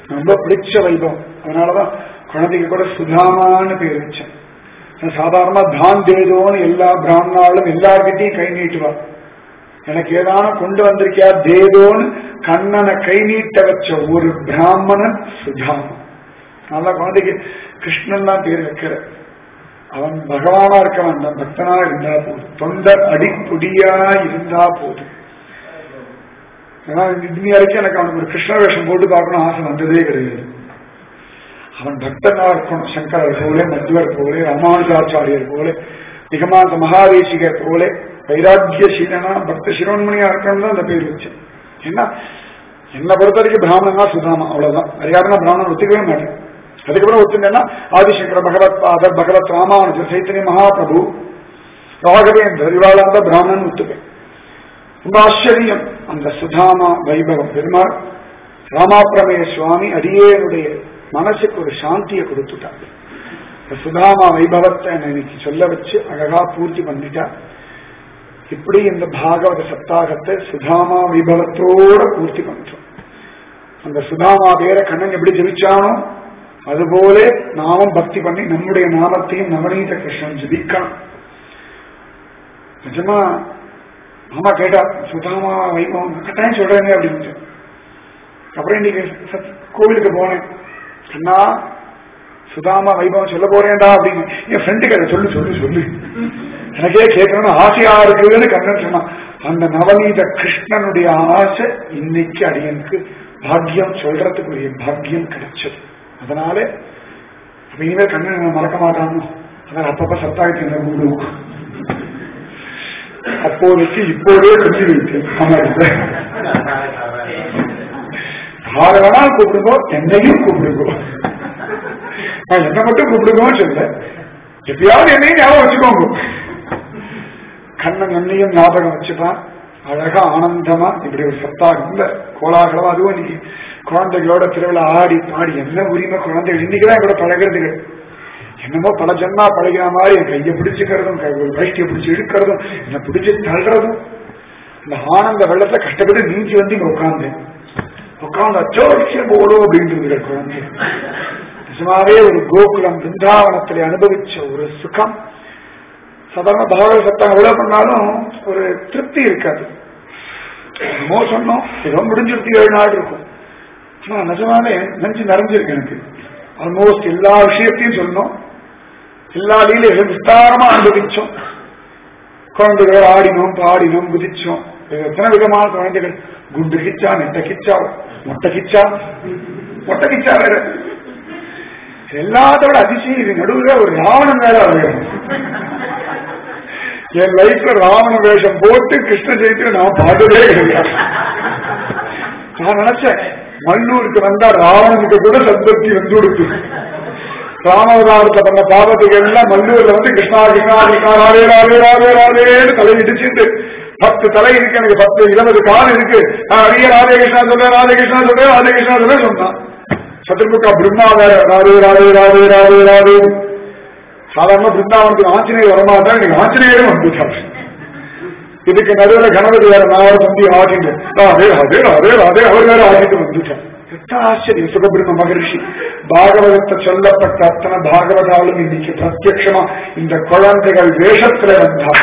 ரொம்ப பிடிச்ச வைபவம் அதனாலதான் குழந்தைக்கு கூட சுதாமான்னு பேர் வச்சேன் நான் சாதாரணமா தான் தேதோன்னு எல்லா பிராமணாலும் எல்லார்கிட்டையும் கை நீட்டுவா எனக்கு ஏதானும் கொண்டு வந்திருக்கியா தேதோன்னு கண்ணனை கை நீட்ட வச்ச ஒரு பிராமணன் சுதாமன் நல்லா குழந்தைக்கு கிருஷ்ணன் தான் பேர் வைக்கிற அவன் பகவானா இருக்க வேண்டாம் பக்தனா இருந்தா போதும் தொண்டர் அடிப்புடியா இருந்தா போதும் ஏன்னா இன்னி வரைக்கும் எனக்கு அவனுக்கு ஒரு கிருஷ்ண வேஷம் போட்டு பார்க்கணும் ஆசை வந்ததே கிடையாது அவன் பக்தனா இருக்கணும் சங்கரர் போல மத்வர் போல ராமானுஜாச்சாரியர் போல நிகமாந்த மகாதேசிகர் போல வைராக்கிய சீலனா பக்த சிரோன்மணியா இருக்கணும் தான் அந்த பேர் வச்சேன் என்ன என்னை பொறுத்த வரைக்கும் பிராமணனா சுதாமா அவ்வளவுதான் அறியாதுனா பிராமணன் ஒத்துக்கவே மாட்டேன் அதுக்கப்புறம் ஒத்துங்கன்னா ஆதிசங்கர பகவத் பாதர் பகவத் ராமானுஜர் சைத்தன்ய மகாபிரபு ராகவேந்தர் இவாளாந்த பிராமணன் ஒத்துப்பேன் ரொம்ப ஆச்சரியம் அந்த சுதாமா வைபவம் பெருமாள் ராமாபிரமேய சுவாமி அடியேனுடைய மனசுக்கு ஒரு சாந்தியை கொடுத்துட்டார் இந்த சுதாமா வைபவத்தை என்னை இன்னைக்கு சொல்ல வச்சு அழகா பூர்த்தி பண்ணிட்டா இப்படி இந்த பாகவத சப்தாகத்தை சுதாமா வைபவத்தோட பூர்த்தி பண்றோம் அந்த சுதாமா பேர கண்ணன் எப்படி ஜபிச்சானோ அதுபோல நாமும் பக்தி பண்ணி நம்முடைய நாமத்தையும் நவநீத கிருஷ்ணன் ஜபிக்கணும் நிஜமா மாமா கேட்டா சுதாமா வைபவம் கட்டாயம் சொல்றேங்க அப்படின்னு அப்புறம் இன்னைக்கு சத்- கோவிலுக்கு போனேன் அண்ணா சுதாமா வைபவம் சொல்ல போறேன்டா அப்படின்னு என் ஃப்ரெண்டுக்கு அதை சொல்லு சொல்லு சொல்லு எனக்கே கேட்கணும்னு ஆசையா இருக்குதுன்னு கண்ணன் சொன்னான் அந்த நவநீத கிருஷ்ணனுடைய ஆசை இன்னைக்கு அடியனுக்கு பாக்கியம் சொல்றதுக்குரிய பாக்கியம் கிடைச்சது அதனால அப்ப இனிமேல் கண்ணன் என்னை மறக்க மாட்டானோ அதான் அப்பப்ப சத்தாயத்தை என்ன கூடுவோம் அப்போதைக்கு இப்போதே சொல்லி வைத்தேன் அமர்ந்த யாரை வேணாலும் கூப்பிடுங்கோ என்னையும் கூப்பிடுங்கோ நான் என்ன மட்டும் கூப்பிடுங்கன்னு சொல்ல எப்பயாவது என்னையும் ஞாபகம் வச்சுக்கோங்க கண்ணன் என்னையும் ஞாபகம் வச்சுப்பான் அழகா ஆனந்தமா இப்படி ஒரு சத்தா இல்ல கோலாகலமா அதுவும் இன்னைக்கு குழந்தைகளோட திருவிழா ஆடி பாடி என்ன உரிமை குழந்தைகள் இன்னைக்குதான் கூட பழகிறதுக்கு என்னமோ பல ஜன்மா பழகிற மாதிரி என் கையை பிடிச்சுக்கிறதும் கை ஒரு வேஷ்டியை பிடிச்சு இழுக்கிறதும் என்னை பிடிச்சு தள்ளுறதும் இந்த ஆனந்த வெள்ளத்தை கஷ்டப்பட்டு நீஞ்சி வந்து இங்க உட்கார்ந்தேன் உட்கார்ந்து அச்சோட்சியம் போடும் அப்படின்றது குழந்தை நிஜமாவே ஒரு கோகுலம் பிருந்தாவனத்தில் அனுபவிச்ச ஒரு சுகம் சாதாரண பாகவத சத்தம் எவ்வளவு பண்ணாலும் ஒரு திருப்தி இருக்காது என்னமோ சொன்னோம் ஏதோ முடிஞ்சிருத்தி ஏழு நாள் இருக்கும் ஆனா நிஜமாவே நெஞ்சு நிறைஞ்சிருக்கு எனக்கு ஆல்மோஸ்ட் எல்லா விஷயத்தையும் சொன்னோம் எல்லா லீலைகளும் விஸ்தாரமா அனுபவிச்சோம் குழந்தைகள் ஆடினோம் பாடினோம் குதிச்சோம் இது எத்தனை விதமான குழந்தைகள் குண்டு கிச்சா நெட்ட கிச்சா மொட்டை கிச்சா மொட்டை கிச்சா வேற எல்லாத்தோட அதிசயம் இது நடுவில் ஒரு ராவணன் வேற வேணும் என் லைஃப்ல ராவண வேஷம் போட்டு கிருஷ்ண ஜெயந்தி நான் பார்த்ததே கிடையாது நான் நினைச்சேன் மல்லூருக்கு வந்தா ராவணனுக்கு கூட சத்பக்தி வந்து கொடுத்து ராமவதாரத்தை பண்ண பாவத்துக்கு எல்லாம் மல்லூர்ல வந்து கிருஷ்ணா கிருஷ்ணா கிருஷ்ணா ராதே ராதே ராதே ராதேன்னு தலை இடிச்சுட்டு பத்து தலை இருக்கு எனக்கு பத்து இருபது கால் இருக்கு நான் அரிய ராதே கிருஷ்ணா சொல்றேன் ராதே கிருஷ்ணா சொல்றேன் ராதே கிருஷ்ணா சொல்றேன் சொன்னான் சத்ருமுகா பிரம்மா வேற ராதே ராதே ராதே ராதே ராதே சாதாரண பிருந்தாவனத்துக்கு ஆஞ்சநேயர் வரமாட்டா எனக்கு ஆஞ்சநேயரும் வந்துட்டார் இதுக்கு நடுவில் கணபதி வேற நான் தம்பி ஆகிட்டு ராதே ராதே ராதே ராதே அவர் வேற ஆகிட்டு வந்துட்டார் எத்தனை ஆச்சரியம் சுகபிரம்ம மகரிஷி பாகவதத்தை சொல்லப்பட்ட அத்தனை பாகவதாலும் இன்னைக்கு பிரத்யட்சமா இந்த குழந்தைகள் வேஷத்துல வந்தார்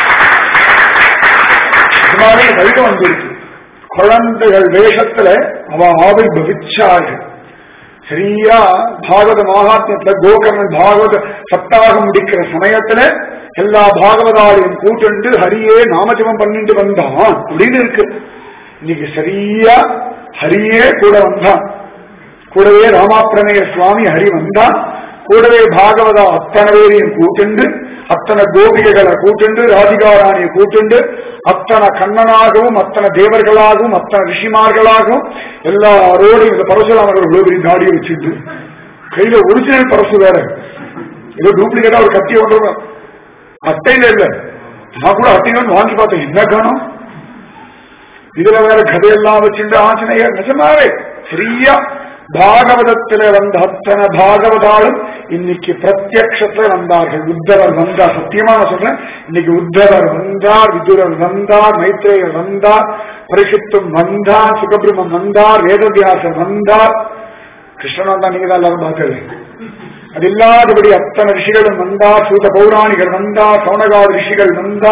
சுமாரே கைது வந்திருக்கு குழந்தைகள் வேஷத்துல அவ ஆவிர்வவிச்சார்கள் சரியா பாகவத மகாத்மத்துல கோகர்ணன் பாகவத சப்தாகம் முடிக்கிற சமயத்துல எல்லா பாகவதாலையும் கூட்டுண்டு ஹரியே நாமஜபம் பண்ணிட்டு வந்தான் அப்படின்னு இருக்கு இன்னைக்கு சரியா ஹரியே கூட வந்தான் கூடவே ராமாப்பிரமேய சுவாமி ஹரி வந்தான் கூடவே பாகவதா அத்தனை பேரையும் கூட்டுண்டு அத்தனை கோபிகைகளை கூட்டுண்டு ராதிகாராணியை கூட்டுண்டு அத்தனை கண்ணனாகவும் அத்தனை தேவர்களாகவும் அத்தனை ரிஷிமார்களாகவும் எல்லாரோடையும் இந்த பரசுராமர் இவ்வளவு பெரிய தாடியை வச்சுட்டு கையில ஒரிஜினல் பரசு வேற ஏதோ டூப்ளிகேட்டா ஒரு கத்தியை கொண்டு அட்டையில இல்ல நான் கூட அட்டையில வாங்கி பார்த்தேன் என்ன காணும் இதுல வேற கதையெல்லாம் வச்சுட்டு ஆஞ்சநேயர் நிஜமாவே சரியா பாகவதத்தில வந்த அத்தனை பாகவதாலும் இன்னைக்கு பிரத்யக்ஷத்துல வந்தார்கள் உத்தவர் வந்தார் சத்தியமா நான் சொல்றேன் இன்னைக்கு உத்தவர் வந்தார் விதுரர் வந்தார் மைத்ரேயர் வந்தார் பரிசுத்தம் வந்தார் சுகபிரமம் வந்தார் வேதவியாசர் வந்தார் கிருஷ்ணன் தான் நீங்க தான் எல்லாரும் பார்த்தது அது இல்லாதபடி அத்தனை ரிஷிகளும் வந்தா சூத பௌராணிகள் வந்தா சௌனகாத ரிஷிகள் வந்தா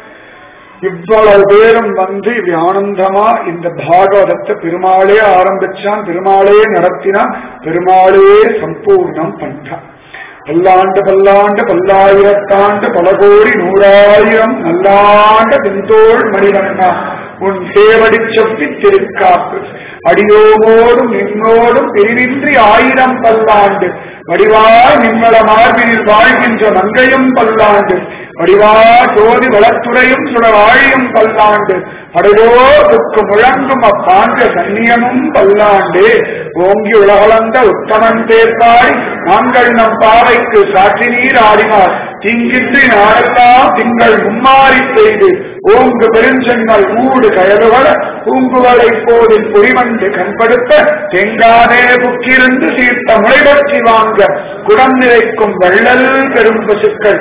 இவ்வளவு பேரும் வந்து இப்படி ஆனந்தமா இந்த பாகவதத்தை பெருமாளே ஆரம்பிச்சான் பெருமாளே நடத்தினான் பெருமாளே சம்பூர்ணம் பண்றான் பல்லாண்டு பல்லாண்டு பல்லாயிரத்தாண்டு பல கோடி நூறாயிரம் நல்லாண்ட பின்தோள் மணிவண்ணா உன் சேவடி செப்பி திருக்காப்பு அடியோமோடும் நின்னோடும் பிரிவின்றி ஆயிரம் பல்லாண்டு வடிவாய் நிம்மள மார்பினில் வாழ்கின்ற மங்கையும் பல்லாண்டு வடிவா ஜோதி வளத்துறையும் சுடவாழியும் பல்லாண்டு படையோருக்கு முழங்கும் அப்பாண்ட சன்னியமும் பல்லாண்டு ஓங்கி உலகளந்த உத்தமன் தேர்ப்பாய் நாங்கள் நம் பாவைக்கு சாட்சி நீர் ஆடினார் திங்கின்றி நாளெல்லாம் திங்கள் மும்மாறி செய்து ஓங்கு பெருஞ்செங்கல் மூடு கயலுவள பூங்குவளை போதில் புரிவண்டு கண்படுத்த தெங்கானே புக்கிருந்து சீர்த்த முளைபற்றி வாங்க குடம் நிறைக்கும் வள்ளல் பெரும் பசுக்கள்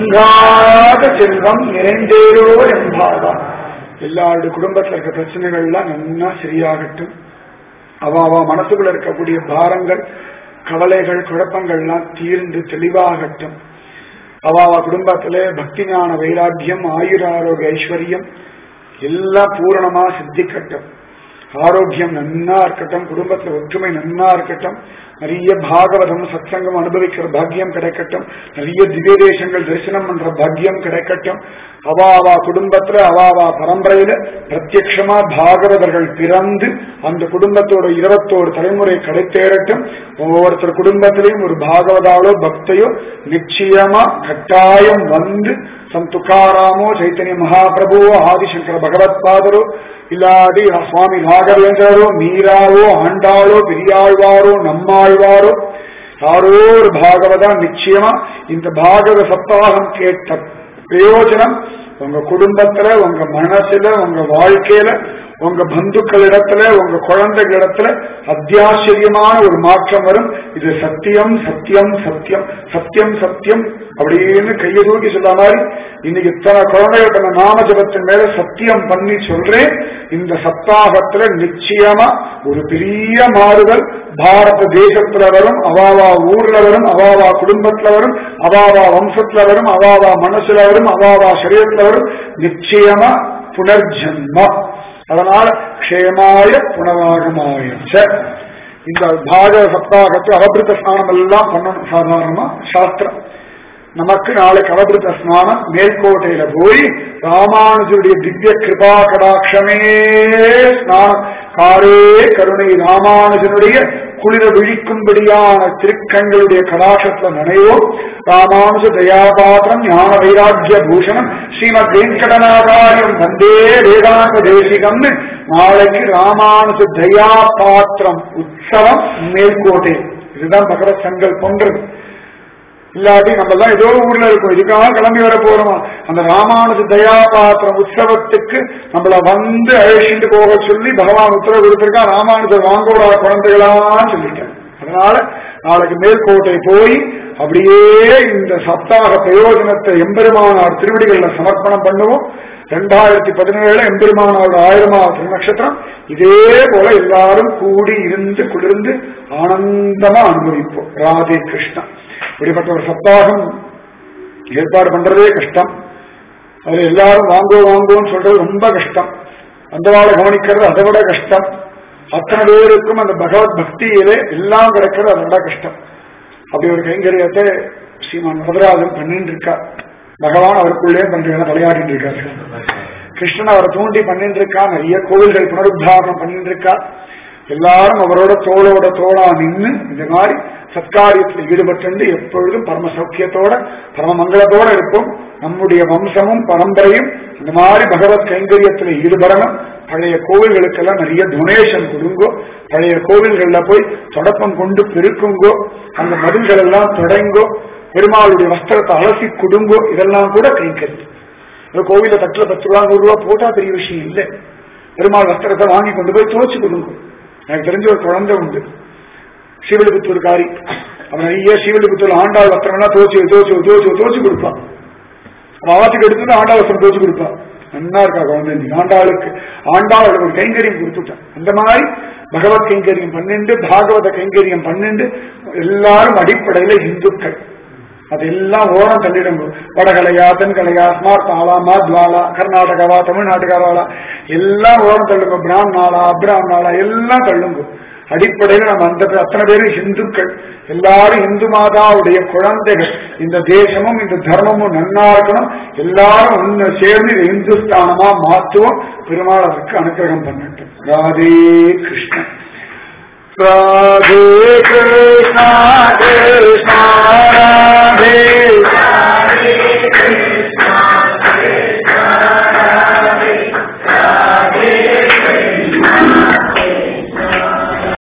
நீங்காத செல்வம் நிறைந்தேரோ என்பாதான் எல்லாருடைய குடும்பத்தில் இருக்க பிரச்சனைகள்லாம் நல்லா சரியாகட்டும் அவ அவ மனசுக்குள்ள இருக்கக்கூடிய பாரங்கள் கவலைகள் குழப்பங்கள்லாம் தீர்ந்து தெளிவாகட்டும் அவ அவ குடும்பத்திலே பக்தி ஞான வைராக்கியம் ஆயுர ஆரோக்கிய ஐஸ்வர்யம் எல்லாம் பூரணமா சித்திக்கட்டும் ஆரோக்கியம் நன்னா இருக்கட்டும் குடும்பத்துல ஒற்றுமை நன்னா இருக்கட்டும் நிறைய பாகவதம் சத்சங்கம் அனுபவிக்கிற பாக்கியம் கிடைக்கட்டும் நிறைய திவ்ய தேசங்கள் தரிசனம் பண்ற பாக்கியம் கிடைக்கட்டும் அவாவா குடும்பத்துல அவாவா பரம்பரையில பிரத்யக்ஷமா பாகவதர்கள் பிறந்து அந்த குடும்பத்தோட இருபத்தோரு தலைமுறை கிடைத்தேறட்டும் ஒவ்வொருத்தர் குடும்பத்திலையும் ஒரு பாகவதாலோ பக்தையோ நிச்சயமா கட்டாயம் வந்து சம் துக்காராமோ சைத்தன்ய மகாபிரபுவோ ஆதிசங்கர பகவத் பாதரோ இல்லாட்டி சுவாமி ராகவேந்திரரோ மீராவோ ஆண்டாளோ பெரியாழ்வாரோ நம்மாழ்வாரோ யாரோ ஒரு பாகவதா நிச்சயமா இந்த பாகவத சப்தாகம் கேட்ட பிரயோஜனம் உங்க குடும்பத்துல உங்க மனசுல உங்க வாழ்க்கையில உங்க பந்துக்களிடத்துல உங்க குழந்தைகளிடத்துல அத்தியாச்சரியமான ஒரு மாற்றம் வரும் இது சத்தியம் சத்தியம் சத்தியம் சத்தியம் சத்தியம் அப்படின்னு கையை தூக்கி சொல்ற மாதிரி இன்னைக்கு இத்தனை குழந்தைகள் பண்ண நாம ஜபத்தின் மேல சத்தியம் பண்ணி சொல்றேன் இந்த சப்தாகத்துல நிச்சயமா ஒரு பெரிய மாறுதல் பாரத தேசத்துல வரும் அவாவா ஊர்ல வரும் அவாவா குடும்பத்துல வரும் அவாவா வம்சத்துல வரும் அவாவா மனசுல வரும் அவாவா சரீரத்துல வரும் நிச்சயமா புனர்ஜன்மா அதனால க்ஷேமாய புனராகமாய இந்த பாகவ சப்தாகத்து அவபிருத்த ஸ்நானம் எல்லாம் பண்ணணும் சாதாரணமா சாஸ்திரம் நமக்கு நாளைக்கு அவபிருத்த ஸ்நானம் மேல்கோட்டையில போய் ராமானுஜருடைய திவ்ய கிருபா கடாட்சமே ஸ்நானம் காரே கருணை ராமானுஜனுடைய குளிர விழிக்கும்படியான திருக்கண்களுடைய கடாட்சத்துல நனைவோம் ராமானுஜ தயாபாத்திரம் ஞான வைராக்கிய பூஷணம் ஸ்ரீமத் வெங்கடநாதாரியம் வந்தே வேதாந்த தேசிகம்னு நாளைக்கு ராமானுஜ தயா பாத்திரம் உற்சவம் மேல்கோட்டை இதுதான் பகவத் சங்கல்பம்ன்றது இல்லாட்டி நம்ம எல்லாம் ஏதோ ஊர்ல இருக்கோம் இதுக்காக கிளம்பி வர போறோமா அந்த ராமானுஜ தயாபாத்திரம் உற்சவத்துக்கு நம்மள வந்து அழைச்சிட்டு போக சொல்லி பகவான் உத்தரவு கொடுத்திருக்கான் ராமானுஜர் வாங்கோடா குழந்தைகளான்னு சொல்லிட்டேன் அதனால நாளைக்கு மேல்கோட்டை போய் அப்படியே இந்த சப்தாக பிரயோஜனத்தை எம்பெருமானார் திருவடிகள்ல சமர்ப்பணம் பண்ணுவோம் ரெண்டாயிரத்தி பதினேழு எம்பெருமானாரோட ஆயிரமாவது திருநட்சத்திரம் இதே போல எல்லாரும் கூடி இருந்து குளிர்ந்து ஆனந்தமா அனுபவிப்போம் ராதே கிருஷ்ணா இப்படிப்பட்ட ஒரு சப்தாகம் ஏற்பாடு பண்றதே கஷ்டம் அதுல எல்லாரும் வாங்கோ வாங்கோன்னு சொல்றது ரொம்ப கஷ்டம் அந்த வாழை கவனிக்கிறது அதை விட கஷ்டம் அத்தனை பேருக்கும் அந்த பகவத் பக்தியிலே எல்லாம் கிடைக்கிறது அதை விட கஷ்டம் அப்படி ஒரு கைங்கரியத்தை ஸ்ரீமான் வரதராஜன் பண்ணிட்டு இருக்கார் பகவான் அவருக்குள்ளே பண்ற விளையாடிட்டு இருக்காரு கிருஷ்ணன் அவரை தூண்டி பண்ணிட்டு இருக்கா நிறைய கோவில்கள் புனருத்தாரணம் பண்ணிட்டு இருக்கா எல்லாரும் அவரோட தோளோட தோளா நின்று இந்த மாதிரி சத்காரியத்தில் ஈடுபட்டு எப்பொழுதும் பரம சௌக்கியத்தோட பரம மங்களத்தோட இருப்போம் நம்முடைய வம்சமும் பரம்பரையும் இந்த மாதிரி பகவத் கைங்கரியத்தில் ஈடுபடணும் பழைய கோவில்களுக்கெல்லாம் நிறைய டொனேஷன் கொடுங்கோ பழைய கோவில்கள்ல போய் தொடப்பம் கொண்டு பெருக்குங்கோ அந்த மதில்கள் எல்லாம் தொடங்கோ பெருமாளுடைய வஸ்திரத்தை அலசி கொடுங்கோ இதெல்லாம் கூட கைங்கரியம் இந்த கோவில தட்டுல பத்து ரூபா நூறு ரூபா போட்டா பெரிய விஷயம் இல்லை பெருமாள் வஸ்திரத்தை வாங்கி கொண்டு போய் துவச்சு கொடுங்க எனக்கு தெரிஞ்ச ஒரு குழந்தை உண்டு ஸ்ரீவில்லிபுத்தூர் காரி அவன் நிறைய ஸ்ரீவில்லிபுத்தூர் ஆண்டாள் வஸ்திரம்லாம் துவச்சு துவச்சு துவச்சு துவச்சு கொடுப்பான் அவன் ஆத்துக்கு எடுத்து ஆண்டாள் வஸ்திரம் துவச்சு கொடுப்பான் நன்னா இருக்கா குழந்தை நீ ஆண்டாளுக்கு ஆண்டாள் அவளுக்கு ஒரு கைங்கரியம் கொடுத்துட்டான் அந்த மாதிரி பகவத் கைங்கரியம் பன்னெண்டு பாகவத கைங்கரியம் பன்னெண்டு எல்லாரும் அடிப்படையில இந்துக்கள் அதெல்லாம் ஓரம் தள்ளிடுங்க வடகலையா தென்கலையா ஸ்மார்ட் ஆளா மாத்வாலா கர்நாடகாவா தமிழ்நாட்டுக்காராளா எல்லாம் ஓரம் தள்ளுங்க பிராமணாளா அப்ராமணாளா எல்லாம் தள்ளுங்க அடிப்படையில் நம்ம அந்த அத்தனை பேரும் இந்துக்கள் எல்லாரும் இந்து மாதாவுடைய குழந்தைகள் இந்த தேசமும் இந்த தர்மமும் நன்னா இருக்கணும் எல்லாரும் ஒன்னு சேர்ந்து இதை இந்துஸ்தானமா மாற்றுவோம் பெருமாள் அதற்கு அனுகிரகம் பண்ணட்டும் ராதே கிருஷ்ணன் ராதே கிருஷ்ணா கிருஷ்ணா